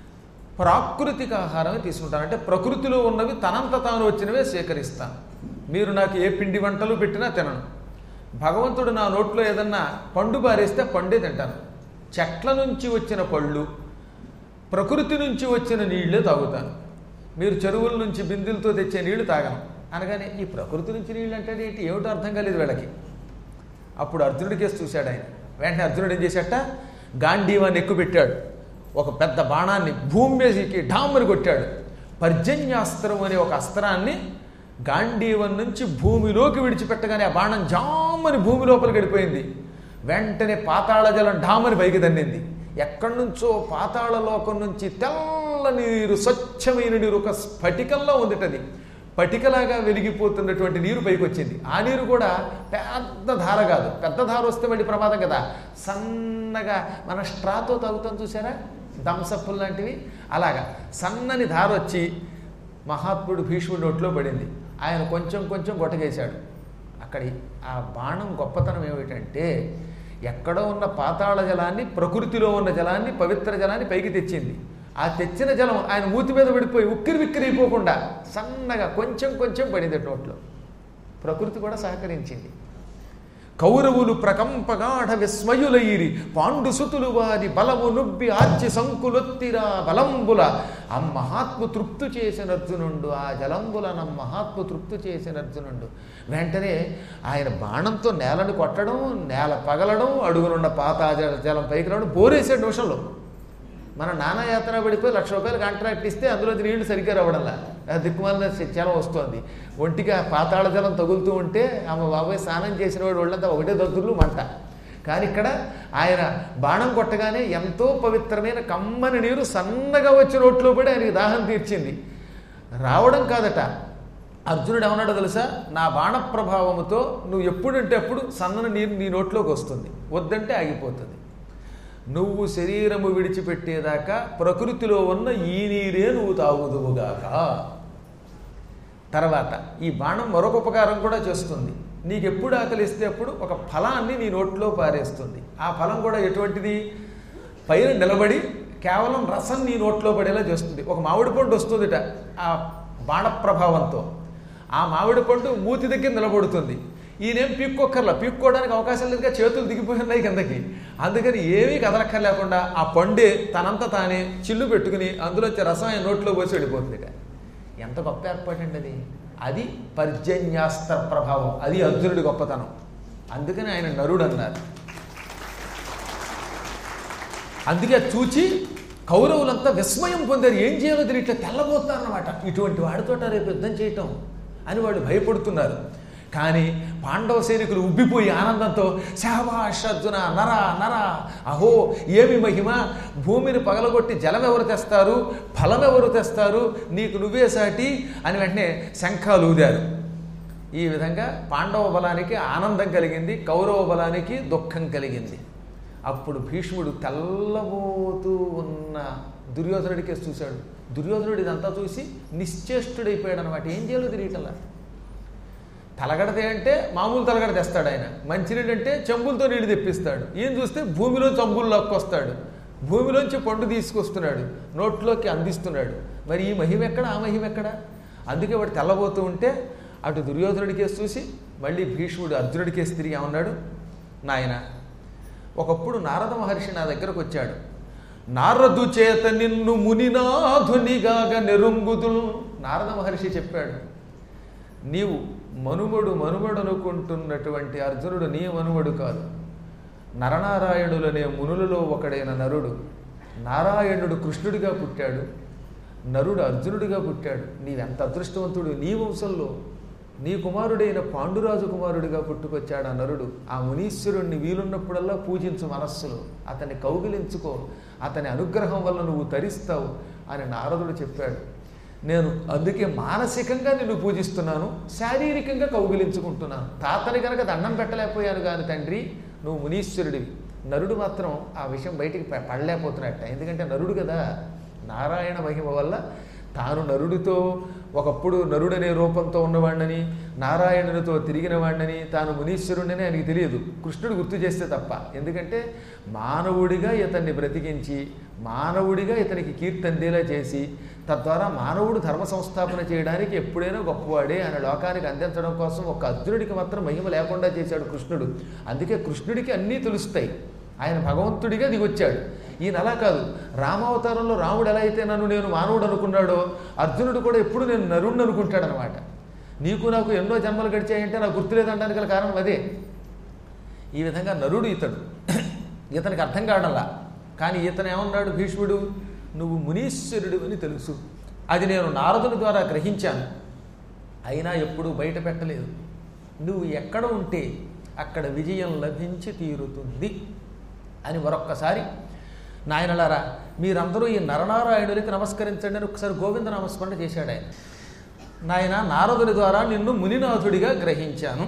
ప్రాకృతిక ఆహారమే తీసుకుంటాను అంటే ప్రకృతిలో ఉన్నవి తనంత తాను వచ్చినవే సేకరిస్తాను మీరు నాకు ఏ పిండి వంటలు పెట్టినా తినను భగవంతుడు నా నోట్లో ఏదన్నా పండు పారేస్తే పండే తింటాను చెట్ల నుంచి వచ్చిన పళ్ళు ప్రకృతి నుంచి వచ్చిన నీళ్ళే తాగుతాను మీరు చెరువుల నుంచి బిందులతో తెచ్చే నీళ్లు తాగను అనగానే ఈ ప్రకృతి నుంచి నీళ్ళు అంటే ఏంటి ఏమిటో అర్థం కాలేదు వీళ్ళకి అప్పుడు అర్జునుడి కేసు చూశాడు ఆయన వెంటనే అర్జునుడు ఏం చేశాట గాంధీవాన్ని ఎక్కువ పెట్టాడు ఒక పెద్ద బాణాన్ని భూమి మీదకి ఢామ్మని కొట్టాడు పర్జన్యాస్త్రం అనే ఒక అస్త్రాన్ని గాంధీవన్ నుంచి భూమిలోకి విడిచిపెట్టగానే ఆ బాణం జామ్మని భూమి లోపలికి వెళ్ళిపోయింది వెంటనే పాతాళ జలం ఢామని పైకి తన్నింది ఎక్కడి నుంచో పాతాళ లోకం నుంచి తెల్ల నీరు స్వచ్ఛమైన నీరు ఒక స్ఫటికంలో ఉందిటది పటికలాగా వెలిగిపోతున్నటువంటి నీరు పైకి వచ్చింది ఆ నీరు కూడా పెద్ద ధార కాదు పెద్ద ధార వస్తే మళ్ళీ ప్రమాదం కదా సన్నగా మన స్ట్రాతో తాగుతాం చూసారా దంసప్పులు లాంటివి అలాగా సన్నని ధార వచ్చి మహాత్ముడు భీష్ముడి నోట్లో పడింది ఆయన కొంచెం కొంచెం గొట్టగేశాడు అక్కడ ఆ బాణం గొప్పతనం ఏమిటంటే ఎక్కడో ఉన్న పాతాళ జలాన్ని ప్రకృతిలో ఉన్న జలాన్ని పవిత్ర జలాన్ని పైకి తెచ్చింది ఆ తెచ్చిన జలం ఆయన మూతి మీద పడిపోయి ఉక్కిరి విక్కిరి అయిపోకుండా సన్నగా కొంచెం కొంచెం పడింది నోట్లో ప్రకృతి కూడా సహకరించింది కౌరవులు ప్రకంపగాఢ విస్మయులైరి పాండుసుతులు వారి బలము నుబ్బి ఆర్చి సంకులొత్తిరా బలంబుల ఆ మహాత్ము తృప్తు చేసిన అర్జునుండు ఆ జలంబుల నమ్ మహాత్ము తృప్తు చేసిన అర్జునుండు వెంటనే ఆయన బాణంతో నేలను కొట్టడం నేల పగలడం అడుగునున్న పాతా జలం పైకి రావడం బోరేసాడు నిమిషంలో మన నానా యాతన పడిపోయి లక్ష రూపాయలు కాంట్రాక్ట్ ఇస్తే అందులో నీళ్లు సరిగ్గా రావడంలా దిక్కుమాల జలం వస్తుంది ఒంటిగా పాతాళ జలం తగులుతూ ఉంటే ఆమె బాబాయ్ స్నానం చేసిన వాడు ఒళ్ళంతా ఒకటే దద్దులు మంట కానీ ఇక్కడ ఆయన బాణం కొట్టగానే ఎంతో పవిత్రమైన కమ్మని నీరు సన్నగా వచ్చి నోట్లో పడి ఆయనకి దాహం తీర్చింది రావడం కాదట అర్జునుడు ఏమన్నాడో తెలుసా నా బాణ ప్రభావముతో నువ్వు ఎప్పుడంటే అప్పుడు సన్నని నీరు నీ నోట్లోకి వస్తుంది వద్దంటే ఆగిపోతుంది నువ్వు శరీరము విడిచిపెట్టేదాకా ప్రకృతిలో ఉన్న ఈ నీరే నువ్వు తాగుదువుగాక తర్వాత ఈ బాణం మరొక ఉపకారం కూడా చేస్తుంది నీకు ఎప్పుడు ఆకలిస్తే అప్పుడు ఒక ఫలాన్ని నీ నోట్లో పారేస్తుంది ఆ ఫలం కూడా ఎటువంటిది పైన నిలబడి కేవలం రసం నీ నోట్లో పడేలా చేస్తుంది ఒక మామిడి పండు వస్తుందిట ఆ బాణ ప్రభావంతో ఆ మామిడి పండు మూతి దగ్గర నిలబడుతుంది ఈయనేం పీక్కోక్కర్లా పీక్కోవడానికి అవకాశం లేదుగా చేతులు దిగిపోయి ఉన్నాయి కిందకి అందుకని ఏమీ కదలక్కర్లేకుండా ఆ పండే తనంత తానే చిల్లు పెట్టుకుని అందులోంచి రసం ఆయన నోట్లో పోసి వెళ్ళిపోతుందిట ఎంత గొప్ప ఏర్పాటండి అది అది పర్జన్యాస్త్ర ప్రభావం అది అర్జునుడి గొప్పతనం అందుకని ఆయన నరుడు అన్నారు అందుకే అది చూచి కౌరవులంతా విస్మయం పొందారు ఏం చేయాలో తెలియ ఇట్లా తెల్లబోతున్నారన్నమాట ఇటువంటి వాడితోట రేపు యుద్ధం చేయటం అని వాళ్ళు భయపడుతున్నారు కానీ పాండవ సైనికులు ఉబ్బిపోయి ఆనందంతో శాబాష్ అర్జున నర నర అహో ఏమి మహిమ భూమిని పగలగొట్టి జలం ఎవరు తెస్తారు ఫలం ఎవరు తెస్తారు నీకు నువ్వే సాటి అని వెంటనే శంఖాలు ఊదారు ఈ విధంగా పాండవ బలానికి ఆనందం కలిగింది కౌరవ బలానికి దుఃఖం కలిగింది అప్పుడు భీష్ముడు తెల్లబోతూ ఉన్న దుర్యోధనుడికే చూశాడు దుర్యోధనుడు ఇదంతా చూసి నిశ్చేష్టుడైపోయాడు అనమాట ఏం చేయాలో తెలియటల్లా తలగడతే అంటే మామూలు తలగడ తెస్తాడు ఆయన మంచినీళ్ళు అంటే చెంబులతో నీళ్లు తెప్పిస్తాడు ఈయన చూస్తే భూమిలో చంబులు లాక్కొస్తాడు భూమిలోంచి పండు తీసుకొస్తున్నాడు నోట్లోకి అందిస్తున్నాడు మరి ఈ మహిమ ఎక్కడ ఆ మహిమ ఎక్కడ అందుకే వాడు తెల్లబోతూ ఉంటే అటు దుర్యోధనుడికేసి చూసి మళ్ళీ భీష్ముడు అర్జునుడికేసి తిరిగి ఏమన్నాడు నాయన ఒకప్పుడు నారద మహర్షి నా దగ్గరకు వచ్చాడు నారదు చేత నిన్ను మునినాధునిగాగ నెరుంగుదుల్ నారద మహర్షి చెప్పాడు నీవు మనుమడు మనుమడు అనుకుంటున్నటువంటి అర్జునుడు నీ మనుమడు కాదు నరనారాయణులనే మునులలో ఒకడైన నరుడు నారాయణుడు కృష్ణుడిగా పుట్టాడు నరుడు అర్జునుడిగా పుట్టాడు నీవెంత అదృష్టవంతుడు నీ వంశంలో నీ కుమారుడైన పాండురాజు కుమారుడిగా పుట్టుకొచ్చాడు ఆ నరుడు ఆ మునీశ్వరుణ్ణి వీలున్నప్పుడల్లా పూజించు మనస్సులో అతన్ని కౌగిలించుకో అతని అనుగ్రహం వల్ల నువ్వు తరిస్తావు అని నారదుడు చెప్పాడు నేను అందుకే మానసికంగా నిన్ను పూజిస్తున్నాను శారీరకంగా కౌగిలించుకుంటున్నాను తాతని కనుక దండం పెట్టలేకపోయాను కానీ తండ్రి నువ్వు మునీశ్వరుడివి నరుడు మాత్రం ఆ విషయం బయటికి ప- పడలేకపోతున్నట్ట ఎందుకంటే నరుడు కదా నారాయణ మహిమ వల్ల తాను నరుడితో ఒకప్పుడు నరుడనే రూపంతో ఉన్నవాడినని నారాయణునితో తిరిగిన వాడినని తాను మునీశ్వరుడని ఆయనకి తెలియదు కృష్ణుడు గుర్తు చేస్తే తప్ప ఎందుకంటే మానవుడిగా ఇతన్ని బ్రతికించి మానవుడిగా ఇతనికి కీర్తి అందేలా చేసి తద్వారా మానవుడు ధర్మ సంస్థాపన చేయడానికి ఎప్పుడైనా గొప్పవాడే ఆయన లోకానికి అందించడం కోసం ఒక అర్జునుడికి మాత్రం మహిమ లేకుండా చేశాడు కృష్ణుడు అందుకే కృష్ణుడికి అన్నీ తెలుస్తాయి ఆయన భగవంతుడిగా దిగొచ్చాడు ఈయన అలా కాదు రామావతారంలో రాముడు ఎలా అయితే నన్ను నేను మానవుడు అనుకున్నాడో అర్జునుడు కూడా ఎప్పుడు నేను నరుణ్ణి అనుకుంటాడనమాట నీకు నాకు ఎన్నో జన్మలు గడిచాయంటే నాకు గుర్తులేదనడానికి గల కారణం అదే ఈ విధంగా నరుడు ఇతడు ఇతనికి అర్థం కావడంలా కానీ ఇతను ఏమన్నాడు భీష్ముడు నువ్వు మునీశ్వరుడు అని తెలుసు అది నేను నారదుని ద్వారా గ్రహించాను అయినా ఎప్పుడూ బయట పెట్టలేదు నువ్వు ఎక్కడ ఉంటే అక్కడ విజయం లభించి తీరుతుంది అని మరొక్కసారి నాయనలారా మీరందరూ ఈ నరనారాయణుడికి నమస్కరించండి అని ఒకసారి గోవింద నమస్మరణ చేశాడు ఆయన నాయన నారదుని ద్వారా నిన్ను మునినాథుడిగా గ్రహించాను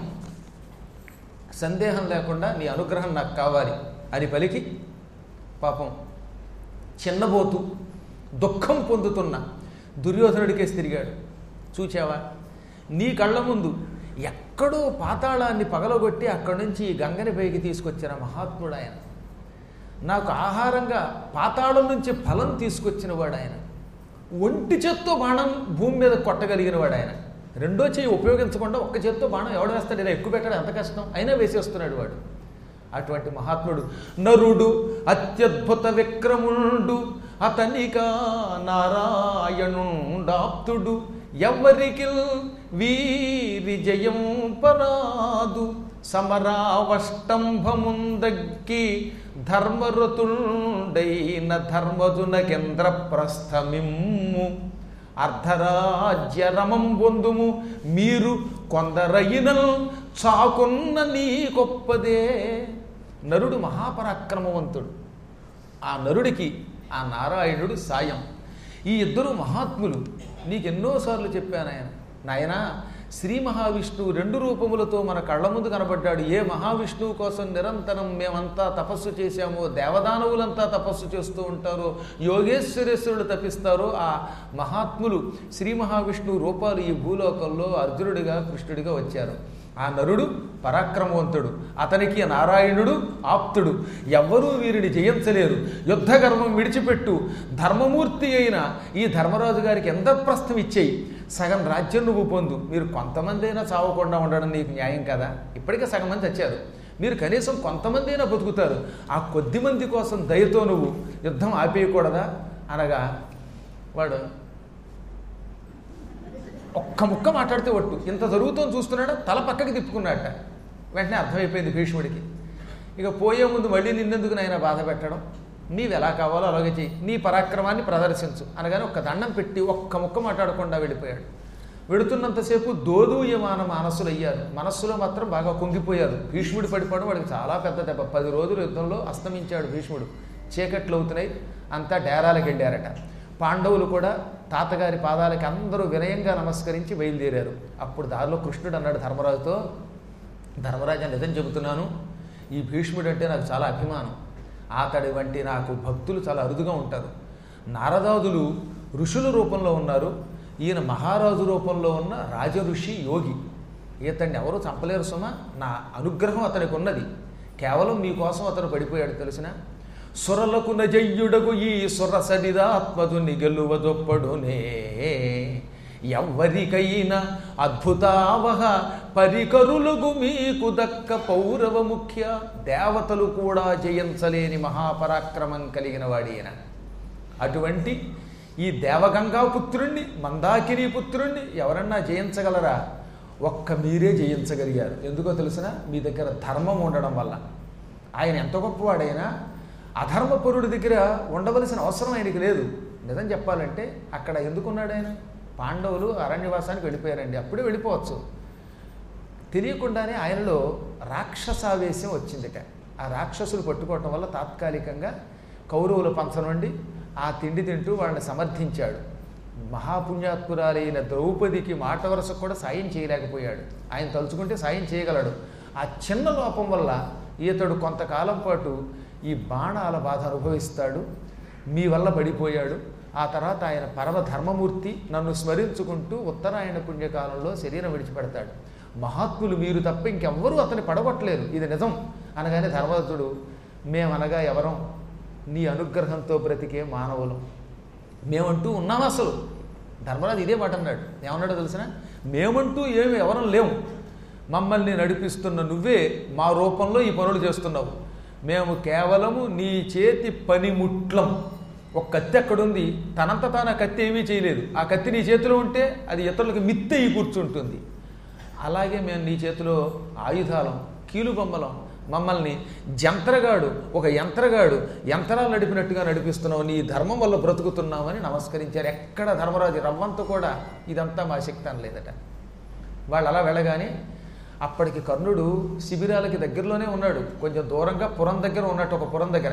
సందేహం లేకుండా నీ అనుగ్రహం నాకు కావాలి అని పలికి పాపం చిన్నబోతు దుఃఖం పొందుతున్న దుర్యోధనుడికేసి తిరిగాడు చూచావా నీ కళ్ళ ముందు ఎక్కడో పాతాళాన్ని పగలగొట్టి అక్కడి నుంచి ఈ గంగని పైకి తీసుకొచ్చిన మహాత్ముడు ఆయన నాకు ఆహారంగా పాతాళం నుంచి ఫలం తీసుకొచ్చిన వాడు ఆయన ఒంటి చేత్తో బాణం భూమి మీద కొట్టగలిగిన వాడు ఆయన రెండో చేయి ఉపయోగించకుండా ఒక్క చేత్తో బాణం ఎవడు వేస్తాడు ఇలా ఎక్కువ పెట్టడం ఎంత కష్టం అయినా వేసేస్తున్నాడు వాడు అటువంటి మహాత్ముడు నరుడు అత్యద్భుత విక్రముండు అతనిక నారాయణుండాప్తుడు ఎవ్వరికి వీరి జయం పరాదు సమరావష్టంభముందగ్గి ధర్మరతుడైన ధర్మజునకేంద్ర ప్రస్థమిమ్ము అర్ధరాజ్య రమం పొందుము మీరు కొందరయినల్ చాకున్న నీ గొప్పదే నరుడు మహాపరాక్రమవంతుడు ఆ నరుడికి ఆ నారాయణుడు సాయం ఈ ఇద్దరు మహాత్ములు నీకెన్నోసార్లు చెప్పాను ఆయన నాయనా శ్రీ మహావిష్ణువు రెండు రూపములతో మన కళ్ళ ముందు కనబడ్డాడు ఏ మహావిష్ణువు కోసం నిరంతరం మేమంతా తపస్సు చేశామో దేవదానవులంతా తపస్సు చేస్తూ ఉంటారో యోగేశ్వరేశ్వరుడు తపిస్తారో ఆ మహాత్ములు శ్రీ మహావిష్ణువు రూపాలు ఈ భూలోకంలో అర్జునుడిగా కృష్ణుడిగా వచ్చారు ఆ నరుడు పరాక్రమవంతుడు అతనికి నారాయణుడు ఆప్తుడు ఎవ్వరూ వీరిని జయించలేరు యుద్ధ గర్వం విడిచిపెట్టు ధర్మమూర్తి అయిన ఈ ధర్మరాజు గారికి ఎంత ప్రస్థం ఇచ్చేయి సగం రాజ్యం నువ్వు పొందు మీరు కొంతమంది అయినా చావకుండా ఉండడం నీకు న్యాయం కదా ఇప్పటికే సగం మంది వచ్చారు మీరు కనీసం కొంతమంది అయినా బతుకుతారు ఆ కొద్ది మంది కోసం దయతో నువ్వు యుద్ధం ఆపేయకూడదా అనగా వాడు ఒక్క ముక్క మాట్లాడితే ఒట్టు ఇంత జరుగుతోంది చూస్తున్నాడా తల పక్కకి తిప్పుకున్నట్ట వెంటనే అర్థమైపోయింది భీష్ముడికి ఇక పోయే ముందు మళ్ళీ నిన్నెందుకు నాయన బాధ పెట్టడం నీవు ఎలా కావాలో అలాగే చెయ్యి నీ పరాక్రమాన్ని ప్రదర్శించు అనగానే ఒక్క దండం పెట్టి ఒక్క ముక్క మాట్లాడకుండా వెళ్ళిపోయాడు వెడుతున్నంతసేపు దోదూయమాన మానసులు అయ్యారు మనస్సులో మాత్రం బాగా కుంగిపోయారు భీష్ముడు పడిపోవడం వాడికి చాలా పెద్ద దెబ్బ పది రోజులు యుద్ధంలో అస్తమించాడు భీష్ముడు చీకట్లు అవుతున్నాయి అంతా డేరాలకు వెళ్ళారట పాండవులు కూడా తాతగారి పాదాలకి అందరూ వినయంగా నమస్కరించి బయలుదేరారు అప్పుడు దారిలో కృష్ణుడు అన్నాడు ధర్మరాజుతో ధర్మరాజా నిజం చెబుతున్నాను ఈ భీష్ముడు అంటే నాకు చాలా అభిమానం అతడి వంటి నాకు భక్తులు చాలా అరుదుగా ఉంటారు నారదాదులు ఋషుల రూపంలో ఉన్నారు ఈయన మహారాజు రూపంలో ఉన్న రాజఋషి యోగి ఇతన్ని ఎవరూ చంపలేరు సుమ నా అనుగ్రహం అతనికి ఉన్నది కేవలం మీకోసం అతను పడిపోయాడు తెలిసిన సురలకు నజయ్యుడగు ఈ సురసడిదాత్మజుని గెలువదొప్పడునే ఎవ్వరికైనా అద్భుతావహ పరికరులుగు మీకు దక్క పౌరవ ముఖ్య దేవతలు కూడా జయించలేని మహాపరాక్రమం కలిగిన వాడియన అటువంటి ఈ దేవగంగా పుత్రుణ్ణి మందాకిని పుత్రుణ్ణి ఎవరన్నా జయించగలరా ఒక్క మీరే జయించగలిగారు ఎందుకో తెలిసిన మీ దగ్గర ధర్మం ఉండడం వల్ల ఆయన ఎంత గొప్పవాడైనా అధర్మపరుడి దగ్గర ఉండవలసిన అవసరం ఆయనకి లేదు నిజం చెప్పాలంటే అక్కడ ఎందుకున్నాడు ఆయన పాండవులు అరణ్యవాసానికి వెళ్ళిపోయారండి అప్పుడే వెళ్ళిపోవచ్చు తెలియకుండానే ఆయనలో రాక్షసావేశం వచ్చిందిట ఆ రాక్షసులు పట్టుకోవటం వల్ల తాత్కాలికంగా కౌరవుల పంచ నుండి ఆ తిండి తింటూ వాళ్ళని సమర్థించాడు మహాపుణ్యాత్మురాలైన ద్రౌపదికి మాట వరుసకు కూడా సాయం చేయలేకపోయాడు ఆయన తలుచుకుంటే సాయం చేయగలడు ఆ చిన్న లోపం వల్ల ఈతడు కొంతకాలం పాటు ఈ బాణాల బాధ అనుభవిస్తాడు మీ వల్ల పడిపోయాడు ఆ తర్వాత ఆయన పరమ ధర్మమూర్తి నన్ను స్మరించుకుంటూ ఉత్తరాయణ పుణ్యకాలంలో శరీరం విడిచిపెడతాడు మహాత్ములు మీరు తప్ప ఇంకెవ్వరూ అతన్ని పడగొట్టలేరు ఇది నిజం అనగానే ధర్మదత్తుడు మేమనగా ఎవరం నీ అనుగ్రహంతో బ్రతికే మానవులు మేమంటూ ఉన్నాం అసలు ధర్మరాజు ఇదే మాట అన్నాడు ఏమన్నాడో తెలిసిన మేమంటూ ఏమి ఎవరం లేము మమ్మల్ని నడిపిస్తున్న నువ్వే మా రూపంలో ఈ పనులు చేస్తున్నావు మేము కేవలము నీ చేతి పనిముట్లం ఒక కత్తి అక్కడుంది తనంత తాను ఆ కత్తి ఏమీ చేయలేదు ఆ కత్తి నీ చేతిలో ఉంటే అది ఇతరులకు మిత్తె అయి కూర్చుంటుంది అలాగే మేము నీ చేతిలో ఆయుధాలం కీలుబొమ్మలం మమ్మల్ని జంత్రగాడు ఒక యంత్రగాడు యంత్రాలు నడిపినట్టుగా నడిపిస్తున్నావు నీ ధర్మం వల్ల బ్రతుకుతున్నామని నమస్కరించారు ఎక్కడ ధర్మరాజు రవ్వంతో కూడా ఇదంతా మా శక్తి అనలేదట వాళ్ళు అలా వెళ్ళగానే అప్పటికి కర్ణుడు శిబిరాలకి దగ్గరలోనే ఉన్నాడు కొంచెం దూరంగా పురం దగ్గర ఉన్నట్టు ఒక పురం దగ్గర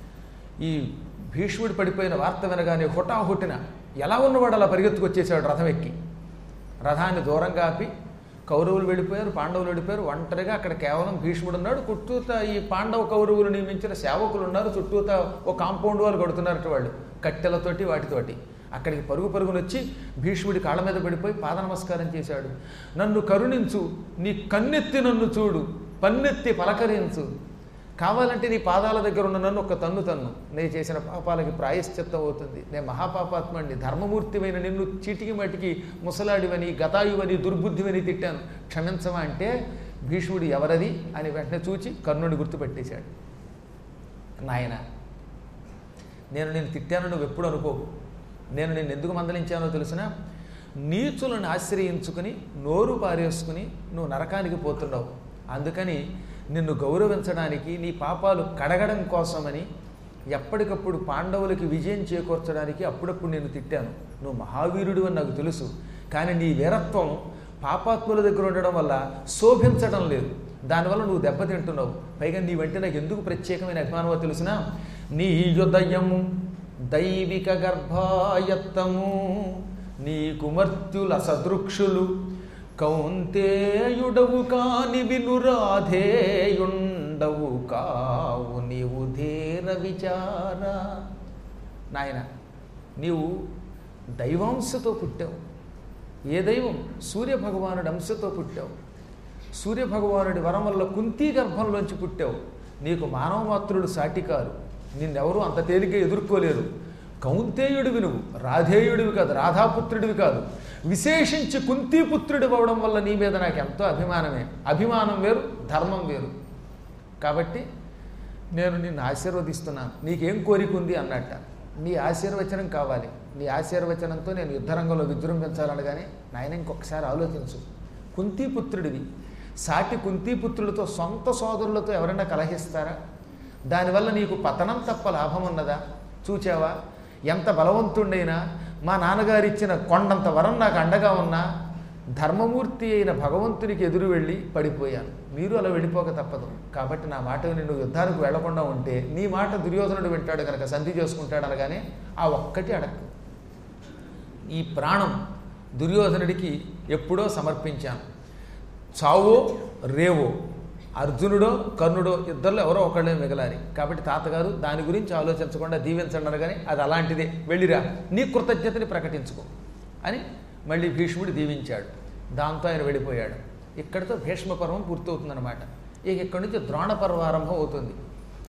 ఈ భీష్ముడు పడిపోయిన వార్త వినగానే హుటాహుటిన ఎలా ఉన్నవాడు అలా పరిగెత్తుకొచ్చేసాడు రథం ఎక్కి రథాన్ని దూరంగా ఆపి కౌరవులు వెళ్ళిపోయారు పాండవులు వెళ్ళిపోయారు ఒంటరిగా అక్కడ కేవలం భీష్ముడు ఉన్నాడు చుట్టూత ఈ పాండవ కౌరవులు నియమించిన సేవకులు ఉన్నారు చుట్టూత ఒక కాంపౌండ్ వాళ్ళు కొడుతున్నారట వాళ్ళు కట్టెలతోటి వాటితోటి అక్కడికి పరుగు పరుగున వచ్చి భీష్ముడి కాళ్ళ మీద పడిపోయి పాద నమస్కారం చేశాడు నన్ను కరుణించు నీ కన్నెత్తి నన్ను చూడు పన్నెత్తి పలకరించు కావాలంటే నీ పాదాల దగ్గర ఉన్న నన్ను ఒక తన్ను తన్ను నేను చేసిన పాపాలకి ప్రాయశ్చిత్తం అవుతుంది నేను మహాపాపాత్మండి ధర్మమూర్తివైన నిన్ను చీటికి మటికి ముసలాడివని గతాయువని దుర్బుద్ధివని తిట్టాను క్షమించమా అంటే భీష్ముడు ఎవరది అని వెంటనే చూచి కర్ణుడిని గుర్తుపెట్టేశాడు నాయన నేను నేను తిట్టాను నువ్వు ఎప్పుడు అనుకోకు నేను నిన్ను ఎందుకు మందలించానో తెలిసిన నీచులను ఆశ్రయించుకుని నోరు పారేసుకుని నువ్వు నరకానికి పోతున్నావు అందుకని నిన్ను గౌరవించడానికి నీ పాపాలు కడగడం కోసమని ఎప్పటికప్పుడు పాండవులకి విజయం చేకూర్చడానికి అప్పుడప్పుడు నేను తిట్టాను నువ్వు మహావీరుడు అని నాకు తెలుసు కానీ నీ వీరత్వం పాపాత్ముల దగ్గర ఉండడం వల్ల శోభించడం లేదు దానివల్ల నువ్వు దెబ్బతింటున్నావు పైగా నీ వెంట నాకు ఎందుకు ప్రత్యేకమైన అభిమానమో తెలుసునా నీ యుదయము దైవిక గర్భాయత్తము నీ కుమర్త్యుల సదృక్షులు కౌంతేయుడవు కాని వినురాధేయుండవు కావు నీవు ధీర విచార నాయన నీవు దైవాంశతో పుట్టావు ఏ దైవం సూర్యభగవానుడి అంశతో పుట్టావు సూర్యభగవానుడి వరం వల్ల కుంతీ గర్భంలోంచి పుట్టావు నీకు మానవ మాత్రుడు సాటికారు నిన్నెవరూ అంత తేలిగ్గా ఎదుర్కోలేరు కౌంతేయుడివి నువ్వు రాధేయుడివి కాదు రాధాపుత్రుడివి కాదు విశేషించి కుంతీపుత్రుడి అవ్వడం వల్ల నీ మీద నాకు ఎంతో అభిమానమే అభిమానం వేరు ధర్మం వేరు కాబట్టి నేను నిన్ను ఆశీర్వదిస్తున్నాను నీకేం కోరిక ఉంది అన్నట్ట నీ ఆశీర్వచనం కావాలి నీ ఆశీర్వచనంతో నేను యుద్ధరంగంలో విజృంభించాలనగానే నాయన ఇంకొకసారి ఆలోచించు కుంతీపుత్రుడివి సాటి కుంతీపుత్రులతో సొంత సోదరులతో ఎవరైనా కలహిస్తారా దానివల్ల నీకు పతనం తప్ప లాభం ఉన్నదా చూచావా ఎంత బలవంతుడైనా మా నాన్నగారు ఇచ్చిన కొండంత వరం నాకు అండగా ఉన్నా ధర్మమూర్తి అయిన భగవంతునికి ఎదురు వెళ్ళి పడిపోయాను మీరు అలా వెళ్ళిపోక తప్పదు కాబట్టి నా మాట విని నువ్వు యుద్ధానికి వెళ్లకుండా ఉంటే నీ మాట దుర్యోధనుడు వింటాడు కనుక సంధి చేసుకుంటాడు అనగానే ఆ ఒక్కటి అడక్కు ఈ ప్రాణం దుర్యోధనుడికి ఎప్పుడో సమర్పించాను చావో రేవో అర్జునుడో కర్ణుడో ఇద్దరిలో ఎవరో ఒకళ్ళే మిగలాలి కాబట్టి తాతగారు దాని గురించి ఆలోచించకుండా దీవించండి అనగానే అది అలాంటిదే వెళ్ళిరా నీ కృతజ్ఞతని ప్రకటించుకో అని మళ్ళీ భీష్ముడు దీవించాడు దాంతో ఆయన వెళ్ళిపోయాడు ఇక్కడితో భీష్మ పర్వం పూర్తవుతుందన్నమాట ఇక ఇక్కడి నుంచి ద్రోణ పర్వం ఆరంభం అవుతుంది